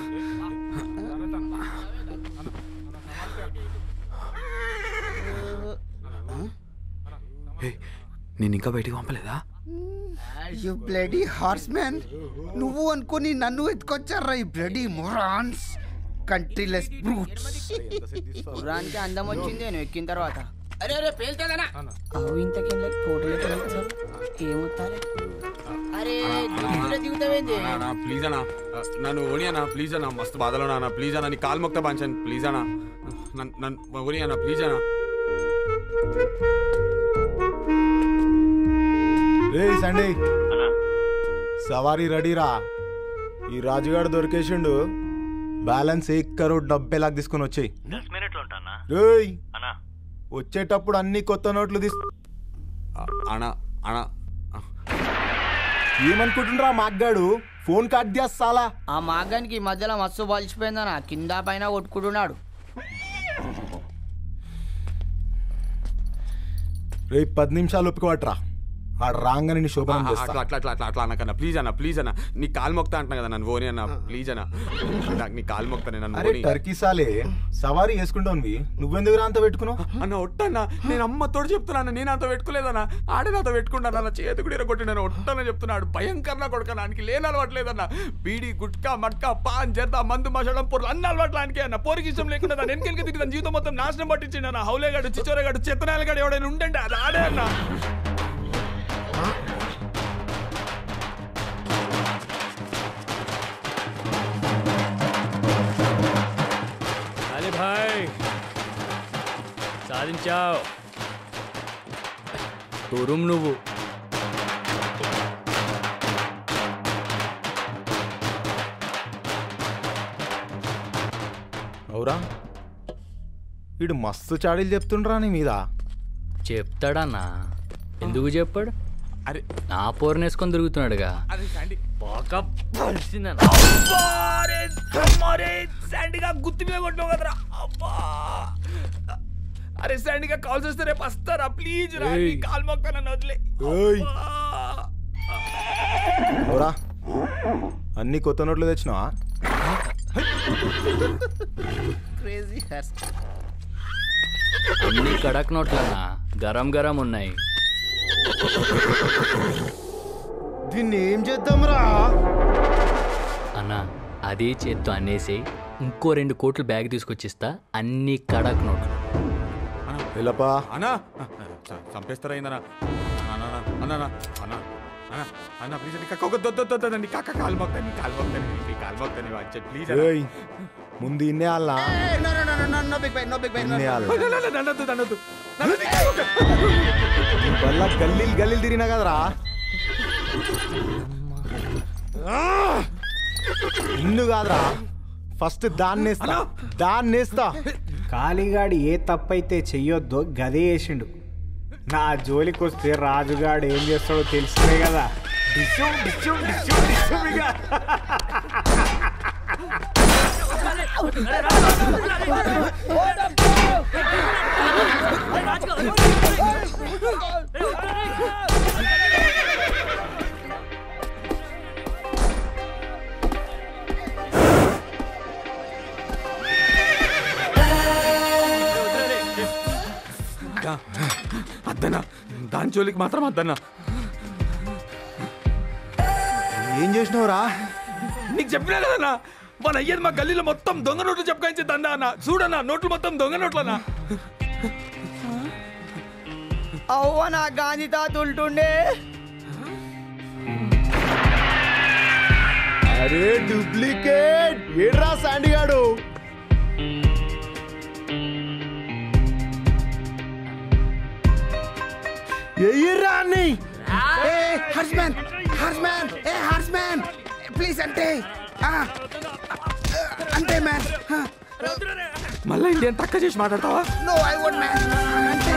నేను ఇంకా బయటికి పంపలేదా యు బ్లడీ హార్స్ మ్యాన్ నువ్వు అనుకుని నన్ను ఎత్తుకొచ్చారా ఈ బ్లడీ మొరాన్స్ కంట్రీలెస్ బ్రూట్స్ గుర్రానికి అందం వచ్చింది నేను ఎక్కిన తర్వాత అరే అరే పేలుతుందనా అవు ఇంతకేం లేదు ఫోటోలు సార్ ఏమవుతారే అరే దిగుతున్నా దిగుతావేంది ప్లీజ్ అన్నా నన్ను ఓని అన్న ప్లీజ్ అన్న మస్తు బాధలో అన్న ప్లీజ్ అన్న నీ కాలు మొక్త పంచాను ప్లీజ్ అన్న నన్ను నన్ను ఓని అన్న ప్లీజ్ అన్న రే సండే సవారీ రెడీరా ఈ రాజుగాడు దొరికేసిండు బ్యాలెన్స్ ఏక్ కరోడ్ డెబ్బై లాక్ తీసుకొని వచ్చాయి దస్ మినిట్లో ఉంటానా రేయ్ అన్నా వచ్చేటప్పుడు అన్ని కొత్త నోట్లు తీసు అన్న అన్న ఏమనుకుంటుండ్రా మాగ్గాడు ఫోన్ కట్ చేస్తాలా ఆ మాగానికి ఈ మధ్యలో మస్తు బలిచిపోయిందనా కింద పైన కొట్టుకుంటున్నాడు రేపు పది నిమిషాలు ఒప్పుకోవట్రా ఆడు రాగానే నీ శోభనం అట్లా చేస్తా అట్లా అట్లా అట్లా అట్లా అనకన్నా ప్లీజ్ అన్న ప్లీజ్ అన్న నీ కాలు మొక్తా అంటున్నా కదా నన్ను ఓని అన్న ప్లీజ్ అన్న నాకు నీ కాలు మొక్తానే నన్ను అరే ఓని టర్కీ సాలే సవారీ వేసుకుంటావు నువ్వెందుకు అంత పెట్టుకున్నావు అన్న ఒట్టన్నా నేను అమ్మతోడు చెప్తున్నాను నేను అంత పెట్టుకోలేదన్నా ఆడే నాతో పెట్టుకుంటాను అన్న చేతి కూడా కొట్టినాను ఒట్టన చెప్తున్నాడు భయంకరంగా కొడుకన్నా ఆయనకి లేని అలవాట్లేదన్న బీడి గుట్కా మట్కా పాన్ జర్దా మందు మసడం పొరలు అన్ని అలవాట్లు ఆయనకే అన్న పోరికి ఇష్టం లేకుండా దాని వెనకెళ్ళకి తిరిగి తన జీవితం మొత్తం నాశనం పట్టించిండు అన్న హౌలేగాడు చిచ్చోరేగాడు చెత్తనాయలగాడు ఎవడైనా ఉండండి అది ఆడే అన్న అలీ భాయ్ సాధించావు తురుం నువ్వు అవురా వీడు మస్తు చాడీలు చెప్తుండ్రా నీ మీద చెప్తాడన్నా ఎందుకు చెప్పాడు అరే నా పోరనేసుకొని తిరుగుతున్నాడుగా అరే శాండీ బాగా పలిసిందన్న శాండీగా గుత్తి మీద కొట్టినావు కదరా అబ్బా అరే శాండీగా కాల్ చేస్తే రేపు వస్తారా ప్లీజ్ రా నీ ఏయ్. కాల్ మొక్తా నన్ను వదిలే ఏయ్. అవురా అన్ని కొత్త నోట్లు తెచ్చినావా క్రేజీ హెయిర్ అన్ని కడక్ నోట్లన్నా గరం గరం ఉన్నాయి దీన్ని ఏం చేద్దాంరా అన్నా అదే చేత్తో అనేసి ఇంకో రెండు కోట్లు బ్యాగ్ తీసుకొచ్చిస్తా అన్ని కడక్ నోట్లు వెళ్ళపా అన్నా చ- చంపేస్తారా ఏందన్నా అన్న అన్న అన్న అన్న అన్న అన్న ప్లీజ్ నీ కక్క ఒక దొద్దు నీ కక్క కాలు మొక్తా నీ కాలు మొక్తా నీ కాలు మొక్తా నీ వచ్చే ప్లీజ్ ఏయ్ ముందు ఇన్నే అల్లా no no no no no big bye no big bye ఇన్నే అల్లా నన్నొద్దు నన్నొద్దు వల్ల గల్లీలు గల్లీలు తిరిగినా కదరా ఇన్ను కాదురా ఫస్ట్ దాన్ని వేస్తా దాన్ని వేస్తా కాళీగాడు ఏ తప్పైతే చెయ్యొద్దో గదే వేసిండు నా జోలికి వస్తే రాజుగాడు ఏం చేస్తాడో తెలిసినే కదా డిస్సు డిస్సు డిస్సు డిస్సు ఇక. అద్దనా దాని జోలికి మాత్రం అద్దన్నా ఏం చేసినావురా నీకు చెప్పినా కదన్నా మన అయ్యేది మా గల్లీలో మొత్తం దొంగ నోట్లు చెప్పుకొచ్చి దందా అన్న చూడన్నా నోట్లు మొత్తం దొంగ నోట్లన్నా అవ్వ నా గాంధీ తాత ఉంటుండే అరే డూప్లికేట్ ఏడ్రా శాండిగాడు ఎయ్యిర్రా అన్ని ఏ హర్స్మ్యాన్ హర్స్మ్యాన్ ఏ హర్స్మ్యాన్ ప్లీజ్ అంటే ఆ, అంతే మ్యాన్ మళ్ళీ ఇండియన్ తక్క చేసి మాట్లాడతావా నో ఐ వోంట్ మ్యాన్ అంతే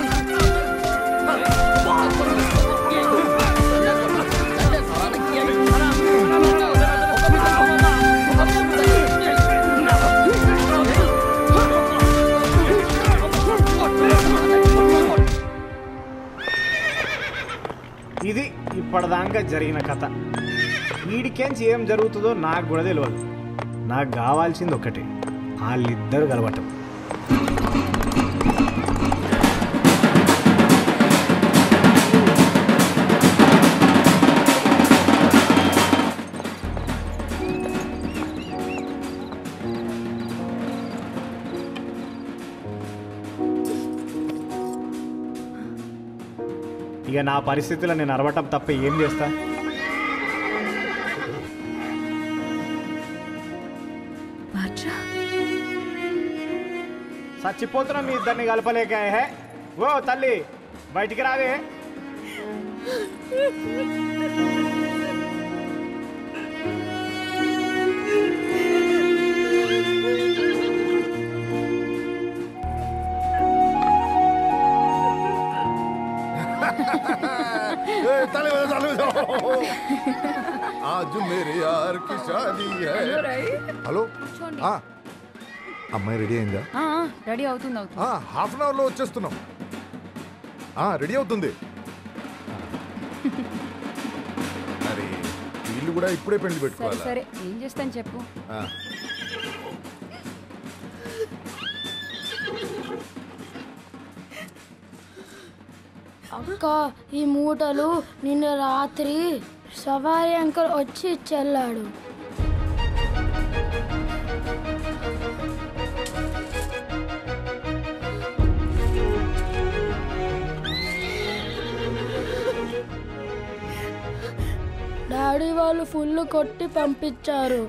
ఇది ఇప్పటిదాకా జరిగిన కథ వీడికేంచి ఏం జరుగుతుందో నాకు కూడా తెలియదు నాకు కావాల్సింది ఒకటే వాళ్ళిద్దరు కలవటం ఇక నా పరిస్థితిలో నేను అరవటం తప్ప ఏం చేస్తా బాద్షా చచ్చిపోతున్నా మీ ఇద్దరిని కలపలేక హే ఓ తల్లి బయటికి రావే ए, ताली बजाओ, ताली बजाओ। आज मेरे यार की शादी है హలో కూర్చోండి. ఆ, అమ్మాయి రెడీ అయిందా రెడీ అవుతుంది అవుతుంది హాఫ్ అన్ అవర్లో వచ్చేస్తున్నాం ఆ, రెడీ అవుతుంది మరి వీళ్ళు కూడా ఇప్పుడే పెళ్లి సరే పెట్టుకోవాలి సరే ఏం చేస్తాను చెప్పు అక్క ఈ మూటలు నిన్న రాత్రి సవారి అంకల్ వచ్చి ఇచ్చెళ్ళాడు డాడీ వాళ్ళు ఫుల్ కొట్టి పంపించారు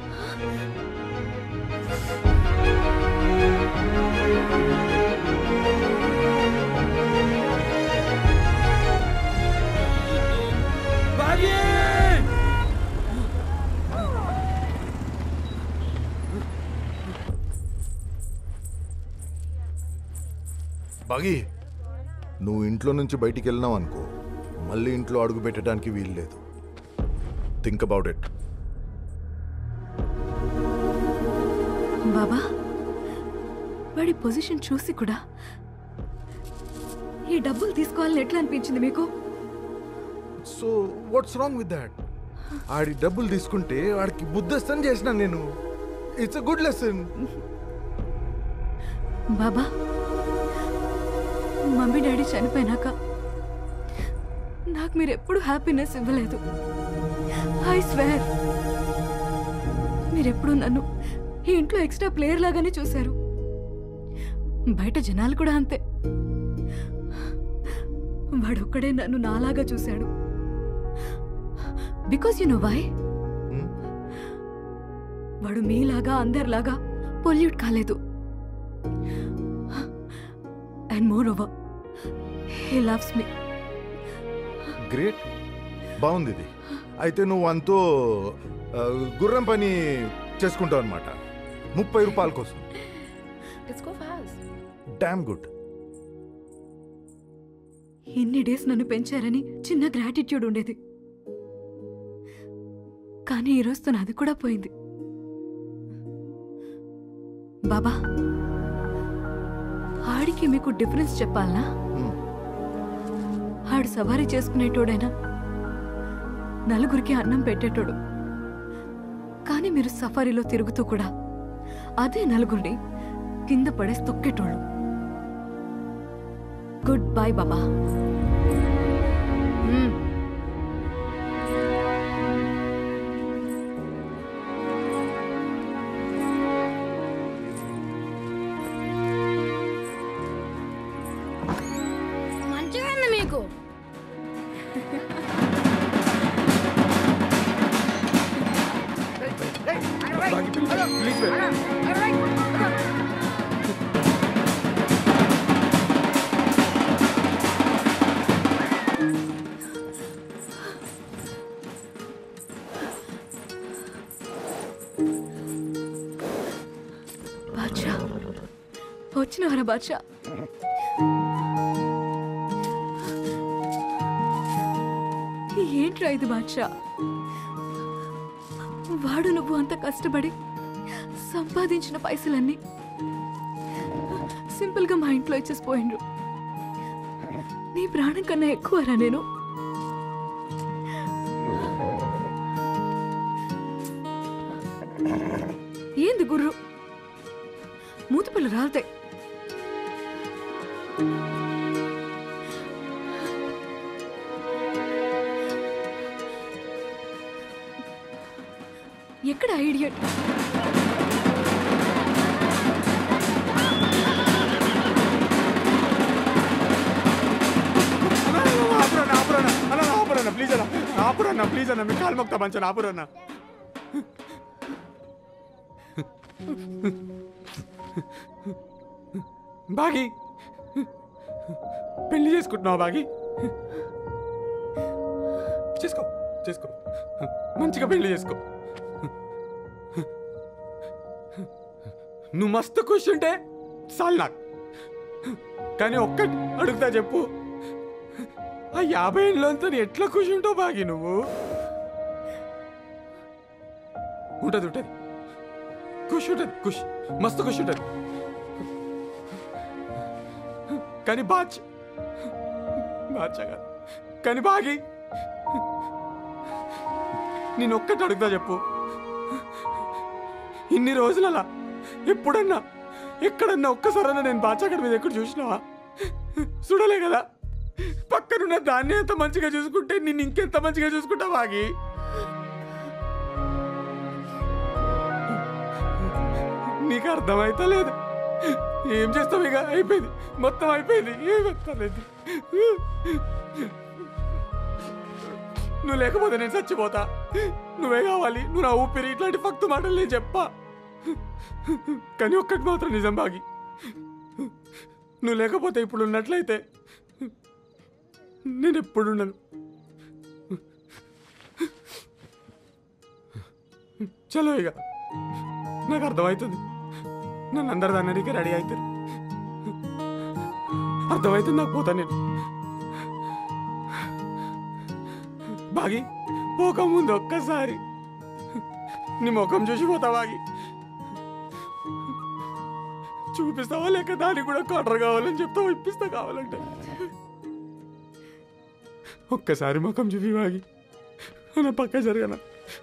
బాగి నువ్వు ఇంట్లో నుంచి బయటికి వెళ్ళినావు అనుకో మళ్ళీ ఇంట్లో అడుగు పెట్టడానికి వీలు లేదు థింక్ అబౌట్ ఇట్ బాబా వాడి పొజిషన్ చూసి కూడా ఈ డబ్బులు తీసుకోవాలని ఎట్లా అనిపించింది మీకు so what's wrong with that ఆడి డబ్బులు తీసుకుంటే వాడికి బుద్ధస్థం చేసిన నేను ఇట్స్ అ గుడ్ లెసన్ బాబా మమ్మీ డాడీ చనిపోయినాక నాకు మీరు ఎప్పుడు హ్యాపీనెస్ ఇవ్వలేదు ఐ స్వేర్ మీరెప్పుడు నన్ను ఈ ఇంట్లో ఎక్స్ట్రా ప్లేయర్ లాగానే చూశారు బయట జనాలు కూడా అంతే వాడొక్కడే నన్ను నాలాగా చూశాడు బికాస్ యు నో వై వాడు మీలాగా అందరిలాగా పొల్యూట్ కాలేదు and moreover he loves me great బాగుంది ఇది అయితే నువ్వు అంతో ఆ, గుర్రం పని చేసుకుంటావు అనమాట ముప్పై రూపాయల కోసం let's go fast damn good ఇన్ని డేస్ నన్ను పెంచారని చిన్న గ్రాటిట్యూడ్ ఉండేది కానీ ఈరోజు నాది కూడా పోయింది బాబా ఆడికి మీకు డిఫరెన్స్ చెప్పాలనా ఆడు సవారీ చేసుకునేటోడైనా నలుగురికి అన్నం పెట్టేటోడు కానీ మీరు సఫారీలో తిరుగుతూ కూడా అదే నలుగురిని కింద పడేసి తొక్కేటోళ్ళు గుడ్ బై బాబా మ్మ్. మంచిగా ఉంది మీకు బాద్షా వచ్చినవరా బాద్షా ఏంట్రా ఇది బాద్షా వాడు నువ్వు అంత కష్టపడి సంపాదించిన పైసలన్నీ సింపుల్గా మా ఇంట్లో ఇచ్చేసిపోయిండ్రు నీ ప్రాణం కన్నా ఎక్కువరా నేను ఏంది గుర్రు మూతపిల్ల రాలుతాయి ఎక్కడ ఐడియట్ అన్న ప్లీజ్ అన్న మీ కాలు మొక్తా మంచి ఆపురన్న బాగి పెళ్లి చేసుకుంటున్నావు బాగి చేసుకో చేసుకో మంచిగా పెళ్లి చేసుకో నువ్వు మస్తు ఖుషి ఉంటే చాలు నాకు కానీ ఒక్కటి అడుగుతా చెప్పు ఆ యాభై ఏళ్ళంతా ఎట్లా ఖుషి ఉంటావు బాగి నువ్వు ఉంటది ఉంటది ఖుషి ఉంటది ఖుషి మస్తు ఖుషి ఉంటది కానీ బాచ్ బాచా కాదు కానీ బాగి నేను ఒక్కటి అడుగుతా చెప్పు ఇన్ని రోజులలా ఎప్పుడన్నా ఎక్కడన్నా ఒక్కసారన్నా నేను బాచాగడ మీద ఎక్కడ చూసినావా చూడలే కదా పక్కనున్న దాన్ని ఎంత మంచిగా చూసుకుంటే నిన్ను ఇంకెంత మంచిగా చూసుకుంటా బాగి నీకు అర్థమైతే లేదు ఏం చేస్తావు ఇక అయిపోయింది మొత్తం అయిపోయింది ఏం లేదు నువ్వు లేకపోతే నేను చచ్చిపోతా నువ్వే కావాలి నువ్వు నా ఊపిరి ఇట్లాంటి ఫక్తు మాటలు నేను చెప్పా కానీ ఒక్కటి మాత్రం నిజం బాగి నువ్వు లేకపోతే ఇప్పుడు ఉన్నట్లయితే నేను ఎప్పుడున్నాను చలో ఇక నాకు అర్థమవుతుంది నన్ను అందరు దానికి రెడీ అవుతారు అర్థమవుతుంది నాకు పోతా నేను బాగి పోక ముందు ఒక్కసారి నీ ముఖం చూసి పోతా బాగి చూపిస్తావా లేక దానికి కూడా క్వార్టర్ కావాలని చెప్తావా ఇప్పిస్తా కావాలంటే ఒక్కసారి ముఖం చూపి బాగి నా పక్క జరగనా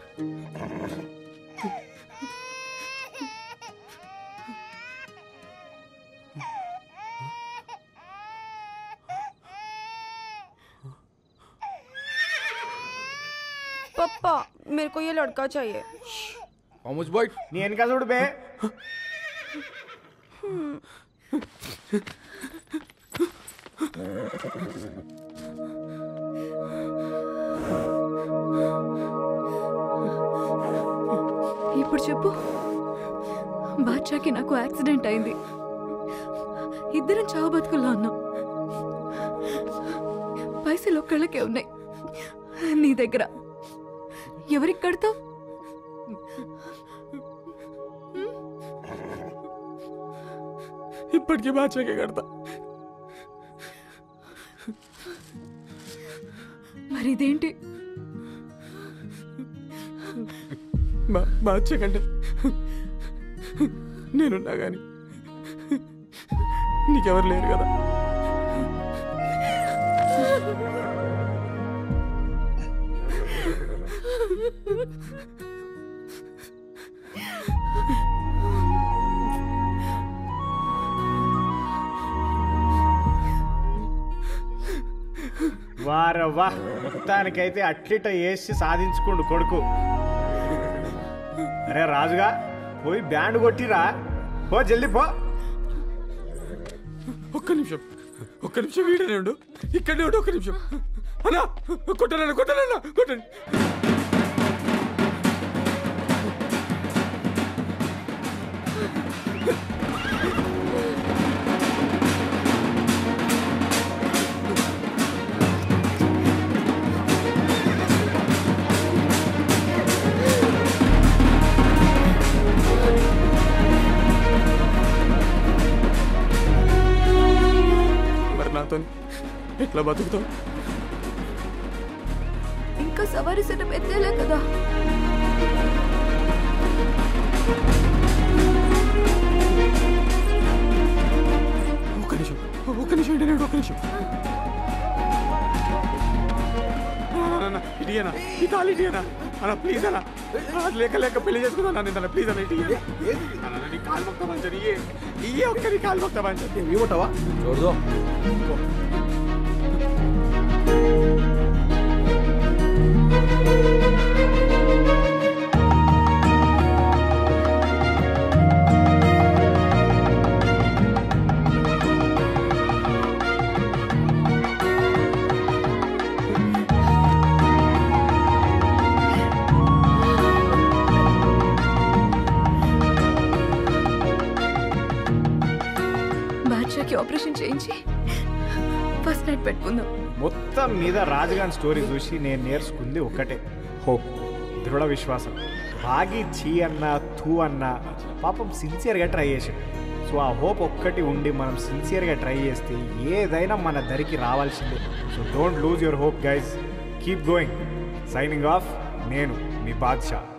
पप्पा मेरे को ये लड़का चाहिए మౌజ్ బాయ్ నీ వెనక చూడు బే ఇప్పుడు చెప్పు బాద్షాకి నాకు యాక్సిడెంట్ అయింది ఇద్దరం చావు బతుకుల్లో ఉన్నాం పైసలు ఒక్కళ్ళకే ఉన్నాయి నీ దగ్గర ఎవరికి కడతావు ఇప్పటికీ బాచాకే కడతా మరి ఇదేంటి బా- బాచే కంటే నేనున్నా కానీ నీకెవరు లేరు కదా వారవ్వా మొత్తానికైతే అట్లిట వేసి సాధించుకోండు కొడుకు అరే రాజుగా పోయి బ్యాండ్ కొట్టిరా పో జల్దీ పో ఒక్క నిమిషం ఒక్క నిమిషం వీడనే ఉండు ఇక్కడనే ఉండు ఒక్క నిమిషం అన్నా కొట్టనన్నా కొట్టనన్నా కొట్టండి మరి నాతో ఎట్లా బతుకుతావు ఇంకా సవారీ సెటప్ ఎత్తేలే కదా ఒక్క నిమిషం ఒక్క నిమిషం ఏంటనే ఒక్క నిమిషం అన్న ఇడియనా ఈ తాళి ఇడియనా అన్న ప్లీజ్ అన్న అది లేక లేక పెళ్లి చేసుకుందాం నేను ప్లీజ్ అన్న ఇటు ఇయ్యి. అన్న నీ కాలు మొక్క మంచి ఇయ్యే ఇయ్యే ఒక్క నీ కాలు మొక్క మంచి ఇవ్వటవా చూడదు బాలకి ఆపరేషన్ చేయించి ఫస్ట్ నైట్ పెట్టుకుందాం మొత్తం మీద రాజుగారి స్టోరీ చూసి నేను నేర్చుకుంది ఒక్కటే హోప్ దృఢ విశ్వాసం బాగి చీ అన్న తూ అన్న పాపం సిన్సియర్గా ట్రై చేసాడు సో ఆ హోప్ ఒక్కటి ఉండి మనం సిన్సియర్గా ట్రై చేస్తే ఏదైనా మన దరికి రావాల్సిందే so don't lose your hope guys keep going signing off నేను మీ బాద్షా